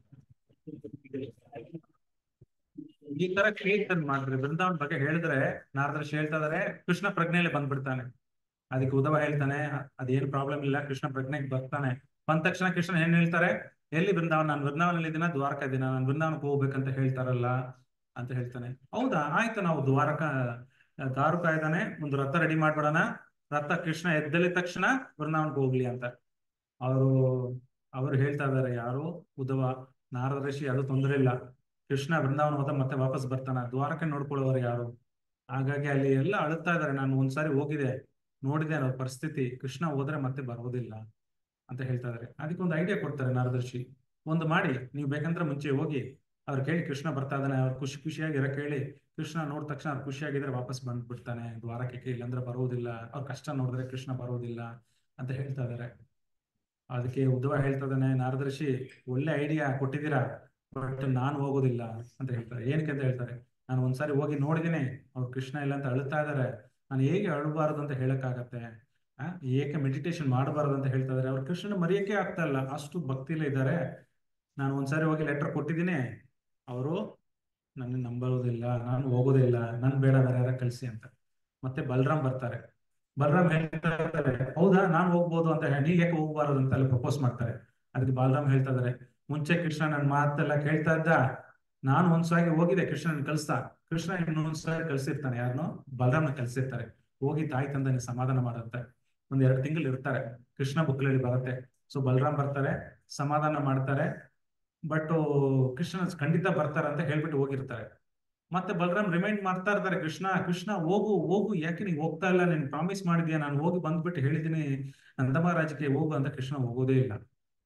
ಈ ತರ ಕೀರ್ತನ್ ಮಾಡ್ರಿ ಬೃಂದಾವನ್ ಬಗ್ಗೆ ಹೇಳಿದ್ರೆ ನಾರದರ್ಶಿ ಹೇಳ್ತಾ ಇದಾರೆ ಕೃಷ್ಣ ಪ್ರಜ್ಞೆಯಲ್ಲಿ ಬಂದ್ಬಿಡ್ತಾನೆ ಅದಕ್ಕೆ ಉದ್ಧವ ಹೇಳ್ತಾನೆ ಅದೇನು ಪ್ರಾಬ್ಲಮ್ ಇಲ್ಲ ಕೃಷ್ಣ ಪ್ರಜ್ಞೆಗೆ ಬರ್ತಾನೆ ಬಂದ ತಕ್ಷಣ ಕೃಷ್ಣ ಏನ್ ಹೇಳ್ತಾರೆ ಎಲ್ಲಿ ಬೃಂದಾವನ್ ನಾನು ಬೃಂದಾವನಲ್ಲಿ ಇದ್ದೀನ ದ್ವಾರಕ ಇದ್ದೀನ ನಾನು ಬೃಂದಾವನಕ್ಕೆ ಹೋಗ್ಬೇಕಂತ ಹೇಳ್ತಾರಲ್ಲ ಅಂತ ಹೇಳ್ತಾನೆ ಹೌದಾ ಆಯ್ತು ನಾವು ದ್ವಾರಕ ದಾರುಕ ಇದ್ದಾನೆ ಒಂದು ರಥ ರೆಡಿ ಮಾಡ್ಬಿಡೋಣ ರಥ ಕೃಷ್ಣ ಎದ್ದಲಿದ ತಕ್ಷಣ ಬೃಂದಾವನಕ್ಕೆ ಹೋಗ್ಲಿ ಅಂತ ಅವರು ಅವರು ಹೇಳ್ತಾ ಇದಾರೆ ಯಾರು ಉದ್ಧವ ನಾರದ ಋಷಿ ಅದು ತೊಂದರೆ ಇಲ್ಲ ಕೃಷ್ಣ ಬೃಂದಾವನ ಹೋದ ಮತ್ತೆ ವಾಪಸ್ ಬರ್ತಾನ ದ್ವಾರಕೆ ನೋಡ್ಕೊಳ್ಳೋರು ಯಾರು ಹಾಗಾಗಿ ಅಲ್ಲಿ ಎಲ್ಲ ಅಳುತ್ತಾ ಇದಾರೆ ನಾನು ಒಂದ್ಸಾರಿ ಹೋಗಿದೆ ನೋಡಿದೆ ಅನ್ನೋ ಪರಿಸ್ಥಿತಿ ಕೃಷ್ಣ ಹೋದ್ರೆ ಮತ್ತೆ ಬರೋದಿಲ್ಲ ಅಂತ ಹೇಳ್ತಾ ಇದಾರೆ ಅದಕ್ಕೆ ಒಂದು ಐಡಿಯಾ ಕೊಡ್ತಾರೆ ನಾರದರ್ಶಿ ಒಂದು ಮಾಡಿ ನೀವು ಬೇಕಂದ್ರೆ ಮುಂಚೆ ಹೋಗಿ ಅವ್ರು ಕೇಳಿ ಕೃಷ್ಣ ಬರ್ತಾ ಇದ್ದಾನೆ ಅವ್ರು ಖುಷಿ ಖುಷಿಯಾಗಿ ಇರೋ ಕೇಳಿ ಕೃಷ್ಣ ನೋಡಿದ ತಕ್ಷಣ ಅವ್ರು ಖುಷಿಯಾಗಿದ್ರೆ ವಾಪಸ್ ಬಂದ್ಬಿಡ್ತಾನೆ ದ್ವಾರಕ್ಕೆ ಇಲ್ಲಾಂದ್ರೆ ಬರೋದಿಲ್ಲ ಅವ್ರ ಕಷ್ಟ ನೋಡಿದ್ರೆ ಕೃಷ್ಣ ಬರೋದಿಲ್ಲ ಅಂತ ಹೇಳ್ತಾ ಇದಾರೆ ಅದಕ್ಕೆ ಉದ್ಧವ ಹೇಳ್ತಾ ಇದ್ದಾನೆ ನಾರದರ್ಶಿ ಒಳ್ಳೆ ಐಡಿಯಾ ಕೊಟ್ಟಿದ್ದೀರಾ ಬಟ್ ನಾನು ಹೋಗೋದಿಲ್ಲ ಅಂತ ಹೇಳ್ತಾರೆ ಏನಕ್ಕೆ ಅಂತ ಹೇಳ್ತಾರೆ ನಾನು ಒಂದ್ಸಾರಿ ಹೋಗಿ ನೋಡಿದೀನಿ ಅವ್ರು ಕೃಷ್ಣ ಇಲ್ಲ ಅಂತ ಅಳ್ತಾ ಇದಾರೆ ನಾನು ಹೇಗೆ ಅಳಬಾರದು ಅಂತ ಹೇಳಕ್ಕಾಗತ್ತೆ ಆ ಏಕೆ ಮೆಡಿಟೇಷನ್ ಮಾಡಬಾರದು ಅಂತ ಹೇಳ್ತಾ ಇದಾರೆ ಅವ್ರು ಕೃಷ್ಣನ ಮರೆಯಕ್ಕೆ ಆಗ್ತಾ ಇಲ್ಲ ಅಷ್ಟು ಭಕ್ತಿಲೇ ಇದ್ದಾರೆ ನಾನು ಒಂದ್ಸಾರಿ ಹೋಗಿ ಲೆಟರ್ ಕೊಟ್ಟಿದ್ದೀನಿ ಅವರು ನನ್ನ ನಂಬೋದಿಲ್ಲ ನಾನು ಹೋಗೋದಿಲ್ಲ ನನ್ ಬೇಡ ಬೇರೆ ಯಾರ ಕಳಿಸಿ ಅಂತ ಮತ್ತೆ ಬಲರಾಮ್ ಬರ್ತಾರೆ ಬಲರಾಮ್ ಹೇಳ್ತಾ ಇರ್ತಾರೆ ಹೌದಾ ನಾನು ಹೋಗ್ಬೋದು ಅಂತ ಹೇಳಿ ನೀವ್ ಯಾಕೆ ಹೋಗ್ಬಾರದು ಅಂತ ಅಲ್ಲಿ ಪ್ರಪೋಸ್ ಮಾಡ್ತಾರೆ ಅದಕ್ಕೆ ಬಲರಾಮ್ ಹೇಳ್ತಾ ಇದಾರೆ ಮುಂಚೆ ಕೃಷ್ಣ ನನ್ನ ಮಾತೆಲ್ಲ ಕೇಳ್ತಾ ಇದ್ದ ನಾನು ಒಂದ್ಸಾರಿ ಹೋಗಿದೆ ಕೃಷ್ಣನ್ ಕಳಿಸ್ತಾ ಕೃಷ್ಣ ಇನ್ನೊಂದ್ಸಾರಿ ಕಳ್ಸಿರ್ತಾನೆ ಯಾರನ್ನೋ ಬಲರಾಮ್ನ ಕಳ್ಸಿರ್ತಾರೆ ಹೋಗಿ ತಾಯಿ ತಂದನೆ ಸಮಾಧಾನ ಮಾಡುತ್ತೆ ಒಂದ್ ಎರಡು ತಿಂಗಳು ಇರ್ತಾರೆ ಕೃಷ್ಣ ಬುಕ್ಲಲ್ಲಿ ಬರುತ್ತೆ ಸೊ ಬಲರಾಮ್ ಬರ್ತಾರೆ ಸಮಾಧಾನ ಮಾಡ್ತಾರೆ ಬಟ್ ಕೃಷ್ಣ ಖಂಡಿತ ಬರ್ತಾರೆ ಅಂತ ಹೇಳ್ಬಿಟ್ಟು ಹೋಗಿರ್ತಾರೆ ಮತ್ತೆ ಬಲರಾಮ್ ರಿಮೈಂಡ್ ಮಾಡ್ತಾ ಇರ್ತಾರೆ ಕೃಷ್ಣ ಕೃಷ್ಣ ಹೋಗು ಹೋಗು ಯಾಕೆ ನೀನ್ ಹೋಗ್ತಾ ಇಲ್ಲ ನೀನ್ ಪ್ರಾಮಿಸ್ ಮಾಡಿದ್ಯಾ ನಾನು ಹೋಗಿ ಬಂದ್ಬಿಟ್ಟು ಹೇಳಿದ್ದೀನಿ ನಂದಮಹಾರಾಜಕ್ಕೆ ಹೋಗು ಅಂತ ಕೃಷ್ಣ ಹೋಗೋದೇ ಇಲ್ಲ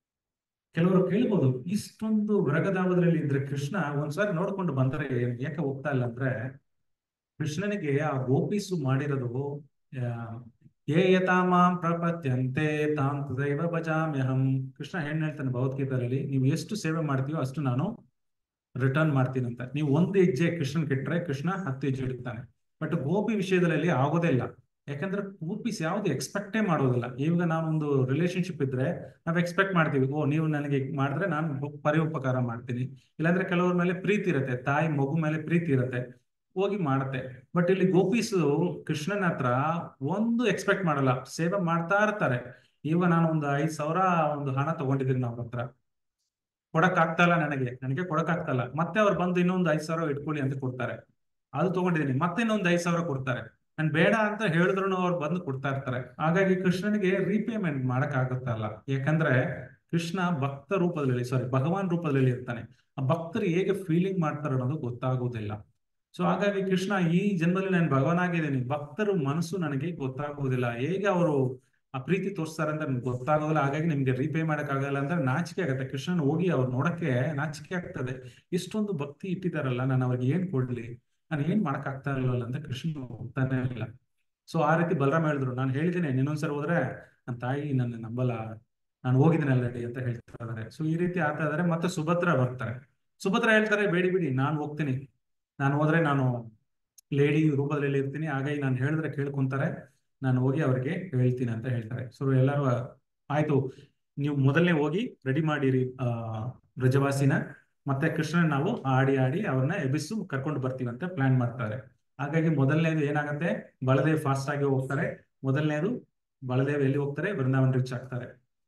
ಕೆಲವರು ಕೇಳ್ಬೋದು ಇಷ್ಟೊಂದು ವಿರಗದಾವದಲ್ಲಿ ಇದ್ರೆ ಕೃಷ್ಣ ಒಂದ್ಸಾರಿ ನೋಡ್ಕೊಂಡು ಬಂದರೆ ಯಾಕೆ ಹೋಗ್ತಾ ಇಲ್ಲ ಅಂದ್ರೆ ಕೃಷ್ಣನಿಗೆ ಆ ಗೋಪಿಸು ಮಾಡಿರೋದು ಆ, ಯೇ ಯಥಾ ಮಾಂ ಪ್ರಪದ್ಯಂತೆ ತಾಂ ತದೈವ ಭಜಾಮ್ಯಹಂ ಕೃಷ್ಣ ಹೆಣ್ಣು ಹೇಳ್ತಾನೆ ಭಗವದ್ಗೀತೆಯಲ್ಲಿ ನೀವು ಎಷ್ಟು ಸೇವೆ ಮಾಡ್ತೀವೋ ಅಷ್ಟು ನಾನು ರಿಟರ್ನ್ ಮಾಡ್ತೀನಿ ಅಂತ ನೀವು ಒಂದು ಹೆಜ್ಜೆ ಕೃಷ್ಣನ್ ಕೆಟ್ಟರೆ ಕೃಷ್ಣ ಹತ್ತು ಹೆಜ್ಜೆ ಇಡ್ತಾನೆ ಬಟ್ ಗೋಪಿ ವಿಷಯದಲ್ಲಿ ಆಗೋದೇ ಇಲ್ಲ ಯಾಕಂದ್ರೆ ಗೋಪಿಸ್ ಯಾವ್ದು ಎಕ್ಸ್ಪೆಕ್ಟೇ ಮಾಡೋದಿಲ್ಲ ಇವಾಗ ನಾವೊಂದು ರಿಲೇಶನ್ಶಿಪ್ ಇದ್ರೆ ನಾವ್ ಎಕ್ಸ್ಪೆಕ್ಟ್ ಮಾಡ್ತೀವಿ ಓ ನೀವು ನನಗೆ ಹೀಗ್ ಮಾಡಿದ್ರೆ ನಾನು ಪರಿಉಪಕಾರ ಮಾಡ್ತೀನಿ ಇಲ್ಲಾಂದ್ರೆ ಕೆಲವ್ರ ಮೇಲೆ ಪ್ರೀತಿ ಇರುತ್ತೆ ತಾಯಿ ಮಗು ಮೇಲೆ ಪ್ರೀತಿ ಇರುತ್ತೆ ಹೋಗಿ ಮಾಡುತ್ತೆ ಬಟ್ ಇಲ್ಲಿ ಗೋಪೀಸ್ ಕೃಷ್ಣನ ಹತ್ರ ಒಂದು ಎಕ್ಸ್ಪೆಕ್ಟ್ ಮಾಡಲ್ಲ ಸೇವೆ ಮಾಡ್ತಾ ಇರ್ತಾರೆ ಇವಾಗ ನಾನು ಒಂದು ಐದ್ ಸಾವಿರ ಒಂದು ಹಣ ತಗೊಂಡಿದ್ದೀನಿ ನಾವು ಹತ್ರ ಕೊಡಕ್ ಆಗ್ತಾ ಇಲ್ಲ ನನಗೆ ನನಗೆ ಕೊಡಕ್ ಆಗ್ತಾ ಇಲ್ಲ ಮತ್ತೆ ಅವ್ರು ಬಂದು ಇನ್ನೊಂದು ಐದ್ ಸಾವಿರ ಇಟ್ಕೊಳ್ಳಿ ಅಂತ ಕೊಡ್ತಾರೆ ಅದು ತಗೊಂಡಿದ್ದೀನಿ ಮತ್ತೆ ಇನ್ನೊಂದು ಐದ್ ಸಾವಿರ ಕೊಡ್ತಾರೆ ನನ್ ಬೇಡ ಅಂತ ಹೇಳಿದ್ರು ಅವ್ರು ಬಂದು ಕೊಡ್ತಾ ಇರ್ತಾರೆ ಹಾಗಾಗಿ ಕೃಷ್ಣನಿಗೆ ರೀಪೇಮೆಂಟ್ ಮಾಡಕ್ ಆಗುತ್ತಾ ಇಲ್ಲ ಯಾಕಂದ್ರೆ ಕೃಷ್ಣ ಭಕ್ತ ರೂಪದಲ್ಲಿ ಸಾರಿ ಭಗವಾನ್ ರೂಪದಲ್ಲಿ ಇರ್ತಾನೆ ಆ ಭಕ್ತರು ಹೇಗೆ ಫೀಲಿಂಗ್ ಮಾಡ್ತಾರೆ ಅನ್ನೋದು ಗೊತ್ತಾಗೋದಿಲ್ಲ ಸೊ ಹಾಗಾಗಿ ಕೃಷ್ಣ ಈ ಜನ್ಮದಲ್ಲಿ ನಾನು ಭಗವಾನ್ ಆಗಿದ್ದೀನಿ ಭಕ್ತರು ಮನಸ್ಸು ನನಗೆ ಗೊತ್ತಾಗುವುದಿಲ್ಲ ಹೇಗೆ ಅವರು ಆ ಪ್ರೀತಿ ತೋರಿಸ್ತಾರೆ ಅಂತ ನನ್ಗೆ ಗೊತ್ತಾಗೋದಿಲ್ಲ ಹಾಗಾಗಿ ನಿಮ್ಗೆ ರೀಪೇ ಮಾಡಕ್ ಆಗಲ್ಲ ಅಂದ್ರೆ ನಾಚಿಕೆ ಆಗತ್ತೆ ಕೃಷ್ಣನ್ ಹೋಗಿ ಅವ್ರು ನೋಡಕ್ಕೆ ನಾಚಿಕೆ ಆಗ್ತದೆ ಇಷ್ಟೊಂದು ಭಕ್ತಿ ಇಟ್ಟಿದಾರಲ್ಲ ನಾನು ಅವ್ರಿಗೆ ಏನ್ ಕೊಡ್ಲಿ ನಾನು ಏನ್ ಮಾಡಕ್ ಆಗ್ತಾ ಇರಲ್ಲ ಅಂತ ಕೃಷ್ಣ ಹೋಗ್ತಾನೆ ಇಲ್ಲ ಸೊ ಆ ರೀತಿ ಬಲರಾಮ್ ಹೇಳಿದ್ರು ನಾನು ಹೇಳಿದ್ದೀನಿ ಇನ್ನೊಂದ್ಸರಿ ಹೋದ್ರೆ ನನ್ನ ತಾಯಿ ನನ್ನ ನಂಬಲ್ಲ ನಾನು ಹೋಗಿದ್ದೀನಿ ಆಲ್ರೆಡಿ ಅಂತ ಹೇಳ್ತಾ ಇದಾರೆ ಸೊ ಈ ರೀತಿ ಆಗ್ತಾ ಇದಾರೆ ಮತ್ತೆ ಸುಭದ್ರ ಬರ್ತಾರೆ ಸುಭದ್ರ ಹೇಳ್ತಾರೆ ಬೇಡಿ ಬಿಡಿ ನಾನು ಹೋಗ್ತೀನಿ ನಾನು ಹೋದ್ರೆ ನಾನು ಲೇಡಿ ರೂಪದಲ್ಲಿ ಇರ್ತೀನಿ ಹಾಗಾಗಿ ನಾನು ಹೇಳಿದ್ರೆ ಕೇಳ್ಕೊಂತಾರೆ ನಾನು ಹೋಗಿ ಅವ್ರಿಗೆ ಹೇಳ್ತೀನಿ ಅಂತ ಹೇಳ್ತಾರೆ ಸೊ ಎಲ್ಲರೂ ಆಯ್ತು ನೀವು ಮೊದಲನೇ ಹೋಗಿ ರೆಡಿ ಮಾಡಿರಿ ಆ ಬ್ರಜವಾಸಿನ ಮತ್ತೆ ಕೃಷ್ಣನ್ ನಾವು ಆಡಿ ಆಡಿ ಅವ್ರನ್ನ ಎಬ್ಬಿಸು ಕರ್ಕೊಂಡು ಬರ್ತೀವಿ ಅಂತ ಪ್ಲಾನ್ ಮಾಡ್ತಾರೆ ಹಾಗಾಗಿ ಮೊದಲನೇದು ಏನಾಗುತ್ತೆ ಬಲದೇವ್ ಫಾಸ್ಟ್ ಆಗಿ ಹೋಗ್ತಾರೆ ಮೊದಲನೇದು ಬಲದೇವ್ ಎಲ್ಲಿ ಹೋಗ್ತಾರೆ ಬೃಂದಾವನ್ ರೀಚ್ ಆಗ್ತಾರೆ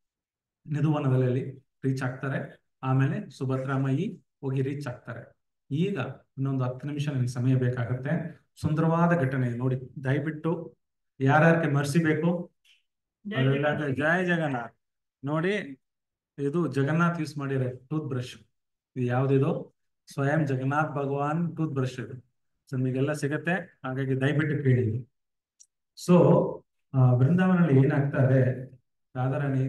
ನಿಧುವನದಲ್ಲಿ ರೀಚ್ ಆಗ್ತಾರೆ ಆಮೇಲೆ ಸುಭದ್ರಾಮಯಿ ಹೋಗಿ ರೀಚ್ ಆಗ್ತಾರೆ ಈಗ ಇನ್ನೊಂದು ಹತ್ತು ನಿಮಿಷ ನನಗೆ ಸಮಯ ಬೇಕಾಗುತ್ತೆ ಸುಂದರವಾದ ಘಟನೆ ನೋಡಿ ದಯವಿಟ್ಟು ಯಾರ್ಯಾರಿಗೆ ಮರ್ಸಿಬೇಕು ಅವರೆಲ್ಲ ಜಯ ಜಗನ್ನಾಥ್ ನೋಡಿ ಇದು ಜಗನ್ನಾಥ್ ಯೂಸ್ ಮಾಡಿರೋ ಟೂತ್ ಬ್ರಷ್ ಇದು ಯಾವ್ದಿದು ಸ್ವಯಂ ಜಗನ್ನಾಥ್ ಭಗವಾನ್ ಟೂತ್ ಬ್ರಷ್ ಇದು ಸೊ ನಿಮಗೆಲ್ಲ ಸಿಗತ್ತೆ ಹಾಗಾಗಿ ದಯವಿಟ್ಟು ಕೇಳಿ ಸೊ ಬೃಂದಾವನಲ್ಲಿ ಏನಾಗ್ತಾರೆ ರಾಧಾರಾಣಿ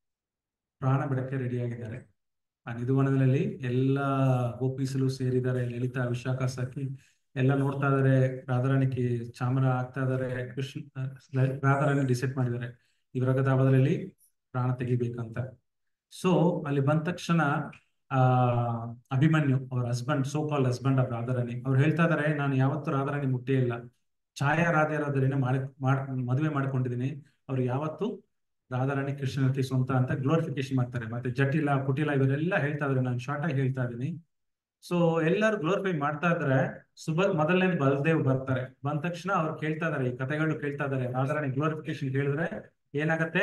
ಪ್ರಾಣ ಬಿಡಕ್ಕೆ ರೆಡಿ ಆಗಿದ್ದಾರೆ ಆ ನಿಧುವನದಲ್ಲಿ ಎಲ್ಲ ಗೋಪೀಸಲು ಸೇರಿದ್ದಾರೆ ಲಲಿತಾ ವಿಶಾಖ ಸಖಿ ಎಲ್ಲ ನೋಡ್ತಾ ಇದಾರೆ ರಾಧಾರಾಣಿಗೆ ಚಾಮರ ಆಗ್ತಾ ಇದಾರೆ ಕೃಷ್ಣ ರಾಧಾರಾಣಿ ಡಿಸೈಡ್ ಮಾಡಿದ್ದಾರೆ ಈ ವ್ರಗದಾವದಲ್ಲಿ ಪ್ರಾಣ ತೆಗಿಬೇಕಂತ ಸೊ ಅಲ್ಲಿ ಬಂದ ತಕ್ಷಣ ಆ ಅಭಿಮನ್ಯು ಅವ್ರ husband so call husband of Radharani ಅವ್ರು ಹೇಳ್ತಾ ಇದಾರೆ ನಾನು ಯಾವತ್ತೂ ರಾಧಾರಾಣಿ ಮುಟ್ಟೇ ಇಲ್ಲ ಛಾಯಾ ರಾಧೇರಾದ್ರಿಂದ ಮಾಡಿ ಮಾಡ್ ಮದುವೆ ಮಾಡ್ಕೊಂಡಿದ್ದೀನಿ ಅವ್ರು ಯಾವತ್ತು ರಾಧಾರಾಣಿ ಕೃಷ್ಣನತಿ ಸ್ವಂತ ಅಂತ ಗ್ಲೋರಿಫಿಕೇಶನ್ ಮಾಡ್ತಾರೆ ಮತ್ತೆ ಜಟಿಲ ಕುಟಿಲ ಇವರೆಲ್ಲ ಹೇಳ್ತಾ ಇದಾರೆ ನಾನು ಶಾರ್ಟ್ ಆಗಿ ಹೇಳ್ತಾ ಇದ್ದೀನಿ ಸೊ ಎಲ್ಲರೂ ಗ್ಲೋರಿಫೈ ಮಾಡ್ತಾ ಇದ್ರೆ ಸುಬ ಮೊದಲನೇ ಬಲದೇವ್ ಬರ್ತಾರೆ ಬಂದ ತಕ್ಷಣ ಅವ್ರು ಕೇಳ್ತಾ ಇದಾರೆ ಈ ಕಥೆಗಳು ಕೇಳ್ತಾ ಇದಾರೆ ರಾಧಾರಾಣಿ ಗ್ಲೋರಿಫಿಕೇಶನ್ ಕೇಳಿದ್ರೆ ಏನಾಗತ್ತೆ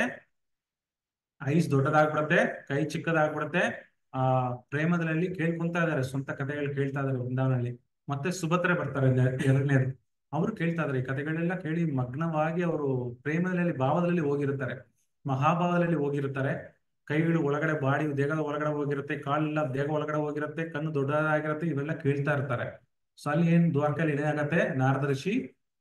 ಐಸ್ ದೊಡ್ಡದಾಗ್ಬಿಡತ್ತೆ ಕೈ ಚಿಕ್ಕದಾಗ್ಬಿಡತ್ತೆ ಆ ಪ್ರೇಮದಲ್ಲಿ ಕೇಳ್ಕೊಂತಾ ಇದಾರೆ ಸ್ವಂತ ಕಥೆಗಳು ಕೇಳ್ತಾ ಇದಾರೆ ವೃಂದಾವನಲ್ಲಿ ಮತ್ತೆ ಸುಭದ್ರೆ ಬರ್ತಾರೆ ಎರಡನೇದು ಅವರು ಕೇಳ್ತಾ ಇದಾರೆ ಈ ಕಥೆಗಳೆಲ್ಲ ಕೇಳಿ ಮಗ್ನವಾಗಿ ಅವರು ಪ್ರೇಮದಲ್ಲಿ ಭಾವದಲ್ಲಿ ಹೋಗಿರ್ತಾರೆ ಮಹಾಭಾವದಲ್ಲಿ ಹೋಗಿರ್ತಾರೆ ಕೈಗಳು ಒಳಗಡೆ ಬಾಡಿ ದೇಹದ ಒಳಗಡೆ ಹೋಗಿರುತ್ತೆ ಕಾಲೆಲ್ಲ ದೇಹ ಒಳಗಡೆ ಹೋಗಿರುತ್ತೆ ಕಣ್ಣು ದೊಡ್ಡದಾಗಿರುತ್ತೆ ಇವೆಲ್ಲ ಕೇಳ್ತಾ ಇರ್ತಾರೆ ಸೊ ಅಲ್ಲಿ ಏನ್ ದ್ವಾರಕಲ್ಲಿ ಏನಾಗತ್ತೆ ನಾರದ ಋಷಿ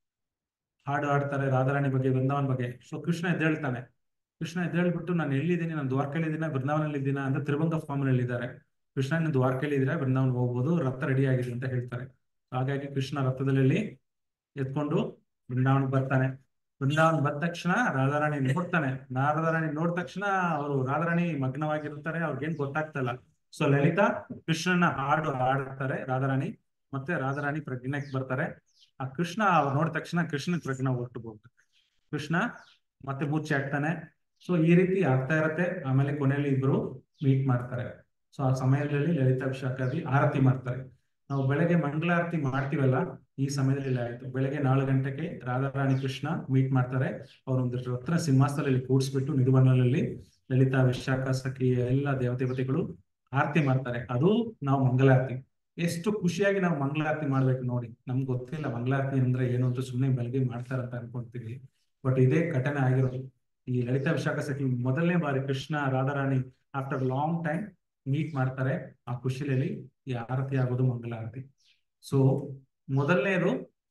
ಹಾಡು ಹಾಡ್ತಾರೆ ರಾಧಾರಾಣಿ ಬಗ್ಗೆ ವೃಂದಾವನ್ ಬಗ್ಗೆ ಸೊ ಕೃಷ್ಣ ಎದ್ದೇಳ್ತಾನೆ ಕೃಷ್ಣ ಎದ್ದೇಳ್ಬಿಟ್ಟು ನಾನು ಎಲ್ಲಿದ್ದೀನಿ ನಾನು ದ್ವಾರಕಲ್ಲಿ ಇದ್ದೀನ ವೃಂದಾವನಲ್ಲಿ ಇದ್ದೀನ ಅಂದ್ರೆ ತ್ರಿಭಂಗ ಫಾರ್ಮ್ ನಲ್ಲಿ ಇದ್ದಾರೆ ಕೃಷ್ಣ ನೀವು ದ್ವಾರಕಲ್ಲಿ ಇದ್ರೆ ವೃಂದಾವನ್ ಹೋಗ್ಬೋದು ರಥ ರೆಡಿ ಆಗಿದೆ ಅಂತ ಹೇಳ್ತಾರೆ ಹಾಗಾಗಿ ಕೃಷ್ಣ ರಥದಲ್ಲಿ ಎತ್ಕೊಂಡು ವೃಂದಾವನ್ ಬರ್ತಾನೆ ವೃಂದಾವನ್ ಬಂದ ತಕ್ಷಣ ರಾಧಾರಾಣಿ ನೋಡ್ತಾನೆ ರಾಧಾರಾಣಿ ನೋಡಿದ ತಕ್ಷಣ ಅವರು ರಾಧಾರಾಣಿ ಮಗ್ನವಾಗಿರ್ತಾರೆ ಅವ್ರಿಗೇನ್ ಗೊತ್ತಾಗ್ತಲ್ಲ ಸೊ ಲಲಿತಾ ಕೃಷ್ಣನ ಹಾಡು ಹಾಡ್ತಾರೆ ರಾಧಾರಾಣಿ ಮತ್ತೆ ರಾಧಾರಾಣಿ ಪ್ರಜ್ಞೆಗೆ ಬರ್ತಾರೆ ಆ ಕೃಷ್ಣ ಅವ್ರು ನೋಡಿದ ತಕ್ಷಣ ಕೃಷ್ಣ ಪ್ರಜ್ಞೆ ಹೊರಟು ಹೋಗ್ತಾರೆ ಕೃಷ್ಣ ಮತ್ತೆ ಮೂರ್ಛೆ ಆಗ್ತಾನೆ ಸೊ ಈ ರೀತಿ ಆಗ್ತಾ ಇರತ್ತೆ ಆಮೇಲೆ ಕೊನೆಯಲ್ಲಿ ಇಬ್ರು ಮೀಟ್ ಮಾಡ್ತಾರೆ ಸೊ ಆ ಸಮಯದಲ್ಲಿ ಲಲಿತಾಭಿಷೇಕಾದಿ ಆರತಿ ಮಾಡ್ತಾರೆ ನಾವು ಬೆಳಗ್ಗೆ ಮಂಗಳಾರತಿ ಮಾಡ್ತೀವಲ್ಲ ಈ ಸಮಯದಲ್ಲಿ ಇಲ್ಲ ಆಯ್ತು ಬೆಳಗ್ಗೆ ನಾಲ್ಕು ಗಂಟೆಗೆ ರಾಧಾರಾಣಿ ಕೃಷ್ಣ ಮೀಟ್ ಮಾಡ್ತಾರೆ ಅವ್ರೊಂದು ರತ್ನ ಸಿಂಹಾಸನದಲ್ಲಿ ಕೂಡಿಸ್ಬಿಟ್ಟು ನಿಡುಬಣ್ಣಲ್ಲಿ ಲಲಿತಾ ವಿಶಾಖ ಸಖಿ ಎಲ್ಲ ದೇವತೆಗಳು ಆರತಿ ಮಾಡ್ತಾರೆ ಅದು ನಾವು ಮಂಗಳಾರತಿ ಎಷ್ಟು ಖುಷಿಯಾಗಿ ನಾವು ಮಂಗಳಾರತಿ ಮಾಡ್ಬೇಕು ನೋಡಿ ನಮ್ಗೆ ಗೊತ್ತಿಲ್ಲ ಮಂಗಳಾರತಿ ಅಂದ್ರೆ ಏನು ಅಂತ ಸುಮ್ಮನೆ ಬೆಳಗ್ಗೆ ಮಾಡ್ತಾರಂತ ಅನ್ಕೊಂತೀವಿ ಬಟ್ ಇದೇ ಘಟನೆ ಆಗಿರೋದು ಈ ಲಲಿತಾ ವಿಶಾಖ ಸಖಿ ಮೊದಲನೇ ಬಾರಿ Krishna Radharani after long time meet ಮಾಡ್ತಾರೆ ಆ ಖುಷಿಯಲ್ಲಿ ಈ ಆರತಿ ಆಗೋದು ಮಂಗಳಾರತಿ ಸೊ ಮೊದಲನೇದು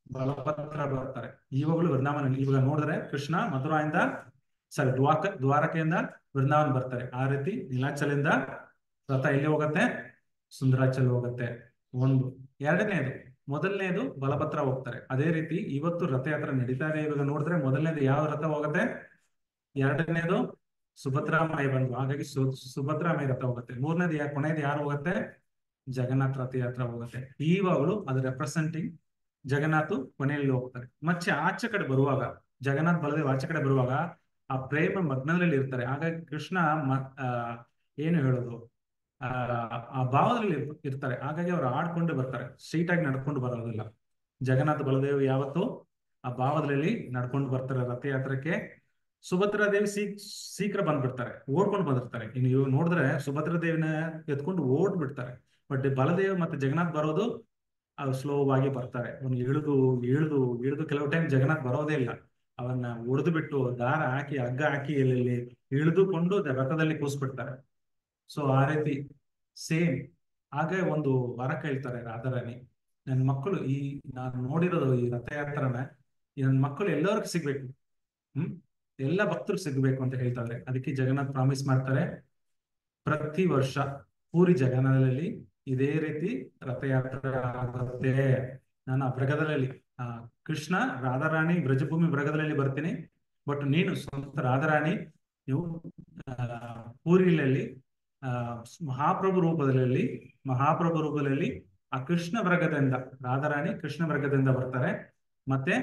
ಬಲಭದ್ರ ಬರ್ತಾರೆ ಇವಾಗಲೂ ವೃಂದಾವನ ಇವಾಗ ನೋಡಿದ್ರೆ ಕೃಷ್ಣ ಮಧುರಾಯಿಂದ ಸಾರಿ ದ್ವಾಕ ದ್ವಾರಕೆಯಿಂದ ವೃಂದಾವನ್ ಬರ್ತಾರೆ ಆ ರೀತಿ ನೀಲಾಚಲಿಂದ ರಥ ಎಲ್ಲಿ ಹೋಗತ್ತೆ ಸುಂದರಾಚಲ್ ಹೋಗತ್ತೆ ಒಂದು ಎರಡನೇದು ಮೊದಲನೇದು ಬಲಭದ್ರ ಹೋಗ್ತಾರೆ ಅದೇ ರೀತಿ ಇವತ್ತು ರಥಯಾತ್ರೆ ನಡೀತಾ ಇದೆ ಇವಾಗ ನೋಡಿದ್ರೆ ಮೊದಲನೇದು ಯಾವ ರಥ ಹೋಗತ್ತೆ ಎರಡನೇದು ಸುಭದ್ರಾಮಯ ಬಂದು ಹಾಗಾಗಿ ಸು ಸುಭದ್ರಾಮಯ ರಥ ಹೋಗುತ್ತೆ ಮೂರನೇದು ಯಾ ಕೊನೆಯದು ಯಾರು ಹೋಗುತ್ತೆ ಜಗನ್ನಾಥ್ ರಥಯಾತ್ರೆ ಹೋಗುತ್ತೆ ಈವಾಗಲೂ ಅದು ರೆಪ್ರೆಸೆಂಟಿಂಗ್ ಜಗನ್ನಾಥ್ ಕೊನೆಯಲ್ಲಿ ಹೋಗ್ತಾರೆ ಮತ್ತೆ ಆಚೆ ಕಡೆ ಬರುವಾಗ ಜಗನ್ನಾಥ್ ಬಲದೇವ್ ಆಚೆ ಕಡೆ ಬರುವಾಗ ಆ ಪ್ರೇಮ ಮಗ್ನದಲ್ಲಿ ಇರ್ತಾರೆ ಹಾಗಾಗಿ ಕೃಷ್ಣ ಮ ಆ, ಏನು ಹೇಳೋದು ಆ ಆ ಭಾವದಲ್ಲಿ ಇರ್- ಇರ್ತಾರೆ ಹಾಗಾಗಿ ಅವ್ರು ಆಡ್ಕೊಂಡು ಬರ್ತಾರೆ ಸ್ಟ್ರೈಟ್ ಆಗಿ ನಡ್ಕೊಂಡು ಬರೋದಿಲ್ಲ ಜಗನ್ನಾಥ ಬಲದೇವ್ ಯಾವತ್ತು ಆ ಭಾವದಲ್ಲಿ ನಡ್ಕೊಂಡು ಬರ್ತಾರೆ ರಥಯಾತ್ರಕ್ಕೆ ಸುಭದ್ರಾ ದೇವಿ ಸೀ ಶೀಘ್ರ ಬಂದ್ಬಿಡ್ತಾರೆ ಓಡ್ಕೊಂಡು ಬಂದಿರ್ತಾರೆ ಇನ್ನು ಇವ್ ನೋಡಿದ್ರೆ ಸುಭದ್ರಾ ದೇವಿನ ಎತ್ಕೊಂಡು ಓಡ್ಬಿಡ್ತಾರೆ ಬಟ್ ಬಲದೇವ್ ಮತ್ತೆ ಜಗನ್ನಾಥ್ ಬರೋದು ಅದು ಸ್ಲೋ ಆಗಿ ಬರ್ತಾರೆ ಅವನು ಇಳಿದು ಇಳಿದು ಇಳಿದು ಕೆಲವು ಟೈಮ್ ಜಗನ್ನಾಥ್ ಬರೋದೇ ಇಲ್ಲ ಅವನ್ನ ಒಡೆದು ಬಿಟ್ಟು ದಾರ ಹಾಕಿ ಹಗ್ಗ ಹಾಕಿ ಇಲ್ಲಿ ಇಳಿದುಕೊಂಡು ರಥದಲ್ಲಿ ಕೂಸ್ಬಿಡ್ತಾರೆ ಸೊ ಆ ರೀತಿ ಸೇಮ್ ಹಾಗೆ ಒಂದು ವರ ಕೇಳ್ತಾರೆ ರಾಧಾರಾಣಿ ನನ್ನ ಮಕ್ಕಳು ಈ ನಾನು ನೋಡಿರೋದು ಈ ರಥಯಾತ್ರನ ಈ ನನ್ನ ಮಕ್ಕಳು ಎಲ್ಲರಿಗೂ ಸಿಗ್ಬೇಕು ಹ್ಮ್ ಎಲ್ಲ ಭಕ್ತರು ಸಿಗ್ಬೇಕು ಅಂತ ಹೇಳ್ತಾರೆ ಅದಕ್ಕೆ ಜಗನ್ನಾಥ್ ಪ್ರಾಮಿಸ್ ಮಾಡ್ತಾರೆ ಪ್ರತಿ ವರ್ಷ ಪೂರಿ ಜಗನ್ನಾಥದಲ್ಲಿ ಇದೇ ರೀತಿ ರಥಯಾತ್ರೆ ಆಗುತ್ತೆ ನಾನು ಆ ಬ್ರಗದಲ್ಲಿ ಆ ಕೃಷ್ಣ ರಾಧಾರಾಣಿ ಬ್ರಜಭೂಮಿ ಬ್ರಗದಲ್ಲಿ ಬರ್ತೀನಿ ಬಟ್ ನೀನು ಸ್ವಂತ ರಾಧಾರಾಣಿ ನೀವು ಆ, ಪೂರಿಲಲ್ಲಿ ಆ ಮಹಾಪ್ರಭು ರೂಪದಲ್ಲಿ ಮಹಾಪ್ರಭು ರೂಪದಲ್ಲಿ ಆ ಕೃಷ್ಣ ವರ್ಗದಿಂದ ರಾಧಾರಾಣಿ ಕೃಷ್ಣ ವರ್ಗದಿಂದ ಬರ್ತಾರೆ ಮತ್ತೆ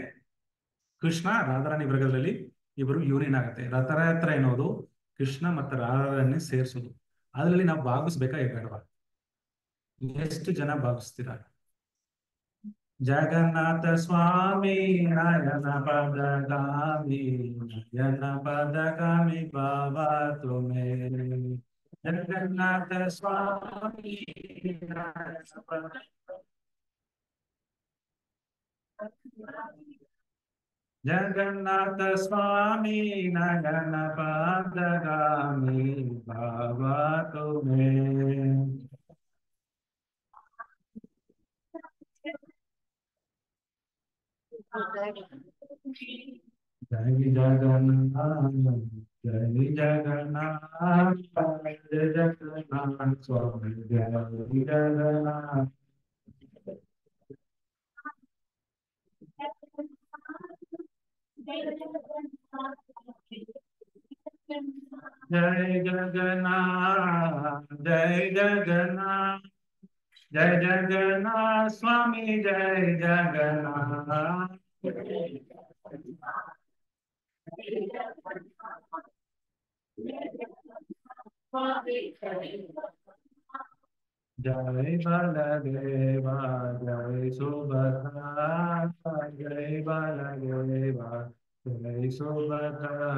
ಕೃಷ್ಣ ರಾಧಾರಾಣಿ ವರ್ಗದಲ್ಲಿ ಇವರು ಯೂನಿಯನ್ ಆಗುತ್ತೆ ರಥಯಾತ್ರೆ ಎನ್ನುವುದು ಕೃಷ್ಣ ಮತ್ತೆ ರಾಧಾರಾಣಿ ಸೇರಿಸೋದು ಅದರಲ್ಲಿ ನಾವು ಭಾಗಿಸ್ಬೇಕಾ ಬೇಡವಾ ಎಷ್ಟು ಜನ ಭಾಗಿಸ್ತೀರಾ ಜಗನ್ನಾಥ ಸ್ವಾಮಿ ನಯನ ಪದಗಾಮಿ ನಯನ ಪದಗಾಮಿ ಬಾಬಾ ತುಮೇ ಜಗನ್ನಾಥ ಸ್ವಾಮಿ ನಯನ ಪದ ಜಗನ್ನಾಥ ಸ್ವಾಮಿ ನಯನ ಪದಗಾಮಿ ಬಾಬಾ ತುಮೇ जय जगन्नाथ जय जगन्नाथ जय जगन्नाथ स्वामी जय जगन्नाथ जय जगन्नाथ जय जगन्नाथ जय जगन्नाथ स्वामी जय जगन्नाथ जय बलदेवा जय सुभद्रा जय बलदेवा जय सुभद्रा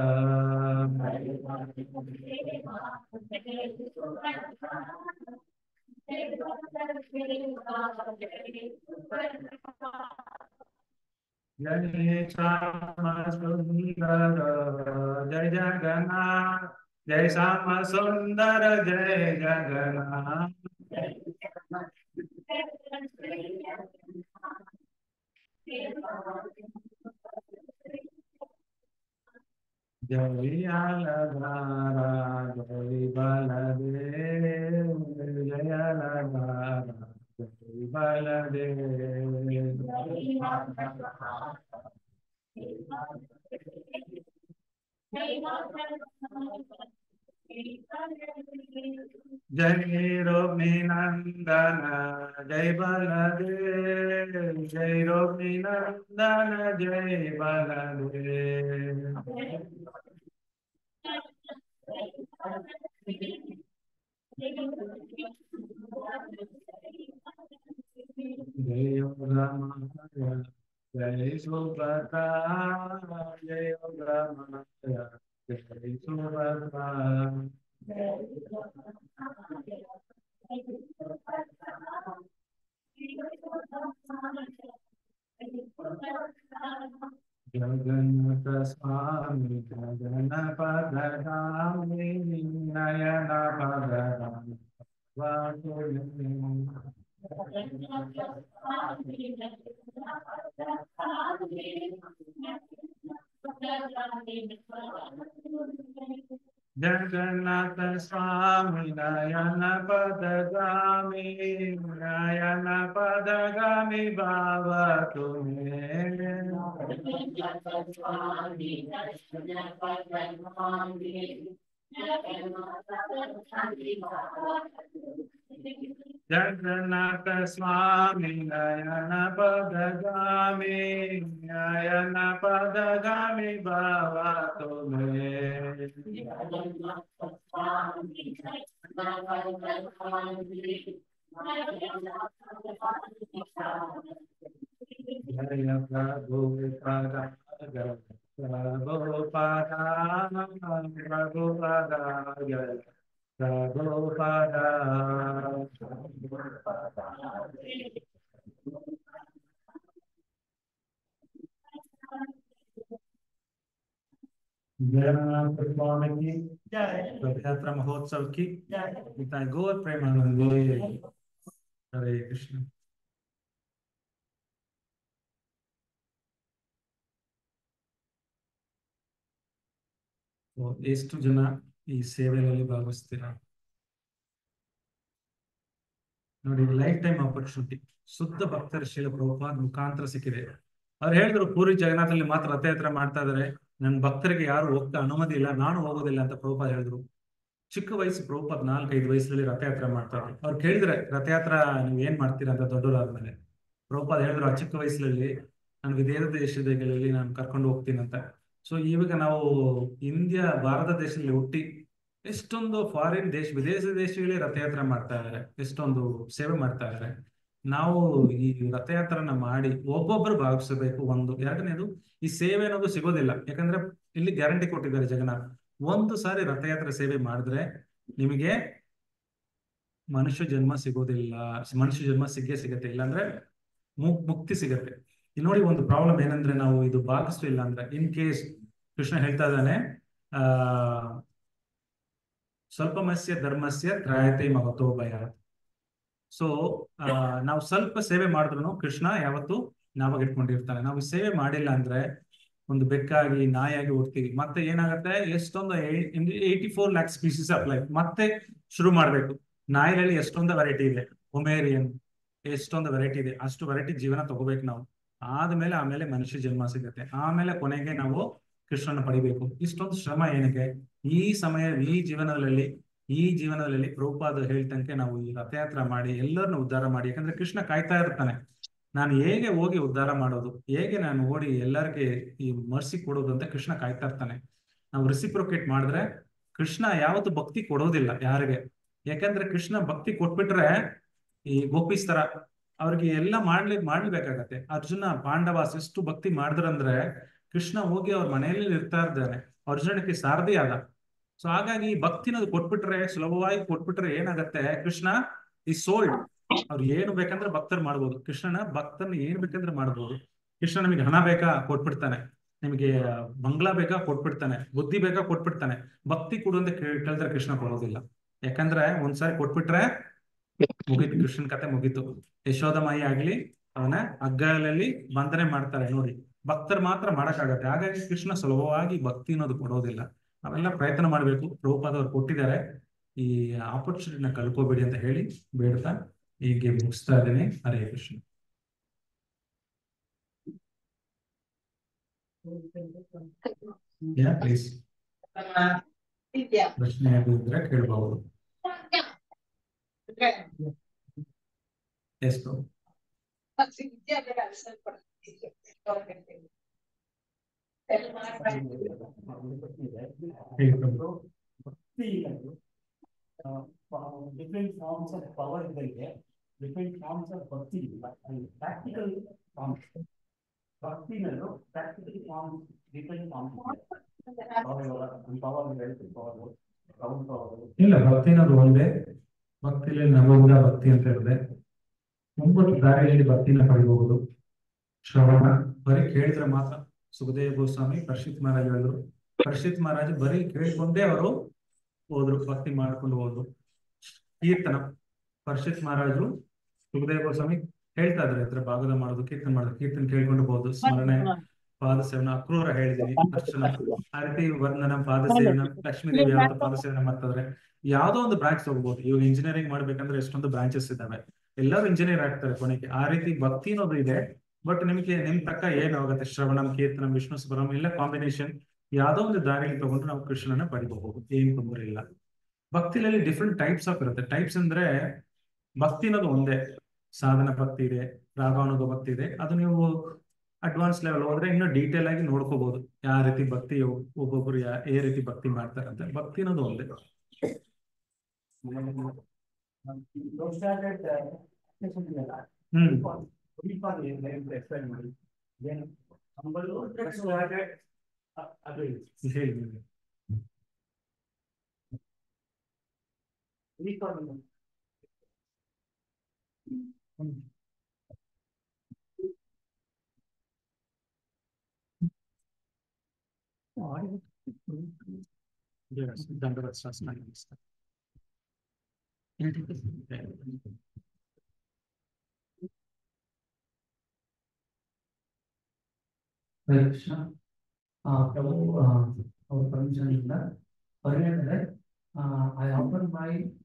जय श्याम सुंदर जय जगन्नाथ जय श्याम सुंदर जय जगन्नाथ जय अलगारा जय बलदेव जय अलगारा जय बलदेव जय रोमी नंदन जय बलदेव जय रोमी नंदन जय बलदेव जय रामाय जय सुभद्रा जय रामाय जय सुभद्रा जगन्नाथ स्वामी जगन्नाथ धामी नयन पदरामी जगन्नाथ स्वामी नयन पदगामी नयन पदगामी बाबा तुम्हें जगन्नाथ स्वामी नयन पदगामी नयन पदगामी बाबा तुम्हें जय प्रभु पदा जय प्रभु पदा प्रभु पदा जय प्रभु पदा जगन्नाथ स्वामी की रथ यात्रा महोत्सव की पिता गौर प्रेमानंदे हरे कृष्ण So, ಎಷ್ಟು ಜನ ಈ ಸೇವೆಯಲ್ಲಿ ಭಾಗವಹಿಸ್ತೀರಾ ನೋಡಿ ಲೈಫ್ ಟೈಮ್ ಆಪರ್ಚುನಿಟಿ ಶುದ್ಧ ಭಕ್ತರ ಶೀಲ ಪ್ರಭುಪಾದ ಮುಖಾಂತರ ಸಿಕ್ಕಿದೆ ಅವ್ರು ಹೇಳಿದ್ರು ಪೂರಿ ಜಗನ್ನಾಥಲ್ಲಿ ಮಾತ್ರ ರಥಯಾತ್ರೆ ಮಾಡ್ತಾ ಇದಾರೆ ನನ್ನ ಭಕ್ತರಿಗೆ ಯಾರು ಹೋಗ್ತಾ ಅನುಮತಿ ಇಲ್ಲ ನಾನು ಹೋಗೋದಿಲ್ಲ ಅಂತ ಪ್ರಭುಪಾದ ಹೇಳಿದ್ರು ಚಿಕ್ಕ ವಯಸ್ಸು ಪ್ರಭುಪಾದ್ ನಾಲ್ಕೈದು ವಯಸ್ಸಲ್ಲಿ ರಥಯಾತ್ರೆ ಮಾಡ್ತಾರೆ ಅವ್ರು ಕೇಳಿದ್ರೆ ರಥಯಾತ್ರ ನೀವು ಏನ್ ಮಾಡ್ತೀರಾ ಅಂತ ದೊಡ್ಡವರಾದ್ಮೇಲೆ ಪ್ರಭುಪಾದ್ ಹೇಳಿದ್ರು ಆ ಚಿಕ್ಕ ವಯಸ್ಸಲ್ಲಿ ನಾನು ವಿದೇಶ ದೇಶದಲ್ಲಿ ನಾನು ಕರ್ಕೊಂಡು ಹೋಗ್ತೀನಿ ಅಂತ ಸೊ ಇವಾಗ ನಾವು ಇಂಡಿಯಾ ಭಾರತ ದೇಶದಲ್ಲಿ ಹುಟ್ಟಿ ಎಷ್ಟೊಂದು ಫಾರಿನ್ ದೇಶ ವಿದೇಶ ದೇಶಗಳೇ ರಥಯಾತ್ರೆ ಮಾಡ್ತಾ ಇದಾರೆ ಎಷ್ಟೊಂದು ಸೇವೆ ಮಾಡ್ತಾ ಇದಾರೆ ನಾವು ಈ ರಥಯಾತ್ರನ ಮಾಡಿ ಒಬ್ಬೊಬ್ಬರು ಭಾಗವಹಿಸಬೇಕು ಒಂದು ಎರಡನೇದು ಈ ಸೇವೆ ಅನ್ನೋದು ಸಿಗೋದಿಲ್ಲ ಯಾಕಂದ್ರೆ ಇಲ್ಲಿ ಗ್ಯಾರಂಟಿ ಕೊಟ್ಟಿದ್ದಾರೆ ಜಗನ್ನಾಥ್ ಒಂದು ಸಾರಿ ರಥಯಾತ್ರೆ ಸೇವೆ ಮಾಡಿದ್ರೆ ನಿಮಗೆ ಮನುಷ್ಯ ಜನ್ಮ ಸಿಗೋದಿಲ್ಲ ಮನುಷ್ಯ ಜನ್ಮ ಸಿಗೇ ಸಿಗತ್ತೆ ಇಲ್ಲಾಂದ್ರೆ ಮುಕ್ ಮುಕ್ತಿ ಸಿಗತ್ತೆ ಇಲ್ಲಿ ನೋಡಿ ಒಂದು ಪ್ರಾಬ್ಲಮ್ ಏನಂದ್ರೆ ನಾವು ಇದು ಭಾಗಿಸ್ಲಿಲ್ಲ ಅಂದ್ರೆ ಇನ್ ಕೇಸ್ ಕೃಷ್ಣ ಹೇಳ್ತಾ ಇದ್ದಾನೆ ಆ ಸ್ವಲ್ಪಮಸ್ಯ ಧರ್ಮಸ್ಯ ತ್ರಾಯತೆ ಮಹತೋ ಭಯ ಸೊ ನಾವು ಸ್ವಲ್ಪ ಸೇವೆ ಮಾಡಿದ್ರು ಕೃಷ್ಣ ಯಾವತ್ತು ನಾವಾಗ ಇಟ್ಕೊಂಡಿರ್ತಾನೆ ನಾವು ಸೇವೆ ಮಾಡಿಲ್ಲ ಅಂದ್ರೆ ಒಂದು ಬೆಕ್ಕಾಗಿ ನಾಯಾಗಿ ಹೋಗ್ತೀವಿ ಮತ್ತೆ ಏನಾಗುತ್ತೆ ಎಷ್ಟೊಂದು eighty four lakh species of life ಮತ್ತೆ ಶುರು ಮಾಡ್ಬೇಕು ನಾಯಿಗಳಲ್ಲಿ ಎಷ್ಟೊಂದು ವೆರೈಟಿ ಇದೆ ಒಮೇರಿಯನ್ ಎಷ್ಟೊಂದು ವೆರೈಟಿ ಇದೆ ಅಷ್ಟು ವೆರೈಟಿ ಜೀವನ ತಗೋಬೇಕು ನಾವು ಆದ್ಮೇಲೆ ಆಮೇಲೆ ಮನುಷ್ಯ ಜನ್ಮ ಸಿಗುತ್ತೆ ಆಮೇಲೆ ಕೊನೆಗೆ ನಾವು ಕೃಷ್ಣನ ಪಡಿಬೇಕು ಇಷ್ಟೊಂದು ಶ್ರಮ ಏನಕ್ಕೆ ಈ ಸಮಯ ಈ ಜೀವನದಲ್ಲಿ ಈ ಜೀವನದಲ್ಲಿ ಪ್ರಭುಪಾದ ಹೇಳ್ತಂಕೆ ನಾವು ಈ ರಥಯಾತ್ರೆ ಮಾಡಿ ಎಲ್ಲರನ್ನು ಉದ್ಧಾರ ಮಾಡಿ ಯಾಕಂದ್ರೆ ಕೃಷ್ಣ ಕಾಯ್ತಾ ಇರ್ತಾನೆ ನಾನು ಹೇಗೆ ಹೋಗಿ ಉದ್ಧಾರ ಮಾಡೋದು ಹೇಗೆ ನಾನು ಓಡಿ ಎಲ್ಲರಿಗೆ ಈ ಮರ್ಸಿ ಕೊಡೋದು ಅಂತ ಕೃಷ್ಣ ಕಾಯ್ತಾ ಇರ್ತಾನೆ ನಾವು ರಿಸಿಪ್ರೊಕೇಟ್ ಮಾಡಿದ್ರೆ ಕೃಷ್ಣ ಯಾವತ್ತು ಭಕ್ತಿ ಕೊಡೋದಿಲ್ಲ ಯಾರಿಗೆ ಯಾಕಂದ್ರೆ ಕೃಷ್ಣ ಭಕ್ತಿ ಕೊಟ್ಬಿಟ್ರೆ ಈ ಗೋಪೀಸ್ ತರ ಅವ್ರಿಗೆ ಎಲ್ಲ ಮಾಡ್ಲಿ ಮಾಡ್ಲೇಬೇಕಾಗತ್ತೆ ಅರ್ಜುನ ಪಾಂಡವಾಸ್ ಎಷ್ಟು ಭಕ್ತಿ ಮಾಡಿದ್ರಂದ್ರೆ ಕೃಷ್ಣ ಹೋಗಿ ಅವ್ರ ಮನೆಯಲ್ಲಿ ಇರ್ತಾ ಇದ್ದಾನೆ ಅರ್ಜುನಕ್ಕೆ ಸಾರಥಿ ಆದ ಸೊ ಹಾಗಾಗಿ ಭಕ್ತಿನದು ಕೊಟ್ಬಿಟ್ರೆ ಸುಲಭವಾಗಿ ಕೊಟ್ಬಿಟ್ರೆ ಏನಾಗತ್ತೆ ಕೃಷ್ಣ ಈ ಸೋಲ್ಡ್ ಅವ್ರು ಏನು ಬೇಕಂದ್ರೆ ಭಕ್ತರು ಮಾಡ್ಬೋದು ಕೃಷ್ಣನ ಭಕ್ತನ ಏನ್ ಬೇಕಂದ್ರೆ ಮಾಡ್ಬೋದು ಕೃಷ್ಣ ನಿಮಗೆ ಹಣ ಬೇಕಾ ಕೊಟ್ಬಿಡ್ತಾನೆ ನಿಮಗೆ ಬಂಗ್ಲಾ ಬೇಕಾ ಕೊಟ್ಬಿಡ್ತಾನೆ ಬುದ್ಧಿ ಬೇಕಾ ಕೊಟ್ಬಿಡ್ತಾನೆ ಭಕ್ತಿ ಕೊಡು ಅಂತ ಕೇಳ್- ಕೇಳಿದ್ರೆ ಕೃಷ್ಣ ಕೊಡೋದಿಲ್ಲ ಯಾಕಂದ್ರೆ ಒಂದ್ಸಾರಿ ಕೊಟ್ಬಿಟ್ರೆ ಮುಗೀತು ಕೃಷ್ಣನ್ ಕತೆ ಮುಗೀತು ಯಶೋದಮಾಯಿ ಆಗ್ಲಿ ಅವನ ಹಗ್ಗಲಲ್ಲಿ ಬಂಧನೆ ಮಾಡ್ತಾರೆ ನೋಡಿ ಭಕ್ತರು ಮಾತ್ರ ಮಾಡಕ್ಕಾಗತ್ತೆ ಹಾಗಾಗಿ ಕೃಷ್ಣ ಸುಲಭವಾಗಿ ಭಕ್ತಿ ಅನ್ನೋದು ಕೊಡೋದಿಲ್ಲ ನಾವೆಲ್ಲ ಪ್ರಯತ್ನ ಮಾಡ್ಬೇಕು ಪ್ರಭುಪಾದ ಅವ್ರು ಕೊಟ್ಟಿದ್ದಾರೆ ಈ ಆಪರ್ಚುನಿಟಿನ ಕಳ್ಕೋಬೇಡಿ ಅಂತ ಹೇಳಿ ಬೇಡ್ತಾ ಹೀಗೆ ಮುಗಿಸ್ತಾ ಇದ್ದೇನೆ ಹರೇ ಕೃಷ್ಣ ಯಾ ಪ್ಲೀಸ್ ಪ್ರಶ್ನೆ ಅದು ಇದ್ರೆ ಕೇಳಬಹುದು ಎಸ್ ಪ್ರಭು ಹೇಳಿ Prabhu different forms of power ಇದೆ ಡಿಫ್ರೆಂಟ್ ಫಾರ್ಮ್ಸ್ ಆಫ್ ಭಕ್ತಿ ಇಲ್ಲ ಪ್ರಾಕ್ಟಿಕಲ್ ಫಾರ್ಮ್ಸ್ ಭಕ್ತಿನಲ್ಲೂ ಪ್ರಾಕ್ಟಿಕಲ್ ಫಾರ್ಮ್ಸ್ ಡಿಫ್ರೆಂಟ್ ಫಾರ್ಮ್ಸ್ ಇದೆ ಪವರ್ ಹೇಳ್ತೀವಿ ಪವರ್ ರೌಂಡ್ ಪವರ್ ಇಲ್ಲ ಭಕ್ತಿ ಅನ್ನೋದು ಒಂದೇ ಭಕ್ತಿಲಿ ನವೋದ ಭಕ್ತಿ ಅಂತ ಇದೆ ಒಂಬತ್ತು ದಾರಿಯಲ್ಲಿ ಭಕ್ತಿನ ಪಡಿಬಹುದು ಶ್ರವಣ ಬರೀ ಕೇಳಿದ್ರೆ ಮಾತ್ರ ಸುಖದೇವ ಗೋಸ್ವಾಮಿ ಪರ್ಷಿತ್ ಮಹಾರಾಜ್ ಹೇಳಿದ್ರು ಪರ್ಷಿತ್ ಮಹಾರಾಜ್ ಬರೀ ಕೇಳ್ಕೊಂಡೇ ಅವರು ಹೋದ್ರು ಭಕ್ತಿ ಮಾಡ್ಕೊಂಡು ಹೋದ್ರು ಕೀರ್ತನ ಪರ್ಷಿತ್ ಮಹಾರಾಜರು ಸುಖದೇವ ಗೋಸ್ವಾಮಿ ಹೇಳ್ತಾ ಇದ್ರು ಹತ್ರ ಭಾಗದ ಮಾಡೋದು ಕೀರ್ತನ ಮಾಡೋದು ಕೀರ್ತನ ಕೇಳ್ಕೊಂಡು ಹೋಗುದು ಸ್ಮರಣೆ ಪಾದ ಸೇವನ ಅಕ್ರೂರ ಹೇಳಿದೀನಿ ಅರ್ಚನ ಆ ರೀತಿ ವರ್ಣನ ಪಾದ ಸೇವನ ಲಕ್ಷ್ಮೀ ದೇವಿ ಯಾವತ್ತು ಪಾದ ಸೇವನೆ ಮಾಡ್ತಿದ್ರೆ ಯಾವ್ದೋ ಒಂದು ಬ್ರಾಂಚ್ ಹೋಗ್ಬೋದು ಇವಾಗ ಇಂಜಿನಿಯರಿಂಗ್ ಮಾಡ್ಬೇಕಂದ್ರೆ ಎಷ್ಟೊಂದು ಬ್ರಾಂಚಸ್ ಇದಾವೆ ಎಲ್ಲರೂ ಇಂಜಿನಿಯರ್ ಆಗ್ತಾರೆ ಕೊನೆಗೆ ಆ ರೀತಿ ಭಕ್ತಿ ಅನ್ನೋದು ಇದೆ ಬಟ್ ನಿಮಗೆ ನಿಮ್ ತಕ್ಕ ಏನ್ ಆಗುತ್ತೆ ಶ್ರವಣಂ ಕೀರ್ತನಂ ವಿಷ್ಣು ಸುಬ್ರಹ್ಮಣ್ಯ ಇಲ್ಲ ಕಾಂಬಿನೇಷನ್ ಯಾವ್ದೋ ಒಂದು ದಾರಿಯಲ್ಲಿ ತಗೊಂಡು ನಾವು ಕೃಷ್ಣನ ಪಡಿಬಹುದು ಏನ್ ತೊಂದರೆ ಇಲ್ಲ ಭಕ್ತಿನಲ್ಲಿ ಡಿಫ್ರೆಂಟ್ ಟೈಪ್ಸ್ ಆಫ್ ಇರುತ್ತೆ ಟೈಪ್ಸ್ ಅಂದ್ರೆ ಭಕ್ತಿ ಅನ್ನೋದು ಒಂದೇ ಸಾಧನ ಭಕ್ತಿ ಇದೆ ರಾಗಾನುಗ ಭಕ್ತಿ ಇದೆ ಅದು ನೀವು ಅಡ್ವಾನ್ಸ್ ಲೆವೆಲ್ ಹೋದ್ರೆ ಇನ್ನೂ ಡೀಟೇಲ್ ಆಗಿ ನೋಡ್ಕೋಬಹುದು ಯಾವ ರೀತಿ ಭಕ್ತಿ ಒಬ್ಬೊಬ್ರು ಯಾ ಏ ರೀತಿ ಭಕ್ತಿ ಮಾಡ್ತಾರೆ ಅಂತ ಭಕ್ತಿ ಅನ್ನೋದು ಒಂದೇ ಹ್ಮ್ ಎಕ್ಸ್ಪ್ಲೈನ್ ಮಾಡಿ ಏನು ಅಂಬಲು ಅದು ಹೇಳಿ ನೀವು. Yes, ದಂಡವತ್ ಶಾಸ್ತ್ರ ನಮಸ್ಕಾರ. ಹರೇ ಕೃಷ್ಣ ಆ, ಪ್ರಭು ಆ, ಅವ್ರ ಪರ್ಮಿಷನ್ ಇಂದ ಅವ್ರು ಹೇಳ್ತಾರೆ ಐ ಆಫರ್ ಮೈ